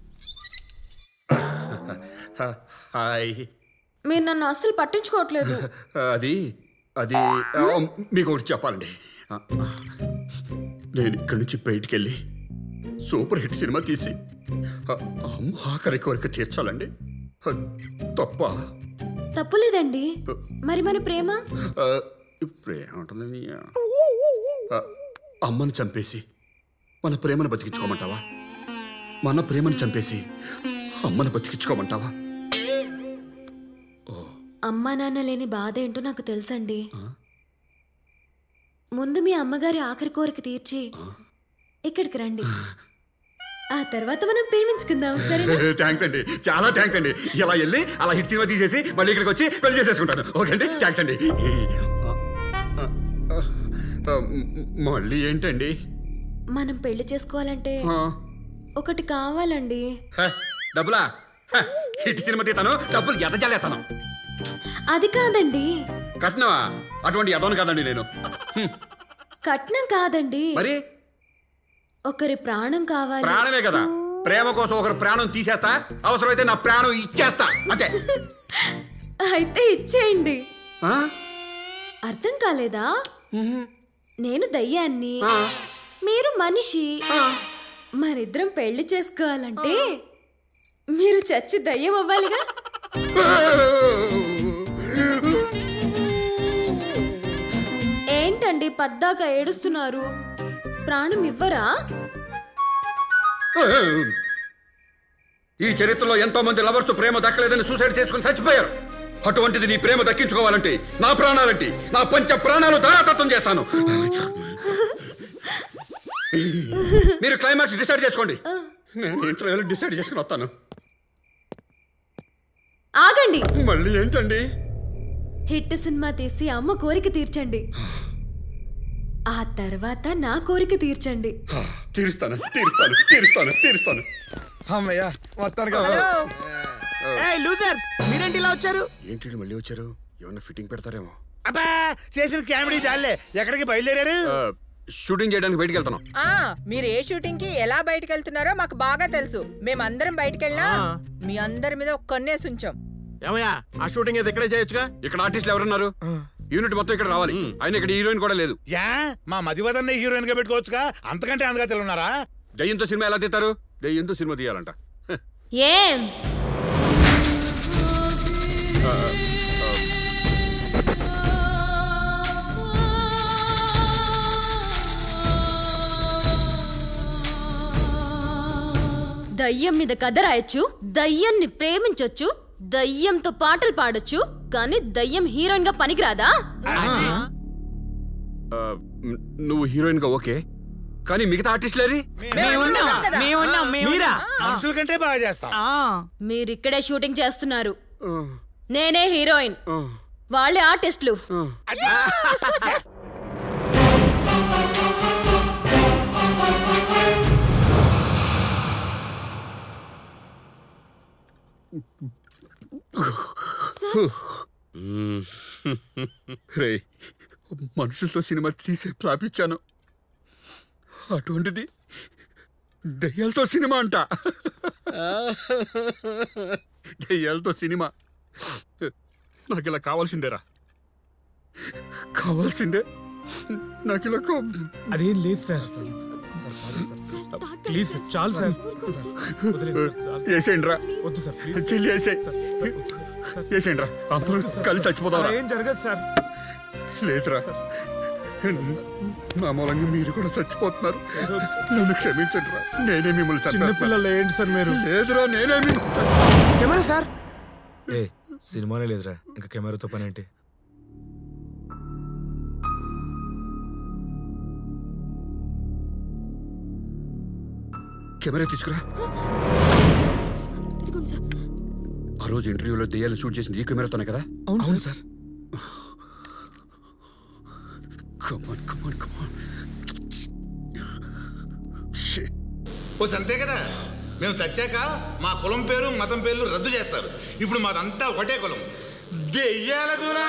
హాయ్ మీరు నన్ను అస్సలు పట్టించుకోవట్లేదు అది అది ఆ, మీకు ఒకటి చెప్పాలండి ఆ, నేను ఇక్కడి నుంచి బయటికి వెళ్ళి సూపర్ హిట్ సినిమా తీసి ఆ, అమ్మ ఆఖరి కోరిక తీర్చాలండి ఆ, తప్ప తప్పులేదండి మరి మన ప్రేమ ఆ, ఇప్పుడు ఏముంటుందని ఆ, అమ్మని చంపేసి మన ప్రేమను బతికించుకోమంటావా మన ప్రేమను చంపేసి అమ్మను బతికించుకోమంటావా అమ్మా నాన్న లేని బాధ ఏంటో నాకు తెలుసండి ముందు మీ అమ్మగారి ఆఖరి కోరిక తీర్చి ఇక్కడికి రండి ఆ తర్వాత మనం ప్రేమించుకుందాం సరేనా థ్యాంక్స్ అండి చాలా థ్యాంక్స్ అండి ఇలా వెళ్ళి అలా హిట్ సినిమా తీసేసి మళ్ళీ ఇక్కడికి వచ్చి పెళ్లి చేసేసుకుంటాను ఓకే అండి థ్యాంక్స్ అండి ఆ, ఆ, ఆ, మళ్ళీ ఏంటండి మనం పెళ్లి చేసుకోవాలంటే ఆ, ఒకటి కావాలండి హ, డబ్బులా హ, హిట్ సినిమా తీతాను డబ్బులు ఎదజాలేతాను అది కాదండి కట్నవా అటువంటి ఎదవను కాదండి నేను హ్మ్, కట్నం కాదండి మరి ఒకరి ప్రాణం కావాలి ప్రాణమే కదా ప్రేమ కోసం ఒకరు ప్రాణం తీసేస్తా అవసరమైతే నా ప్రాణం ఇచ్చేస్తా అంతే అయితే ఇచ్చేయండి ఆ? అర్థం కాలేదా నేను దయ్యాన్ని మీరు మనిషి మరిద్దరం పెళ్లి చేసుకోవాలంటే మీరు చచ్చి దయ్యం అవ్వాలిగా ఏంటండి పద్దాక ఏడుస్తున్నారు ప్రాణం ఇవ్వరా ఈ చరిత్రలో ఎంతో మంది లవర్స్ ప్రేమ దక్కలేదని సూసైడ్ చేసుకుని చచ్చిపోయారు అటువంటిది నీ ప్రేమ దక్కించుకోవాలంటే నా ప్రాణాలంటే నా పంచ ప్రాణాలు దారాతత్వం చేస్తాను మీరు క్లైమాక్స్ డిసైడ్ చేసుకోండి నేను ఇంటర్వ్యూలో డిసైడ్ చేసుకుని వస్తాను ఆగండి మళ్ళీ ఏంటండి హిట్ సినిమా తీసి అమ్మ కోరిక తీర్చండి ఆ తర్వాత నా కోరిక తీర్చండి తీరుస్తాను తీరుస్తాను తీరుస్తాను తీరుస్తాను అమ్మయ్యా మొత్తానికి లూజర్స్ మీరేంటి ఇలా వచ్చారు ఏంటి వీళ్ళు మళ్ళీ వచ్చారు ఏమన్నా ఫిట్టింగ్ పెడతారేమో అబ్బా చేసిన కామెడీ చాలే ఎక్కడికి బయలుదేరారు షూటింగ్ చేయడానికి బయటికి వెళ్తున్నాం ఆ మీరు ఏ షూటింగ్ కి ఎలా బయటకు వెళ్తున్నారో మాకు బాగా తెలుసు మేమందరం బయటకు వెళ్ళినా మీ అందరి మీద ఒక కన్నేసి ఉంచాం ఏమయ్యా ఆ షూటింగ్ అయితే ఇక్కడే చేయొచ్చుగా ఇక్కడ ఆర్టిస్టులు ఎవరున్నారు యూనిట్ మొత్తం ఇక్కడ రావాలి ఆయన ఇక్కడ హీరోయిన్ కూడా లేదు యా మా మదివదన్నే హీరోయిన్ గా పెట్టుకోవచ్చుగా అంతకంటే అందగా ఉన్నారా దయ్యంతో సినిమా ఎలా తీస్తారు దయ్యంతో సినిమా తీయాలంట ఏం ఆ, ఆ, దయ్యం మీద కథ రాయొచ్చు దయ్యాన్ని ప్రేమించొచ్చు దయ్యంతో పాటలు పాడొచ్చు కానీ దయ్యం హీరోయిన్ గా పనికిరాదా ఆ, మ్, నువ్వు హీరోయిన్ గా ఓకే కానీ మిగతా ఆర్టిస్టులేరి మనుషుల కంటే బాగా చేస్తాం మీరిక్కడే షూటింగ్ చేస్తున్నారు నేనే హీరోయిన్ వాళ్ళే ఆర్టిస్టులు రే మనుషులతో సినిమా తీసే ప్రాపించాను అటువంటిది దయ్యాలతో సినిమా అంట దయ్యాలతో సినిమా నాకు ఇలా కావాల్సిందేరా కావాల్సిందే నాకు ఇలా అదేం లేదు సార్ ప్లీజ్ సార్ చాలు సార్ వేసేయండి రా వద్దు సార్ చెల్లి వేసేయి వేసేయండి రా అందరూ కలిసి చచ్చిపోతారా అలా ఏం జరగదు సార్ లేదురా నా మూలంగా మీరు కూడా చచ్చిపోతున్నారు నన్ను క్షమించండి రా నేనే మిమ్మల్ని చిన్న చంపేస్తాను. పిల్లలు ఏంటి సార్ మీరు లేదురా నేనే మిమ్మల్ని కెమెరా సార్ ఏ సినిమానే లేదురా ఇంకా కెమెరాతో పని ఏంటి కెమెరా తీసుకురా ఇదిగోండి సార్ ఆ రోజు ఇంటర్వ్యూలో దెయ్యాలు షూట్ చేసింది ఈ కెమెరాతోనే కదా అవును సార్ కమాన్ కమాన్ కమాన్ ఓ అంతే కదా మేము చచ్చాక మా కులం పేరు మతం పేర్లు రద్దు చేస్తారు ఇప్పుడు మాదంతా ఒకటే కులం దెయ్యాల కులం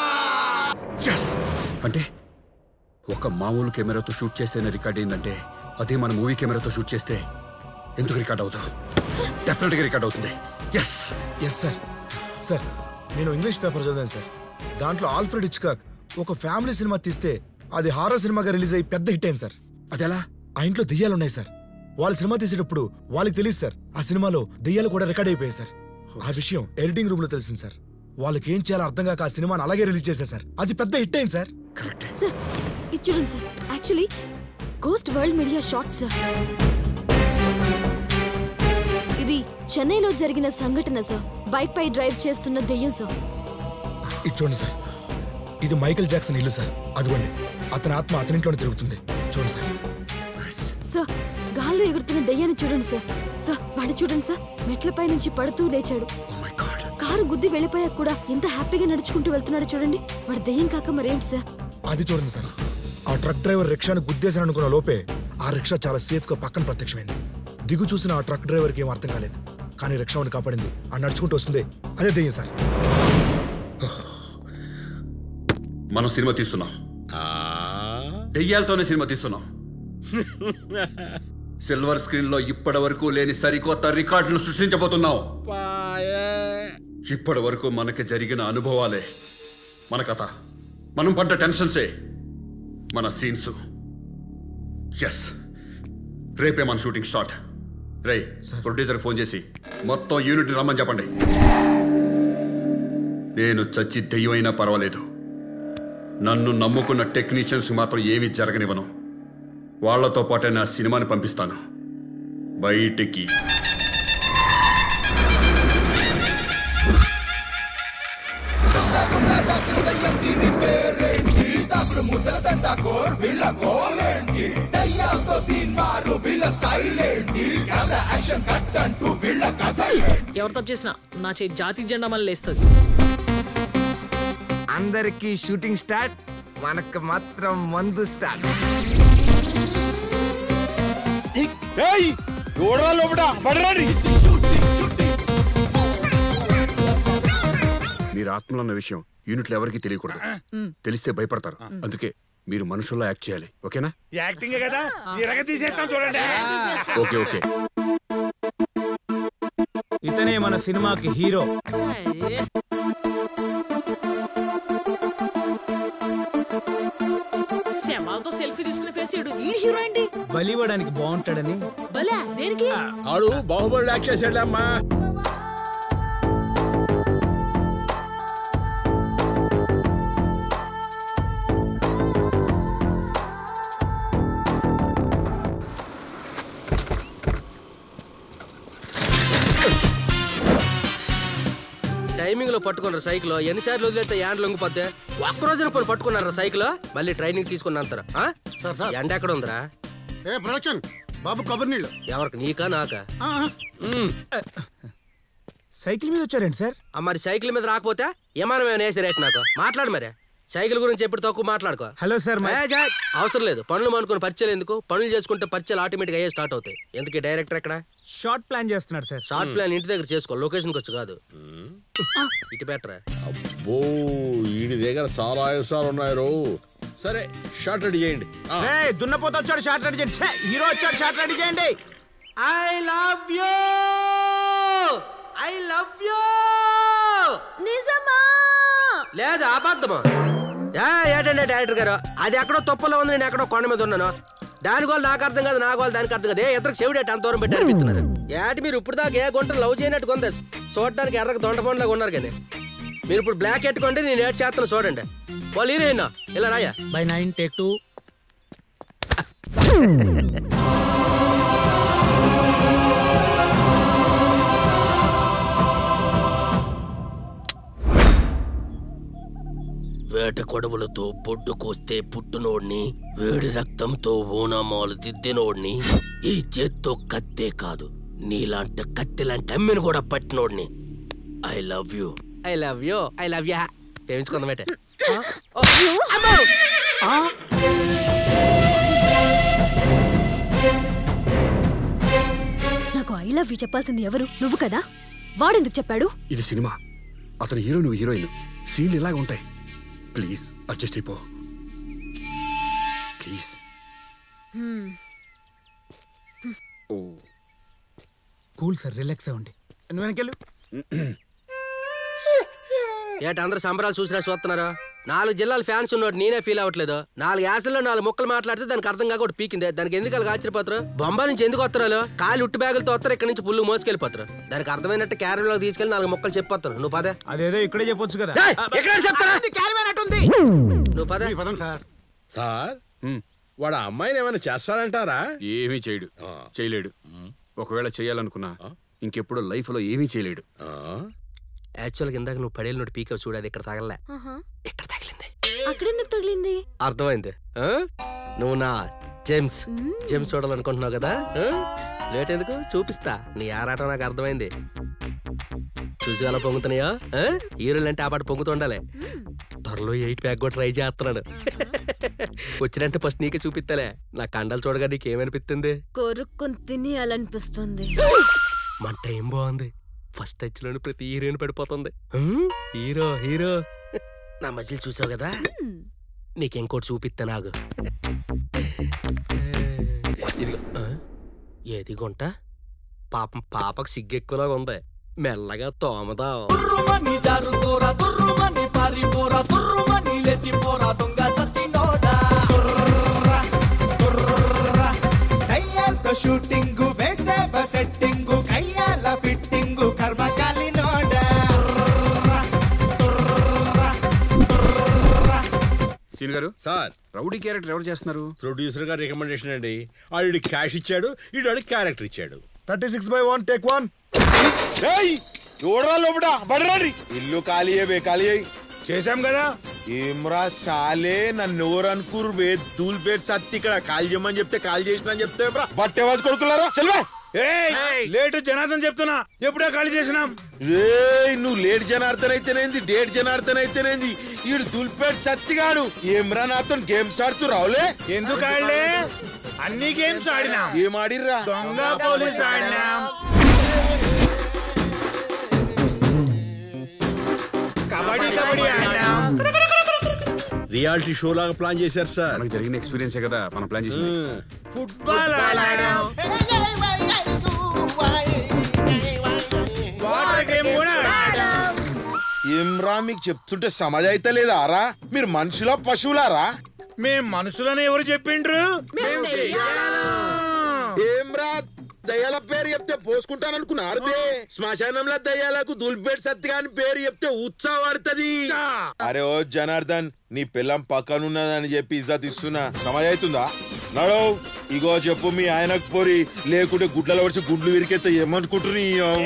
అంటే ఒక మామూలు కెమెరాతో షూట్ చేస్తేనే రికార్డ్ అయిందంటే అదే మన మూవీ కెమెరాతో షూట్ చేస్తే ఎందుకు రికార్డ్ అవుతావు డెఫినెట్గా రికార్డ్ అవుతుంది ఎస్ ఎస్ సార్ సార్ నేను ఇంగ్లీష్ పేపర్ చదివాను సార్ దాంట్లో ఆల్ఫ్రెడ్ ఇచ్కాక్ ఒక ఫ్యామిలీ సినిమా తీస్తే అది హారర్ సినిమాగా రిలీజ్ అయ్యి పెద్ద హిట్ అయింది సార్ అదెలా ఆ ఇంట్లో దెయ్యాలు ఉన్నాయి సార్ వాళ్ళ సినిమా తీసేటప్పుడు వాళ్ళకి తెలియదు సార్ ఆ సినిమాలో దెయ్యాలు కూడా రికార్డ్ అయిపోయాయి సార్ ఆ విషయం ఎడిటింగ్ రూమ్ లో తెలిసింది సార్ వాళ్ళకి ఏం చేయాలో అర్థం కాక ఆ సినిమాని అలాగే రిలీజ్ చేశారు సార్ అది పెద్ద హిట్ అయింది సార్ సార్ ఇది చూడండి sir actually ghost world media short sir ఇది చెన్నైలో జరిగిన సంఘటన సార్ బైక్ పై డ్రైవ్ చేస్తున్న దెయ్యం సార్ ఇది చూడండి సార్ ఇది మైకేల్ జాక్సన్ ఇల్లు సార్ అదిగోండి అతని ఆత్మ అతని ఇంట్లోనే తిరుగుతుంది చూడండి సార్ సార్ గాల్లో ఎగురుతున్న దెయ్యాన్ని చూడండి సార్ సార్ వాడి చూడండి సార్ మెట్లపై నుంచి పడుతూ లేచాడు కారు గుద్ది వెళ్ళిపోయాక కూడా ఎంత హ్యాపీగా నడుచుకుంటూ వెళ్తున్నాడు చూడండి వాడి దెయ్యం కాక మరేంటి సార్ అది చూడండి సార్ ఆ ట్రక్ డ్రైవర్ రిక్షాను గుద్దేశాను అనుకున్న లోపే ఆ రిక్షా చాలా సేఫ్ గా పక్కన ప్రత్యక్షమైంది దిగు చూసిన ఆ ట్రక్ డ్రైవర్కి ఏం అర్థం కాలేదు కానీ రిక్షాని కాపాడింది ఆ నడుచుకుంటూ వస్తుంది అదే దెయ్యం సార్ మనం సినిమా తీస్తున్నాం దెయ్యాలతోనే సినిమా తీస్తున్నాం సిల్వర్ స్క్రీన్ లో ఇప్పటి వరకు లేని సరికొత్త రికార్డులు సృష్టించబోతున్నాం ఇప్పటి వరకు మనకి జరిగిన అనుభవాలే మన కథ మనం పడ్డ టెన్షన్సే మన సీన్స్ ఎస్ రేపే మన షూటింగ్ స్టార్ట్ రే ప్రొడ్యూసర్ ఫోన్ చేసి మొత్తం యూనిట్ రమ్మని చెప్పండి నేను చచ్చి దెయ్యమైనా పర్వాలేదు నన్ను నమ్ముకున్న టెక్నీషియన్స్ మాత్రం ఏమీ జరగనివ్వను వాళ్లతో పాటే నా సినిమాని పంపిస్తాను బయటికి ఎవరు తప్పు చేసినా నా చేతి జాతీయ జెండా మళ్ళీ లేస్తుంది అందరికి షూటింగ్ స్టార్ట్ మనకు మాత్రం మందు స్టార్ట్ మీరు ఆత్మలు అన్న విషయం యూనిట్లో ఎవరికీ తెలియకూడదు తెలిస్తే భయపడతారు అందుకే మీరు మనుషుల్లో యాక్ట్ చేయాలి ఓకేనా యాక్టింగ్ కదా ఇరగ తీసేస్తాం చూడండి ఓకే ఓకే ఇతనే మన సినిమాకి హీరో శవాలతో సెల్ఫీ తీసుకునే ఫేస్ ఈ హీరో అండి బలివ్వడానికి బాగుంటాడని భలే దేనికి ఆడు బాహుబలి యాక్ట్ చేసాడమ్మా టైమింగ్ లో పట్టుకున్నారు సైకిల్ ఎన్నిసార్లు వదిలేస్తే యాండ్ లొంగిపోతే ఒక్క రోజున పోయి పట్టుకున్నారా సైకిల్ మళ్ళీ ట్రైనింగ్ తీసుకున్నంతరా ఎండ ఎక్కడ ఉందిరా ఏ ప్రొడక్షన్ బాబు కొబ్బరి నీళ్ళు ఎవరికి నీకా నాకా సైకిల్ మీద వచ్చారండి సార్ ఆ మరి సైకిల్ మీద రాకపోతే విమానం ఏమైనా వేసి రేట్ నాకు మాట్లాడు మరి సైకిల్ గురించి ఎప్పుడు తక్కువ మాట్లాడుకో హలో సార్ ఏ, జా, అవసరం లేదు పనులు మానుకుని పరిచయాలు ఎందుకు పనులు చేసుకుంటే పరిచయాలు ఆటోమేటిక్ అయ్యే స్టార్ట్ అవుతాయి ఎందుకు డైరెక్టర్ ఎక్కడ షార్ట్ ప్లాన్ చేస్తున్నాడు సార్ షార్ట్ ప్లాన్ ఇంటి దగ్గర చేసుకో లొకేషన్కి వచ్చి కాదు ఇటు బెటరా ఓ వీడి దగ్గర చాలా ఇష్టాలు ఉన్నాయి రో సరే షార్ట్ రెడీ చేయండి ఆ. ఏయ్, దున్నపోత వచ్చాడు షార్ట్ రెడీ చేయండి ఛే, హీరో వచ్చాడు షార్ట్ రెడీ చేయండి I love you I love you నిజమా లేదా అబద్ధమా ఏ, ఏంటంటే డైరెక్టర్ గారు అది ఎక్కడో తప్పులో ఉంది నేను ఎక్కడో కొండ మీద ఉన్నాను దాని గోల్ నాకు అర్థం కాదు నా గోల్ దానికి అర్థం కాదు ఏ ఇద్దరు చెవిడేట అంత దూరం పెట్టి అనిపిస్తున్నారు ఏటి మీరు ఇప్పుడు దాకా ఏ గుంట లవ్ చేయనట్టు కొంద చూడటానికి ఎర్రగా దొండ పండులాగా ఉన్నారు కానీ మీరు ఇప్పుడు బ్లాక్ ఎట్టుకోండి నేను ఏడు చేస్తాను చూడండి వాళ్ళు హీరోయిన్ ఇలా రాయా బై నైన్ టేక్ టూ వేట కొడవలతో పొడ్డు కోస్తే పుట్టునోడిని వేడి రక్తంతో ఓనామాలు దిద్దినోడిని ఈ చేత్తో కత్తే కాదు నీలాంటి కత్తిలాంటి అమ్మిని కూడా పట్టినోడిని I love you I love you I love you ప్రేమించుకుందామేట నాకు ఐ లవ్ యూ చెప్పాల్సింది ఎవరు నువ్వు కదా వాడెందుకు చెప్పాడు ఇది సినిమా అతను హీరో నువ్వు హీరోయిన్ సీన్లు ఇలాగ ఉంటాయి ప్లీజ్ అడ్జస్ట్ అయిపో please oh cool sir relax అవ్వండి నువ్వు వెనకెళ్ళు ఏట అందరు సంబరాలు చూసినా చూస్తున్నారు నాలుగు జిల్లాల ఫ్యాన్స్ ఉన్నోడు నేనే ఫీల్ అవ్వట్లేదు నాలుగు యాసల్లో నాలుగు ముక్కలు మాట్లాడితే దానికి అర్థం కాక ఒకటి పీకింది దానికి ఎందుకు అలాగ ఆశ్చర్యపోతారు బొంబాయి నుంచి ఎందుకు వస్తారు కాలు ఉట్టి బ్యాగులతో వస్తారు ఇక్కడ నుంచి పుల్లు మోసుకెళ్ళిపోతారు దానికి అర్థమైనట్టు క్యారెట్లో తీసుకెళ్ళి నాలుగు ముక్కలు చెప్పొస్తారు నువ్వు పదే అదేదో ఇక్కడే చెప్పొచ్చు కదా ఏయ్, ఎక్కడ చెప్తారా నువ్వు పదే పదం సార్ సార్ వాడు ఆ అమ్మాయిని ఏమైనా చేస్తాడంటారా ఏమీ చేయడు చేయలేడు ఒకవేళ చేయాలనుకున్నా ఇంకెప్పుడు లైఫ్ లో ఏమీ చేయలేడు యాక్చువల్గా ఇందాక నువ్వు పడేలు నోటి పీకప్ చూడాలి ఇక్కడ తగలలే అక్కడెందుకు తగిలింది అర్థమైంది ఆ? నువ్వు నా జేమ్స్ జేమ్స్ చూడాలనుకుంటున్నావు కదా ఆ? లేట్ ఎందుకు చూపిస్తా నీ ఆరాటం నాకు అర్థమైంది చూసి ఎలా పొంగుతున్నాయో ఆ? హీరోలు అంటే ఆ పాట పొంగుతుండాలి త్వరలో ఎయిట్ ప్యాక్ కూడా ట్రై చేస్తున్నాను వచ్చినంటే ఫస్ట్ నీకే చూపిస్తాలే నా కండలు చూడగా నీకేమనిపిస్తుంది కొరుక్కుని తినేయాలనిపిస్తుంది మన టైం బాగుంది ఫస్ట్ టచ్ లోని ప్రతి హీరోయిన్ పడిపోతుంది హ్మ్? హీరో హీరో నా మధ్యలో చూసావు కదా నీకెంకోటి చూపిస్తా నాకు ఇదిగో ఆ? ఏది గుంట పాపం పాపకు సిగ్గెక్కువలాగా ఉంది మెల్లగా తోమదా షూటింగ్ వేసే సెట్టింగ్ కయ్యాల ఫిట్టింగ్ కర్మకాలి నోడ సీన్ గారు సార్ రౌడీ క్యారెక్టర్ ఎవరు చేస్తున్నారు ప్రొడ్యూసర్ గారి రికమెండేషన్ అండి ఆడి క్యాష్ ఇచ్చాడు ఈడు ఆడి క్యారెక్టర్ ఇచ్చాడు thirty six by one take one చూడరా లోపట బడరాడి ఇల్లు ఖాళీ బే ఖాళీ అయ్యి చేశాం కదా ఏమ్రా సాలే నన్ను ఎవరు అనుకురు బే దూల్పేట సత్తి ఇక్కడ కాల్ చేయమని చెప్తే కాల్ చేసిన అని చెప్తే బట్టే వాసి కొడుకులారా చల్వే లేట్ జనార్దన్ చెప్తున్నా ఎప్పుడే ఖాళీ చేసినాం రే నువ్వు లేట్ జనార్దన్ అయితేనేంది డేట్ జనార్దన్ అయితేనేంది ఈడు దుల్పేట సత్తిగాడు ఏమ్రా నాతో గేమ్స్ ఆడుతూ రావులే ఎందుకు ఆడలే? అన్ని గేమ్స్ ఆడినాం. ఏం ఆడిర్రా దొంగ పోలీస్ ఆడినాం. కబడ్డీ కబడ్డీ ఆడినాం రియాలిటీ షో లాగా ప్లాన్ చేశారు సార్ మనకు జరిగిన ఎక్స్పీరియన్సే కదా మనం ప్లాన్ చేసింది ఫుట్బాల్ ఆడాం వాటర్ గేమ్ కూడా ఆడాం ఏమ్రా మీకు చెప్తుంటే సమాజ్ అయితే లేదా రా మీరు మనుషులా పశువులారా మేం మనుషులని ఎవరు చెప్పిండ్రు ఏమ్రా దయ్యాల పేరు చెప్తే పోసుకుంటాననుకున్నారు బే శ్మశానంలో దయ్యాలకు దుల్పేట్ సత్తిగా అని పేరు చెప్తే ఉత్సాహం పడుతుంది అరే ఓ జనార్దన్ నీ పిల్లం పక్కనున్నదని చెప్పి ఇజ్జత్ ఇస్తున్నా సమాజ్ అవుతుందా నడో ఇగో చెప్పు మీ ఆయనకు పోరి లేకుంటే గుడ్లలో వచ్చి గుడ్లు విరికెత్తే ఏమనుకుంటున్నారు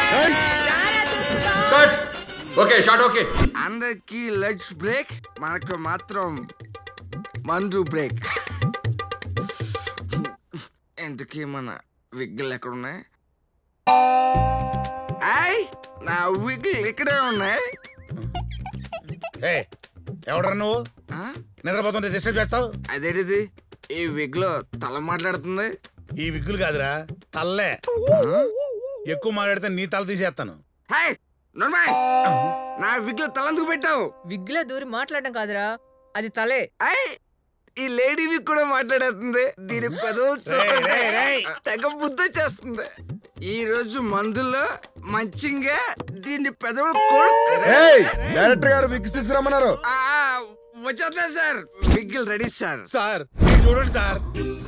ఓకే షార్ట్ ఓకే అందరికి లెగ్స్ బ్రేక్ మనకు మాత్రం మందు బ్రేక్ ఎందుకే మన విగ్గులు ఎక్కడ ఉన్నాయి ఐ నా విగ్గులు ఇక్కడే ఉన్నాయి ఎవడరా నువ్వు నిద్రపోతుంటే డిస్టర్బ్ చేస్తావు అదేంటిది ఈ విగ్లో తల మాట్లాడుతుంది ఈ విగ్గులు కాదురా తల్లే ఎక్కువ మాట్లాడితే నీ తల తీసేస్తాను హే నోర్మాయ్ నా విగ్లో తలందుకు పెట్టావు విగ్గులో దూరి మాట్లాడడం కాదురా అది తలే ఐ ఈ లేడీ విగ్ కూడా మాట్లాడేస్తుంది దీని పెదవులు చూస్తుంటే తెగ బుద్ధ చేస్తుంది ఈ రోజు మందుల్లో మంచిగా దీన్ని పెదవులు కొడుకు డైరెక్టర్ గారు విగ్స్ తీసుకురమ్మన్నారు వచ్చేట్లేదు సార్ విగ్గిల్ రెడీ సార్ సార్ చూడండి సార్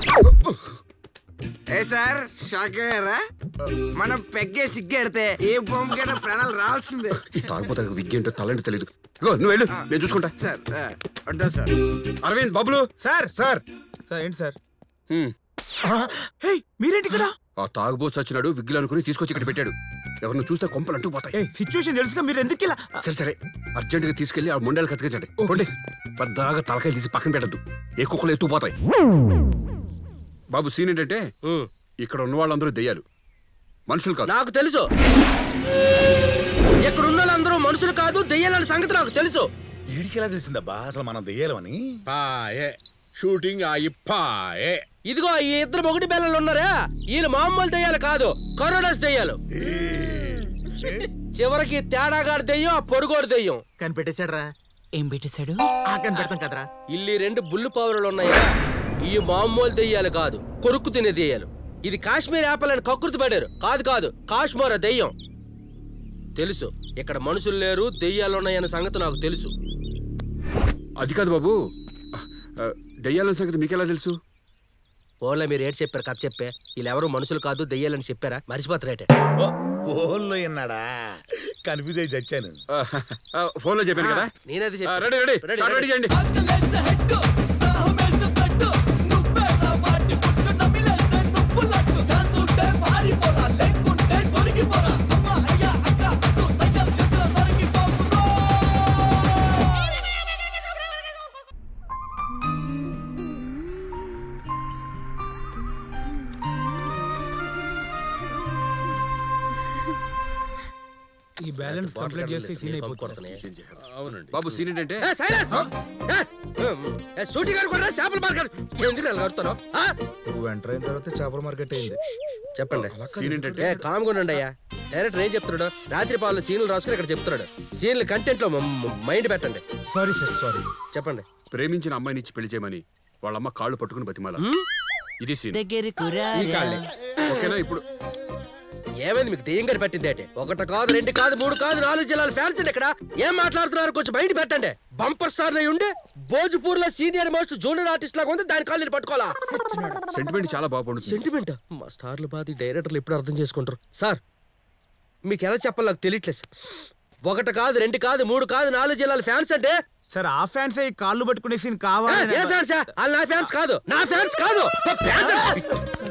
ఏ సార్ షాక్ అయ్యారా మనం పెగ్గే సిగ్గెడితే ఏ బొమ్మకైనా ప్రాణాలు రావాల్సిందే ఈ తాగిపోతే విగ్గి ఏంటో తలంటే తెలియదు ఇగో నువ్వు వెళ్ళు నేను చూసుకుంటా సార్ ఉంటా sir Aravind Bablu sir sir sir ఏంటి సార్ మీరేంటి ఇక్కడ ఆ తాగుబోసి వచ్చినాడు విగ్గిలు అనుకుని తీసుకొచ్చి ఇక్కడ పెట్టాడు ఎవరిని చూస్తే కొంపలు అంటూ పోతాయి సిచ్యువేషన్ తెలుసుగా మీరు ఎందుకు ఇలా సరే సరే అర్జెంట్ గా తీసుకెళ్లి ఆ ముండాలు కతికించండి పోండి పెద్దగా తలకాయలు తీసి పక్కన పెట్టద్దు ఏ కుక్కలు ఎత్తుకుపోతాయి బాబు సీన్ ఏంటంటే ఇక్కడ ఉన్న వాళ్ళందరూ దెయ్యాలు మనుషులు కాదు నాకు తెలుసు ఇక్కడ ఉన్న వాళ్ళందరూ మనుషులు కాదు దెయ్యాలని సంగతి నాకు తెలుసు వీడికి ఎలా తెలిసిందబ్బా అసలు మనం దెయ్యాలమని షూటింగ్ అయిపోయే ఇదిగో ఈ ఇద్దరు మొగుడి పిల్లలు ఉన్నారా వీళ్ళు మామూలు దెయ్యాలు కాదు కరోనాస్ దెయ్యాలు చివరికి తేడాగాడు దెయ్యం ఆ పొడుగోడు దెయ్యం కనిపెట్టేశాడ్రా ఏం పెట్టేశాడు ఆ కనిపెడతాం కదరా ఇల్లి రెండు బుల్లు పౌరులు ఉన్నాయా ఈ మామూలు దెయ్యాలు కాదు కొరుక్కు తినే దెయ్యాలు ఇది కాశ్మీర్ యాపిల్ అని కక్కుర్తి పడారు కాదు కాదు కాశ్మీర దెయ్యం తెలుసు ఇక్కడ మనుషులు లేరు దెయ్యాలు ఉన్నాయన్న సంగతి నాకు తెలుసు అది కాదు బాబు ఆ, దెయ్యాల సంగతి మీకెలా తెలుసు ఓన్లే మీరు ఏడు చెప్పారు కథ చెప్పే వీళ్ళెవరు మనుషులు కాదు దెయ్యాలని చెప్పారా మర్చిపోతారేటే ఫోన్లో విన్నాడా కన్ఫ్యూజ్ అయి చచ్చాను ఫోన్లో చెప్పాను కదా నేనది ఆ, రెడీ రెడీ స్టార్ట్ రెడీ చేయండి ఈ బ్యాలెన్స్ కంప్లీట్ చేస్తే సీన్ అయిపోతుంది అవునండి బాబు సీన్ ఏంటంటే ఏ, సైలెన్స్! ఏ, ఏ, సూటి గారు కూడా చేపల మార్కెట్ ఎందుకు ఇలా కడుతున్నావు ఆ? నువ్వు ఎంటర్ అయిన తర్వాత చేపల మార్కెట్ అయింది చెప్పండి సీన్ ఏంటంటే? ఏ కామ్గా ఉండండి అయ్యా డైరెక్టర్ ఏం చెప్తున్నాడు రాత్రి పాలు సీన్లు రాసుకుని ఇక్కడ చెప్తున్నాడు సీన్లు కంటెంట్ లో మైండ్ పెట్టండి సారీ సార్ సారీ చెప్పండి ప్రేమించిన అమ్మాయిని ఇచ్చి పెళ్లి చేయమని వాళ్ళ అమ్మ కాళ్ళు పట్టుకుని బతిమాల ఇది సీన్ ఈ కాళ్ళే ఓకేనా ఇప్పుడు ఏమైంది మీకు దెయ్యం గారి పెట్టింది అంటే ఒకటి కాదు రెండు కాదు మూడు కాదు నాలుగు జిల్లాల ఫ్యాన్స్ అండి ఇక్కడ ఏం మాట్లాడుతున్నారు కొంచెం మైండ్ పెట్టండి బంపర్ స్టార్ అయి ఉండి భోజ్పూర్ లో సీనియర్ మోస్ట్ జూనియర్ ఆర్టిస్ట్ లాగా ఉంది దాని కాళ్ళు పట్టుకోవాలా సెంటిమెంట్ చాలా బాగా పండుతుంది సెంటిమెంట్ మా స్టార్లు బాధ డైరెక్టర్లు ఎప్పుడు అర్థం చేసుకుంటారు సార్ మీకు ఎలా చెప్పాలి నాకు తెలియట్లేదు సార్. ఒకటి కాదు రెండు కాదు మూడు కాదు నాలుగు జిల్లాల ఫ్యాన్స్ అంటే సార్ ఆ ఫ్యాన్స్ అయ్యి కాళ్ళు పట్టుకునే సీన్ ఏ, కావాలి ఏ ఫ్యాన్స్ వాళ్ళు నా ఫ్యాన్స్ కాదు నా ఫ్యాన్స్ కాదు ఫ్యాన్స్ అంటే-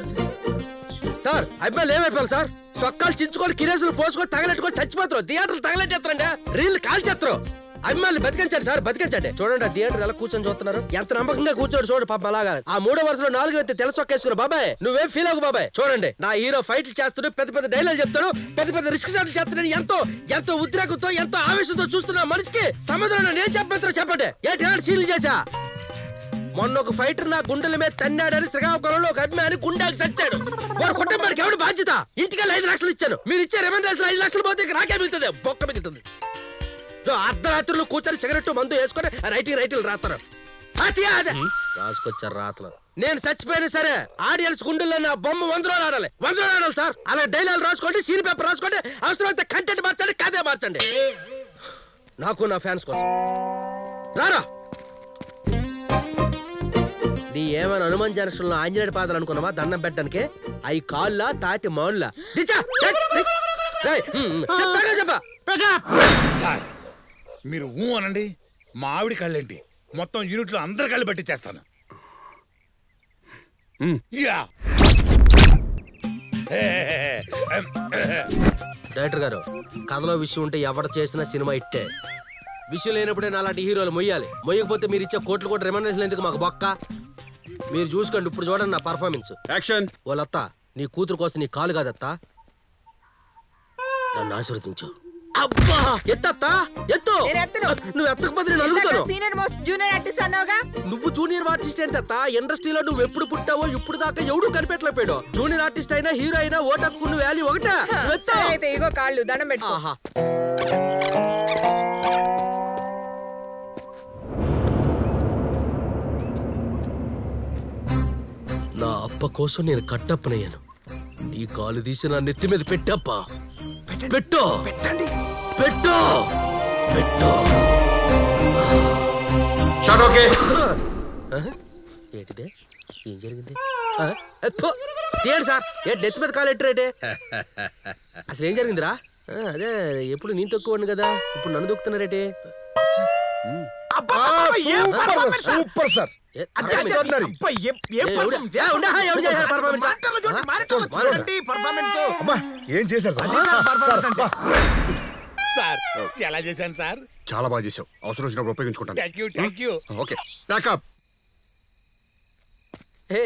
సార్ అభిమానులు ఏమైపోయారు సార్ సొక్కాలు చించుకొని కిరేసులు పోసుకొని తగలెట్టుకొని చచ్చిపోతారు థియేటర్లు తగలెట్టేస్తారండి రీల్ కాల్చేస్తారు అభిమానులు బతికించండి సార్ బతికించండి చూడండి ఆ థియేటర్ ఎలా కూర్చొని చూస్తున్నారు ఎంత నమ్మకంగా కూర్చోడు చూడు పాప అలాగా ఆ మూడో వరుసలో నాలుగు అయితే తెల సొక్కేసుకున్న బాబాయ్ నువ్వేం ఫీల్ అవ్వకు బాబాయ్ చూడండి నా హీరో ఫైట్లు చేస్తాడు పెద్ద పెద్ద డైలాగ్ చెప్తాడు పెద్ద పెద్ద రిస్క్ షాట్లు చేస్తాడని ఎంతో ఎంతో ఉద్రేకంతో ఎంతో ఆవేశంతో చూస్తున్న మనిషికి సముద్రంలో నేను చెప్పమంటారో చెప్పండి ఏంటి ఏడు సీన్లు చేశా మొన్న ఒక ఫైటర్ నా గుండెల మీద తన్నాడని శ్రీకాకుళంలో ఒక అభిమాని గుండాకి చచ్చాడు వారి కుటుంబానికి ఎవడు బాధ్యత ఇంటికి ఐదు లక్షలు ఇచ్చాను మీరు ఇచ్చే రెమెండర్స్ ఐదు లక్షలు పోతే ఇక నాకే మిగులుతుంది బొక్క మిగులుతుంది సో అర్ధరాత్రులు కూర్చొని సిగరెట్ మందు వేసుకొని రైటింగ్ రైటింగ్ రాస్తారు అతి అదే రాసుకొచ్చారు రాతలు నేను చచ్చిపోయినా సరే ఆడియన్స్ గుండెల్లో నా బొమ్మ వంద రోజులు ఆడాలి వంద రోజులు ఆడాలి సార్ అలా డైలాగ్ రాసుకోండి సీన్ పేపర్ రాసుకోండి అవసరమైతే కంటెంట్ మార్చండి కథే మార్చండి నాకు నా ఫ్యాన్స్ కోసం రారా నీ ఏమైనా హనుమాన్ జంక్షన్ లో ఆంజనేయుడి పాదాలు అనుకున్నావా దండం పెట్టడానికి అవి కాళ్ళ తాటి మౌళ్ళ సార్ మీరు ఊ అనండి మా ఆవిడ కళ్ళేంటి మొత్తం యూనిట్ లో అందరి కళ్ళు పెట్టి చేస్తాను యా డైరెక్టర్ గారు కథలో విషయం ఉంటే ఎవరు చేసిన సినిమా ఇట్టే విషయం లేనప్పుడే నాలాంటి హీరోలు మొయ్యాలి మొయ్యకపోతే మీరు ఇచ్చే కోట్లు కూడా రిమైండర్స్ ఎందుకు మాకు బొక్క మీరు చూసుకోండి ఇప్పుడు చూడండి నా పర్ఫార్మెన్స్ యాక్షన్ వాళ్ళత్త నీ కూతురు కోసం నీ కాలు కాదత్తా నన్ను ఆశీర్వదించు అబ్బా ఎత్తత్తా ఎత్తు నువ్వు ఎత్తకపోతే నేను అలుగుతాను సీనియర్ మోస్ట్ జూనియర్ ఆర్టిస్ట్ అన్నావుగా నువ్వు జూనియర్ ఆర్టిస్ట్ ఏంటత్తా ఇండస్ట్రీలో నువ్వు ఎప్పుడు పుట్టావో ఇప్పుడు దాకా ఎవడు కనిపెట్టలేపాడు జూనియర్ ఆర్టిస్ట్ అయినా హీరో అయినా ఓటక్కున్న వాల్యూ ఒకటే నువ్వు ఎత్తు. సరే అయితే ఇగో కాళ్ళు దండం పెట్టు ఆహా నా అప్ప కోసం నేను కట్టప్పనయ్యాను నీ కాలు తీసి నా నెత్తి మీద పెట్టప్ప పెట్టు పెట్టండి పెట్టు పెట్టు షాట్ ఓకే ఏంటిదే ఏం జరిగింది ఆ? ఏ, థు. తీయండి సార్ ఏ నెత్తి మీద కాలు ఎట్టరేటే అసలు ఏం జరిగిందిరా ఆ, అదే ఎప్పుడు నేను తక్కువ కదా ఇప్పుడు నన్ను దొక్కుతున్నారేటే సూపర్ సార్ ఏ, extraordinary. ఏ, ఎవడు- ఏ, ఉండే, హా, ఎవడు చేశాడు performance? ఆ? చూడండి, అబ్బా ఏం చేశారు సార్ సార్, అబ్బా. సార్ ఎలా చేశాను సార్ చాలా బాగా చేసావు అవసరం వచ్చినప్పుడు ఉపయోగించుకుంటాను thank you thank you okay pack up hey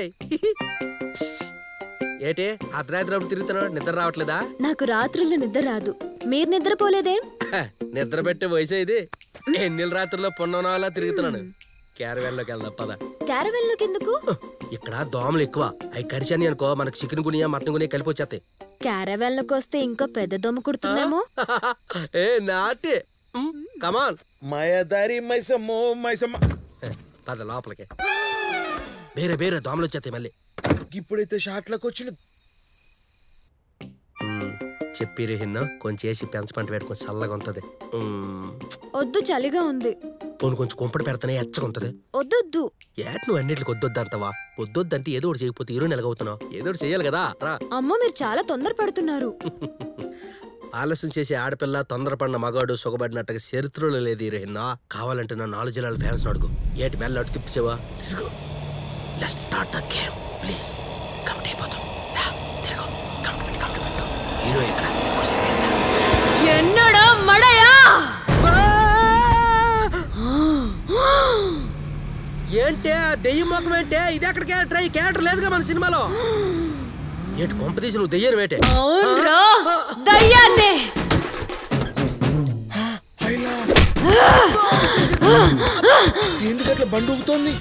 ఏటే అర్ధరాత్రి తిరుగుతున్నాడు నిద్ర రావట్లేదా నాకు రాత్రుల్లో నిద్ర రాదు మీరు నిద్రపోలేదేం హ, నిద్ర పెట్టే వయసు ఇది ఎన్ని రాత్రుల్లో పొన్ననాలా తిరుగుతున్నాను క్యారవెన్ లోకి వెళ్దాం పద క్యారవెన్ లోకి ఎందుకు ఇక్కడ దోమలు ఎక్కువ అవి కరిచాని అనుకో మనకు చికెన్ గునియా మటన్ గునియా కలిపి వచ్చేస్తాయి క్యారవెన్ లోకి వస్తే ఇంకా పెద్ద దొమ్మ కుడుతుందేమో ఏ నాటి కమాన్ మాయాదారి మైసమ్మో మైసమ్మ పద లోపలికి వేరే వేరే దోమలు వచ్చేస్తాయి మళ్ళీ ఇప్పుడైతే షాట్లకు వచ్చిన చెప్పిరు హిన్న కొంచెం వేసి పెంచ పంట పెట్టుకొని చల్లగా ఉంటది మ్మ్. వద్దు చలిగా ఉంది పోను కొంచెం కుంపడి పెడతానే ఎచ్చగుంటది వద్దొద్దు ఏట్ నువ్వు అన్నిటికి వద్దొద్దు అంతవా వద్దొద్దంటే ఏదో ఒకటి చేయకపోతే హీరో నెలగవుతున్నావు ఏదో ఒకటి చేయాలి కదా రా అమ్మో మీరు చాలా తొందర పడుతున్నారు ఆలస్యం చేసే ఆడపిల్ల తొందరపడిన మగాడు సుఖపడినట్టుగా చరిత్రలో లేదు హీరోయిన్ కావాలంటే నా నాలుగు జిల్లాల ఫ్యాన్స్ అడుగు ఏటి బెల్ల అటు తిప్పిసేవా తిరుగు let's start the game please commit అయిపోతాం రా, తిరుగు కమిట్ కమిట్ హీరో ఎక్కడ ఎన్నడా మడయా ఏంటే ఆ దెయ్యం మొఖం ఏంటే ఇది ఎక్కడ క్యారెక్టర్ ఈ క్యారెక్టర్ లేదుగా మన సినిమాలో ఏంటి కొంప తీసి నువ్వు దెయ్యం ఏంటే అవునరా దయ్యాన్నే ఎందుకట్లా బండి ఊగుతోంది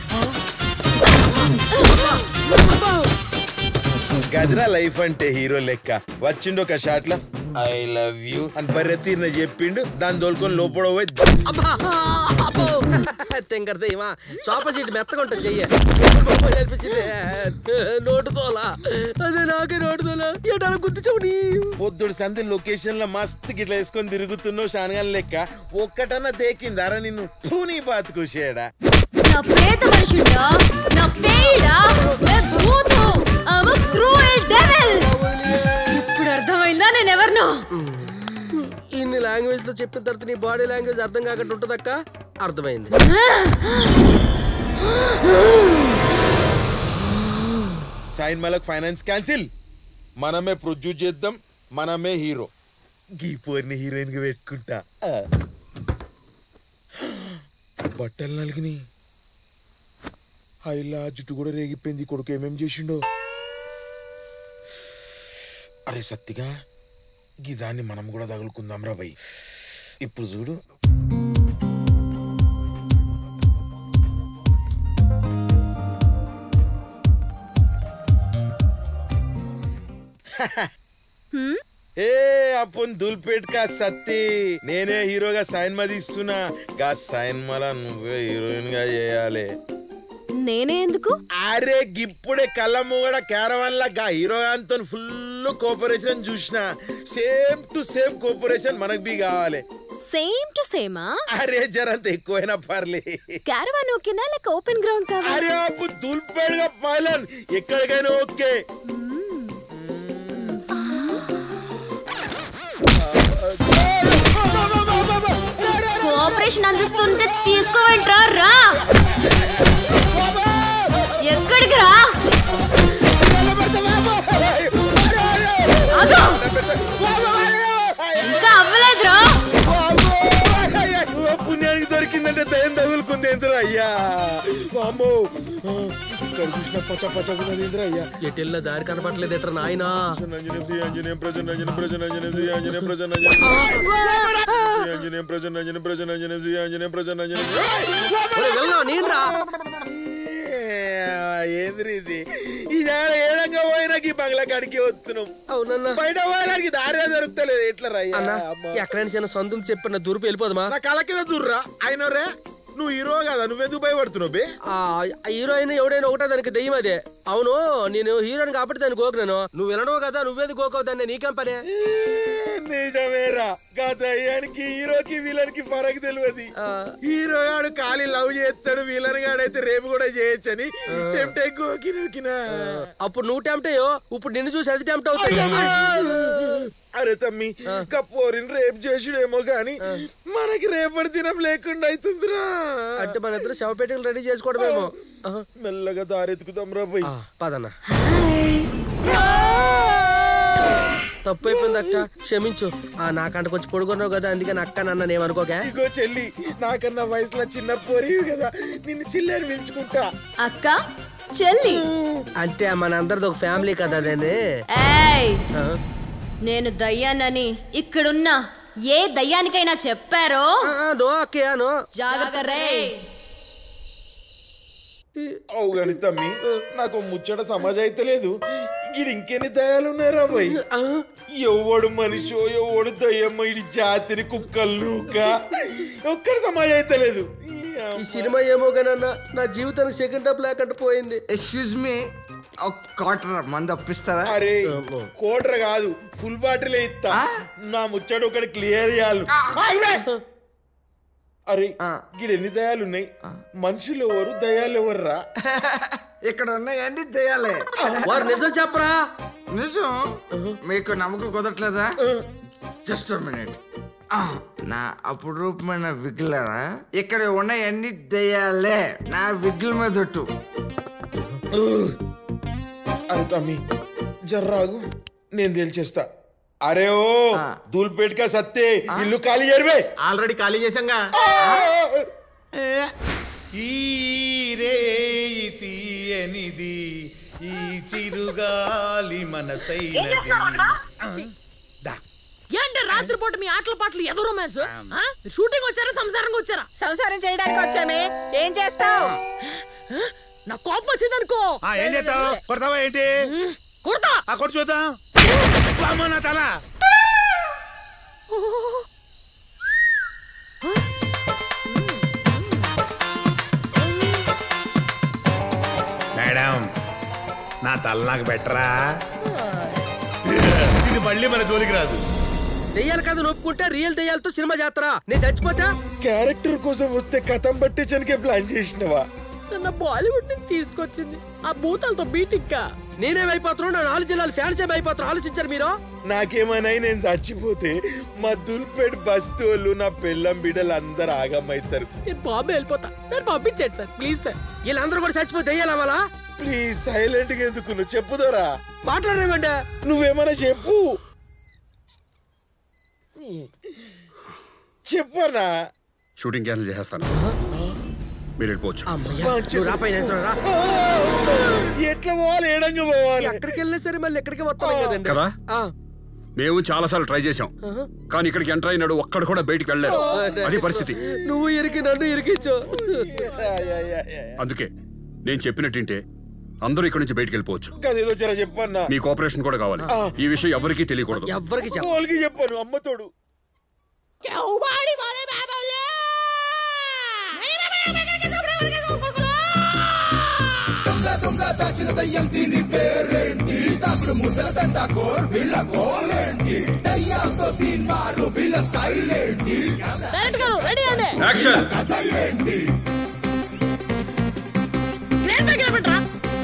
గదిరా లైఫ్ అంటే హీరో లెక్క వచ్చిండు ఒక షాట్ లో ఐ లవ్ యూ అని బర్రె తీరిన చెప్పిండు దాన్ని దోలుకొని లోపల పోయి తెంగర్ దెయ్యమా సోఫా సీట్ మెత్తగా ఉంటుంది చెయ్య నోటుతోలా అదే నాకే నోటుతోలా ఏటాల గుర్తించవుని పొద్దుడు సంధి లొకేషన్ లో మస్తు గిట్ల వేసుకొని తిరుగుతున్నావు షానగాన్ లెక్క ఒక్కటన్నా తేకిందారా నిన్ను పూనీ బాతుకుషేడా నా ప్రేత మనుషుడా నా పేడా ఏ భూతు అవ క్రూయల్ డెవిల్ ఇప్పుడు అర్థమైందా నేను ఎవరినో ఇన్ని లాంగ్వేజ్ లో చెప్పిన తర్వాత నీ బాడీ లాంగ్వేజ్ అర్థం కాకుండా ఉంటుందక్క అర్థమైంది సైన్ మలక్ ఫైనాన్స్ క్యాన్సిల్ మనమే ప్రొడ్యూస్ చేద్దాం మనమే హీరో గీ పోరిని హీరోయిన్ గా పెట్టుకుంటా ఆ. బట్టలు నలిగిని హైలా జుట్టు కూడా రేగిపోయింది కొడుకు ఏమేం చేసిండో అరే సత్తిగా గిదాన్ని మనం కూడా తగులుకుందాం రా భయ్ ఇప్పుడు చూడు ఏ అప్పుడు దుల్పేట్ కా సత్తి నేనే హీరోగా సైన్మా తీస్తున్నా గా సైన్మాల నువ్వే హీరోయిన్ గా చేయాలి నేనే ఎందుకు అరే గిప్పుడే కళ్ళ మూగడ క్యారవన్ లా గా హీరో తో ఫుల్ కోఆపరేషన్ చూసిన సేమ్ టు సేమ్ కోఆపరేషన్ మనకు బి కావాలి సేమ్ టు సేమా అరే జరంత ఎక్కువైనా పర్లే క్యారవాన్ ఓకేనా లేక ఓపెన్ గ్రౌండ్ కావాలి అరే అప్పుడు దుల్పేట్ గా పైలన్ ఎక్కడికైనా ఓకే కోఆపరేషన్ అందిస్తుంటే తీసుకోవేంట్రా రా ఎక్కడికి రా ఆగు! ఇంకా అవ్వలేదురా పుణ్యానికి దొరికిందంటే దయం తగులుకుంది ఎందురా అయ్యా అమ్మో ఇక్కడ చూసిన పచ్చ పచ్చగున్నది ఎందురా అయ్యా ఎటెల్ల దారి కనపడలేదు ఎట్రా నాయనా ఆంజనేయం శ్రీ ఆంజనేయం ప్రజన్న ఆంజనేయం ప్రజన్న ఆంజనేయం శ్రీ ఆంజనేయం ప్రజన్న ఆంజనేయం ప్రజన్న ఆంజనేయం ప్రజన్న ఆంజనేయం శ్రీ ఆంజనేయం ప్రజన్న ఆంజనేయం నేనురా ఏంద్రి ఇది ఈ ఏడంగా పోయినాకి ఈ బంగ్లా కాడికి వస్తున్నాం అవునన్నా బయట పోయడానికి దారే దొరుకుతలేదు ఎట్లా రయ్యా అన్న ఎక్కడైనా చిన్న సొంతం చెప్పిన దూరపు వెళ్ళిపోదమా నా కళ్ళ కింద దూర్రా అయిన రే నువ్వు హీరో కదా నువ్వెందుకు భయపడుతున్నావు బే ఆ హీరోయిన్ ఎవడైనా ఒకటే దానికి దెయ్యం అదే అవును నేను హీరోయిన్ కాబట్టి దాన్ని గోకున్నాను నువ్వు వెళ్ళడవు కదా నువ్వేది గోకవు దాన్ని నీకేం పనే నిజమేరా గత అయ్యానికి హీరోకి విలన్ కి ఫరక్ తెలియదు హీరో గాడు ఖాళీ లవ్ చేస్తాడు విలన్ గాడైతే రేపు కూడా చేయొచ్చని టెంప్టే గోకి నూకినా అప్పుడు నువ్వు టెంప్ట్ అయ్యో ఇప్పుడు నిన్ను చూసి అది టెంప్ట్ అవుతుంది అరే తమ్మి కప్పోరిని రేపు చేసుడేమో గాని మనకి రేపటి దినం లేకుండా అవుతుందిరా అంటే మన ఇద్దరు శవపేటలు రెడీ చేసుకోవడమేమో మెల్లగా దారెత్తుకుదాం రా పోయి పదన్న తప్పు అయిపోయింది అక్క క్షమించు ఆ నాకంట కొంచెం పొడుగున్నావు కదా అందుకని అక్క నన్ను ఏమనుకోకే ఇగో చెల్లి నాకన్నా వయసులో చిన్న పోరివి కదా నిన్ను చిల్లని పిలుచుకుంటా అక్క చెల్లి అంటే మన అందరిది ఒక ఫ్యామిలీ కదా అదేనే ఏయ్ నేను దయ్యానని ఇక్కడున్న ఏ దయ్యానికైనా చెప్పారో నో అక్కయ్య నో జాగ్రత్త రే అవు గాని తమ్మి నాకు ముచ్చట సమాజ అయితే లేదు ఇక్కడ ఇంకెన్ని దయాలు ఉన్నారా బాయ్ ఎవడు మనిషో ఎవడు దయ్యమ్మ ఇడి జాతిని కుక్కలు ఒక్కడ సమాజ అయితే లేదు ఈ సినిమా ఏమో కానీ నా జీవితానికి సెకండ్ హాఫ్ లేకుండా పోయింది ఎక్స్క్యూజ్ మీ ఒక క్వార్టర్ మంది అప్పిస్తారా అరే కోట్ర కాదు ఫుల్ బాటిల్ ఇస్తా నా ముచ్చట ఒకటి క్లియర్ చేయాలి అరే ఇక్కడ ఎన్ని దయాలు ఉన్నాయి మనుషులు ఎవరు దయాలు ఎవర్రా ఇక్కడ ఉన్నాయండి దయ్యాలే వారు నిజం చెప్పరా నిజం మీకు నమ్మకం కుదరట్లేదా జస్ట్ మినిట్ నా అపురూపమైన విగ్లరా ఇక్కడ ఉన్నాయన్ని దయ్యాలే నా విగ్ల మీద ఒట్టు. అరే తమ్మి జర్రాగు నేను తేల్చేస్తా అరే ఓ దూల్పేట్కా సత్తే ఇల్లు ఖాళీ చేయరువే ఆల్రెడీ ఖాళీ చేశాంగా ఈ రేయి తీయనిది ఈ చిరుగాలి మనసైనది ఏంటి రాత్రిపూట మీ ఆటల పాటలు ఎదో రొమాన్స్ షూటింగ్ వచ్చారా సంసారంగా వచ్చారా సంసారం చేయడానికి వచ్చామే ఏం చేస్తావు నా కోపం వచ్చింది అనుకో ఆ, ఏం చేస్తావు కొడతావా ఏంటి కొడతా ఆ కొట్టు చూద్దాం వామ్మో, నా తల మేడం నా తల నాకు బెటరా ఇది మళ్ళీ మన జోలికి రాదు దెయ్యాల కథ నొప్పుకుంటే రియల్ దెయ్యాలతో సినిమా చేస్తారా నేను చచ్చిపోతా క్యారెక్టర్ కోసం వస్తే కథం పట్టించడానికే ప్లాన్ చేసినవా నన్ను బాలీవుడ్ నుంచి తీసుకొచ్చింది ఆ భూతాలతో బీటింగ్ నేనేమైపోతున్నాను నా నాలుగు జిల్లాలు ఫ్యాన్స్ ఏమైపోతారు ఆలోచించారు మీరు నాకేమైనా నేను చచ్చిపోతే మా దుల్పేట్ బస్తోళ్ళు నా పెళ్ళం బిడ్డలు అందరు ఆగమైతారు నేను బాంబే వెళ్ళిపోతా నన్ను పంపించండి సార్ ప్లీజ్ సార్ వీళ్ళందరూ కూడా చచ్చిపోతే దెయ్యాలవ్వాలా ప్లీజ్ సైలెంట్ గా ఎందుకు నువ్వు చెప్పుదోరా మాట్లాడరేమంటే నువ్వేమైనా చెప్పు చెప్పనా షూటింగ్ క్యాన్సిల్ చేసేస్తాను మీరు వెళ్ళిపోవచ్చు నువ్వు రా పైన వేస్తున్నా, రా. ఎట్లా పోవాలి ఏడంగా పోవాలి ఎక్కడికి వెళ్ళినా సరే మళ్ళీ ఎక్కడికి వస్తాను కదండి కదా ఆ. మేము చాలా సార్లు ట్రై చేసాం కానీ ఇక్కడికి ఎంటర్ అయినాడు ఒక్కడు కూడా బయటికి వెళ్ళలేదు అది పరిస్థితి నువ్వు ఇరికి నన్ను ఇరికించు అందుకే నేను చెప్పినట్టుంటే అందరూ ఇక్కడి నుంచి బయటికి వెళ్ళిపోవచ్చు కదేదో జర చెప్పన్నా మీ కోఆపరేషన్ కూడా కావాలి ఆ. ఈ విషయం ఎవరికీ తెలియకూడదు ఎవరికి వాళ్ళకి చెప్పాను అమ్మతోడు డైరెక్ట్ గారు రెడీ అండి యాక్షన్ క్రేన్ దగ్గర పెట్టరా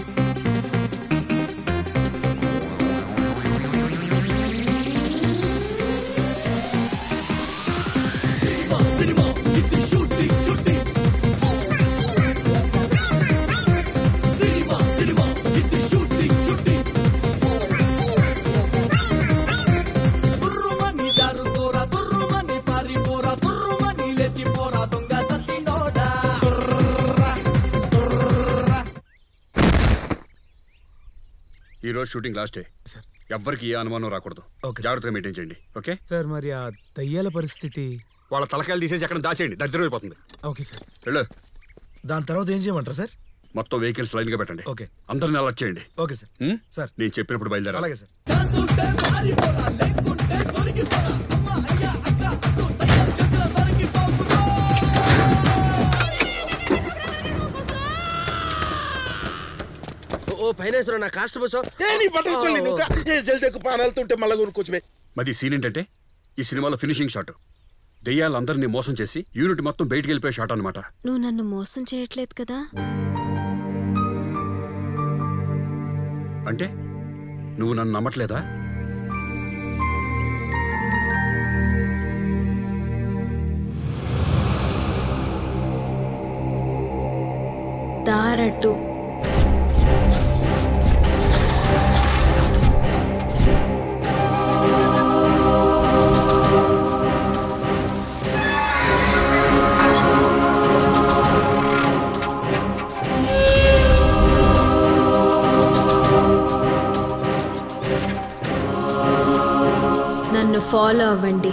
ఈ రోజు షూటింగ్ లాస్ట్ డే ఎవ్వరికి ఏ అనుమానం రాకూడదు జాగ్రత్తగా మెయింటైన్ చేయండి ఓకే సార్ మరి ఆ దయ్యాల పరిస్థితి వాళ్ళ తలకాయలు తీసేసి అక్కడ దాచేయండి దరిద్రం అయిపోతుంది ఓకే సార్ వెళ్ళు దాని తర్వాత ఏం చేయమంటారు సార్ మొత్తం వెహికల్స్ లైన్ గా పెట్టండి ఓకే అందరిని అలర్ట్ చేయండి ఓకే సార్ ఉం? సార్ నేను చెప్పినప్పుడు బయలుదేరాలి అలాగే సార్ ఓ పైన వేస్తున్నా నా కాస్ట్ బస్ ఏ నీ బట్టలు తల్లి నువ్వు కా- ఏ జల్ది ఎక్కువ పానాలతుంటే మళ్ళా కొనుక్కొచ్చువే మరి సీన్ ఏంటంటే ఈ సినిమాలో ఫినిషింగ్ షాట్ దెయ్యాలందరినీ మోసం చేసి యూనిట్ మొత్తం బయటికి వెళ్ళిపోయే షాట్ అనమాట నువ్వు నన్ను మోసం చేయట్లేదు కదా అంటే నువ్వు నన్ను నమ్మట్లేదా దారట్టు నన్ను ఫాలో అవ్వండి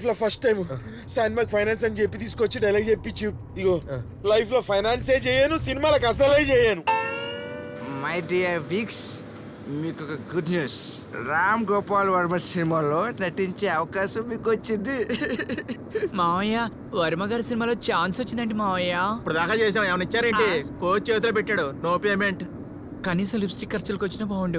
లో ఫస్ట్ టైం సినిమాకి ఫైనాన్స్ అని చెప్పి తీసుకొచ్చి డైలాగ్ చెప్పించు ఇగో లైఫ్ లో ఫైనాన్సే చేయను సినిమాలకు అసలే చేయను మై డియర్ వీక్స్ మీకు ఒక గుడ్ న్యూస్ రామ్ గోపాల్ వర్మ సినిమాలో నటించే అవకాశం మీకు వచ్చింది మావయ్య వర్మ గారి సినిమాలో ఛాన్స్ వచ్చిందండి మావయ్య ఇప్పుడు దాకా చేసాం ఏమైనా ఇచ్చారేంటి కోచ్ చేతిలో పెట్టాడు నో పేమెంట్ కనీసం లిప్స్టిక్ ఖర్చులకు వచ్చినా బాగుండు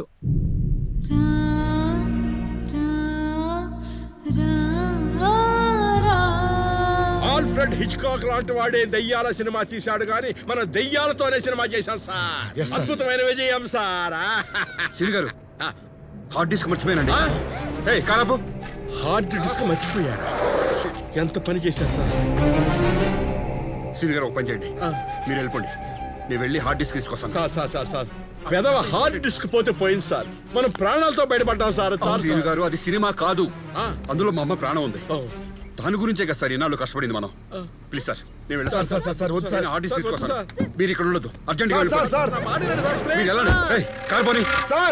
ఆల్ఫ్రెడ్ హిచ్కాక్ లాంటి వాడే దయ్యాల సినిమా తీశాడు గాని మన దయ్యాలతోనే సినిమా చేశాం సార్ Yes, sir. అద్భుతమైన విజయం సార్ సిరి గారు హార్డ్ డిస్క్ మర్చిపోయానండి ఏయ్ కారాపు హార్డ్ డిస్క్ మర్చిపోయారా ఎంత పని చేశారు సార్ సిరి గారు ఒక పని చేయండి మీరు వెళ్ళిపోండి నేను వెళ్ళి హార్డ్ డిస్క్ తీసుకొస్తాను సార్ సార్ సార్ సార్ పెదవ హార్డ్ డిస్క్ పోతే పోయింది సార్ మనం ప్రాణాలతో బయటపడ్డాం సార్ సార్ సిరి గారు అది సినిమా కాదు అందులో మా అమ్మ ప్రాణం ఉంది దాని గురించే కదా సార్ ఇన్నాళ్ళు కష్టపడింది మనం ప్లీజ్ సార్ నేను వెళ్ళి సార్, సార్, సార్, సార్, వద్దు సార్. నేను హార్డ్ డిస్క్ సార్, వద్దు తీసుకొస్తాను మీరు ఇక్కడ ఉండదు అర్జెంట్ సార్, సార్, సార్. మీరు వెళ్ళండి ఏయ్, కారు పోనీ సార్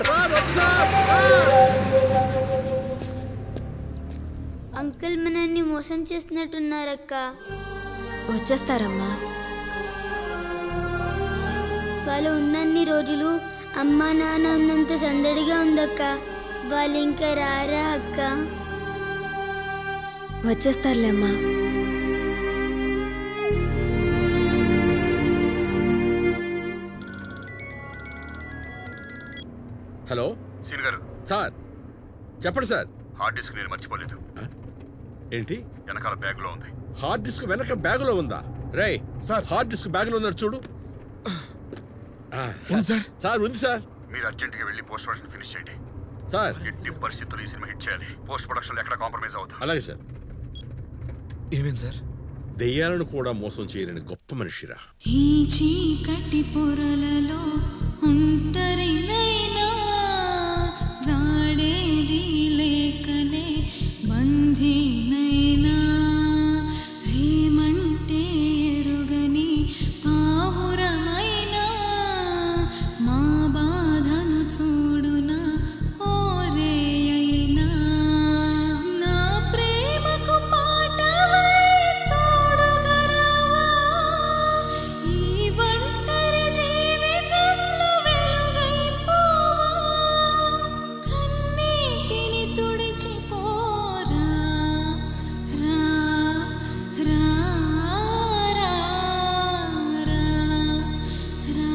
అంకుల్ మనల్ని మోసం చేస్తున్నట్టున్నారక్క వచ్చేస్తారమ్మా వాళ్ళు ఉన్నన్ని రోజులు అమ్మా నాన్న ఉన్నంత సందడిగా ఉందక్క వాళ్ళు ఇంకా రారా అక్క వచ్చేస్తారులే అమ్మా హలో సిరి గారు సార్ చెప్పండి సార్ హార్డ్ డిస్క్ నేను మర్చిపోలేదు ఏంటి వెనకాల బ్యాగ్ లో ఉంది హార్డ్ డిస్క్ వెనక బ్యాగులో ఉందా రే సార్ హార్డ్ డిస్క్ బ్యాగులో ఉన్నాడు చూడు ఉంది సార్ సార్ ఉంది సార్ మీరు అర్జెంట్ గా వెళ్ళి పోస్ట్ ప్రొడక్షన్ ఫినిష్ చేయండి సార్ ఎట్టి పరిస్థితుల్లో ఈ సినిమా హిట్ చేయాలి పోస్ట్ ప్రొడక్షన్ ఎక్కడ కాంప్రమైజ్ అవుతుంది అలాగే సార్ ఏమేం సార్ దెయ్యాలను కూడా మోసం చేయలేని గొప్ప మనిషిరా ఈ చీకటి పొరలలో ఒంటరినైనా జాడేది లేకనే బంధీనైనా ప్రేమంటే ఎరుగని పావురమైనా మా బాధను చూడునా ఓరే అయినా నా ప్రేమకు పాటవై తోడుగరావా ఈ ఒంటరి జీవితంలో వెలుగైపోవా కన్నీటిని తుడిచిపోరా రా రా రా రా రా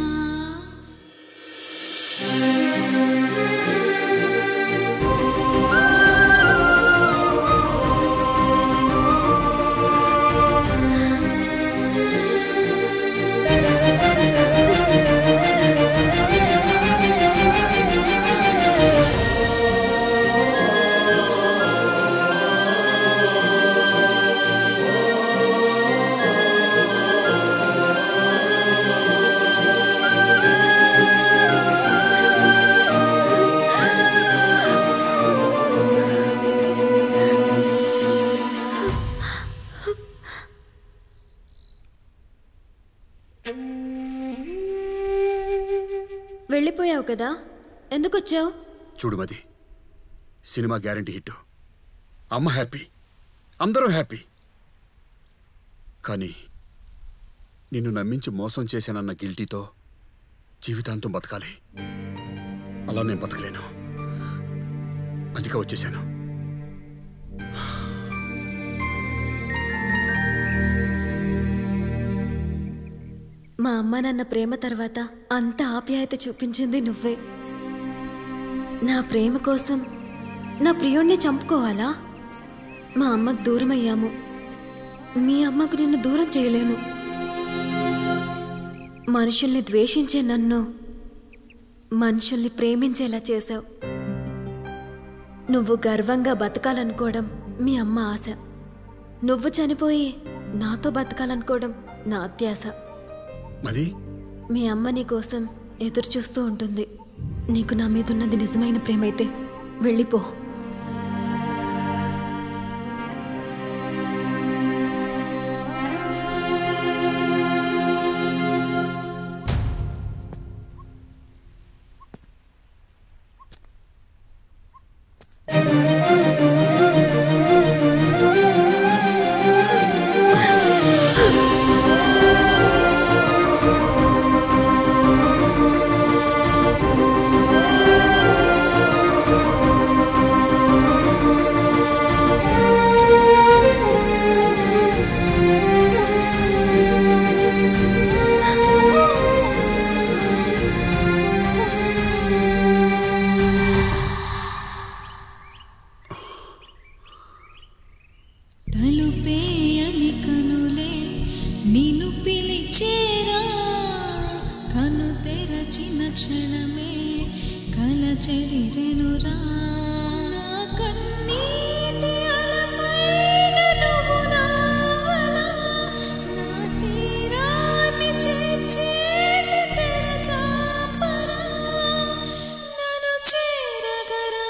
వెళ్ళిపోయావు కదా ఎందుకు వచ్చావు చూడు మది సినిమా గ్యారంటీ హిట్ అమ్మ హ్యాపీ అందరూ హ్యాపీ కానీ నిన్ను నమ్మించి మోసం చేశానన్న గిల్టీతో జీవితాంతం బతకాలి అలా నేను బతకలేను అందుకే వచ్చేసాను మా అమ్మ నాన్న ప్రేమ తర్వాత అంత ఆప్యాయత చూపించింది నువ్వే నా ప్రేమ కోసం నా ప్రియుణ్ణి చంపుకోవాలా మా అమ్మకు దూరం అయ్యాము మీ అమ్మకు నిన్ను దూరం చేయలేను మనుషుల్ని ద్వేషించే నన్ను మనుషుల్ని ప్రేమించేలా చేశావు నువ్వు గర్వంగా బతకాలనుకోవడం మీ అమ్మ ఆశ నువ్వు చనిపోయి నాతో బతకాలనుకోవడం నా అత్యాశ మది మీ అమ్మ నీ కోసం ఎదురు చూస్తూ ఉంటుంది నీకు నా మీద ఉన్నది నిజమైన ప్రేమైతే వెళ్ళిపో నిలిచిన క్షణమే కల చెదిరెనురా నా కన్నీటి అలపైన నువ్వు నావల నా తీరాన్ని చేర్చేటి తెరచాపరా నన్ను చేరగరారా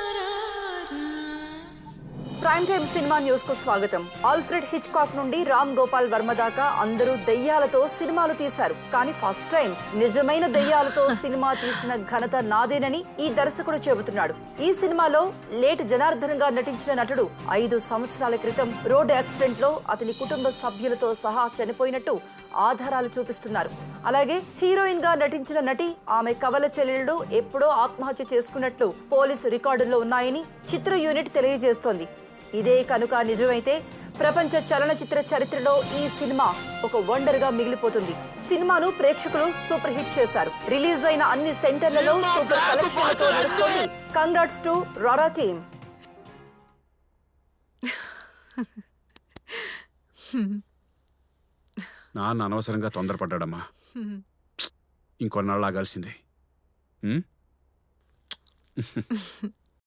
ప్రైమ్ టైమ్ సినిమా న్యూస్ కు స్వాగతం ఆల్ఫ్రెడ్ హిచ్ కాక్ నుండి రామ్ గోపాల్ వర్మ దాకా అందరూ దెయ్యాలతో సినిమాలు తీశారు కానీ ఫస్ట్ టైం నిజమైన దెయ్యాలతో సినిమా తీసిన ఘనత నాదేనని ఈ దర్శకుడు చెబుతున్నాడు ఈ సినిమాలో లేట్ జనార్దన్ గా నటించిన నటుడు ఐదు సంవత్సరాల క్రితం రోడ్ యాక్సిడెంట్ లో అతని కుటుంబ సభ్యులతో సహా చనిపోయినట్టు ఆధారాలు చూపిస్తున్నారు అలాగే హీరోయిన్ గా నటించిన నటి ఆమె కవల చెల్లెళ్ళు ఎప్పుడో ఆత్మహత్య చేసుకున్నట్లు పోలీసు రికార్డుల్లో ఉన్నాయని చిత్ర యూనిట్ తెలియజేస్తోంది ఇదే కనుక నిజమైతే ప్రపంచ చలనచిత్ర చరిత్రలో ఈ సినిమా ఒక వండర్ గా మిగిలిపోతుంది సినిమాను ప్రేక్షకులు సూపర్ హిట్ చేశారు రిలీజ్ అయిన అన్ని సెంటర్లలో సూపర్ కలెక్షన్లతో నడుస్తోంది కంగ్రాట్స్ టు రారా టీమ్ నాన్న అనవసరంగా తొందరపడ్డాడమ్మా ఇంకొన్నాళ్ళు ఆగాల్సిందే ఉం?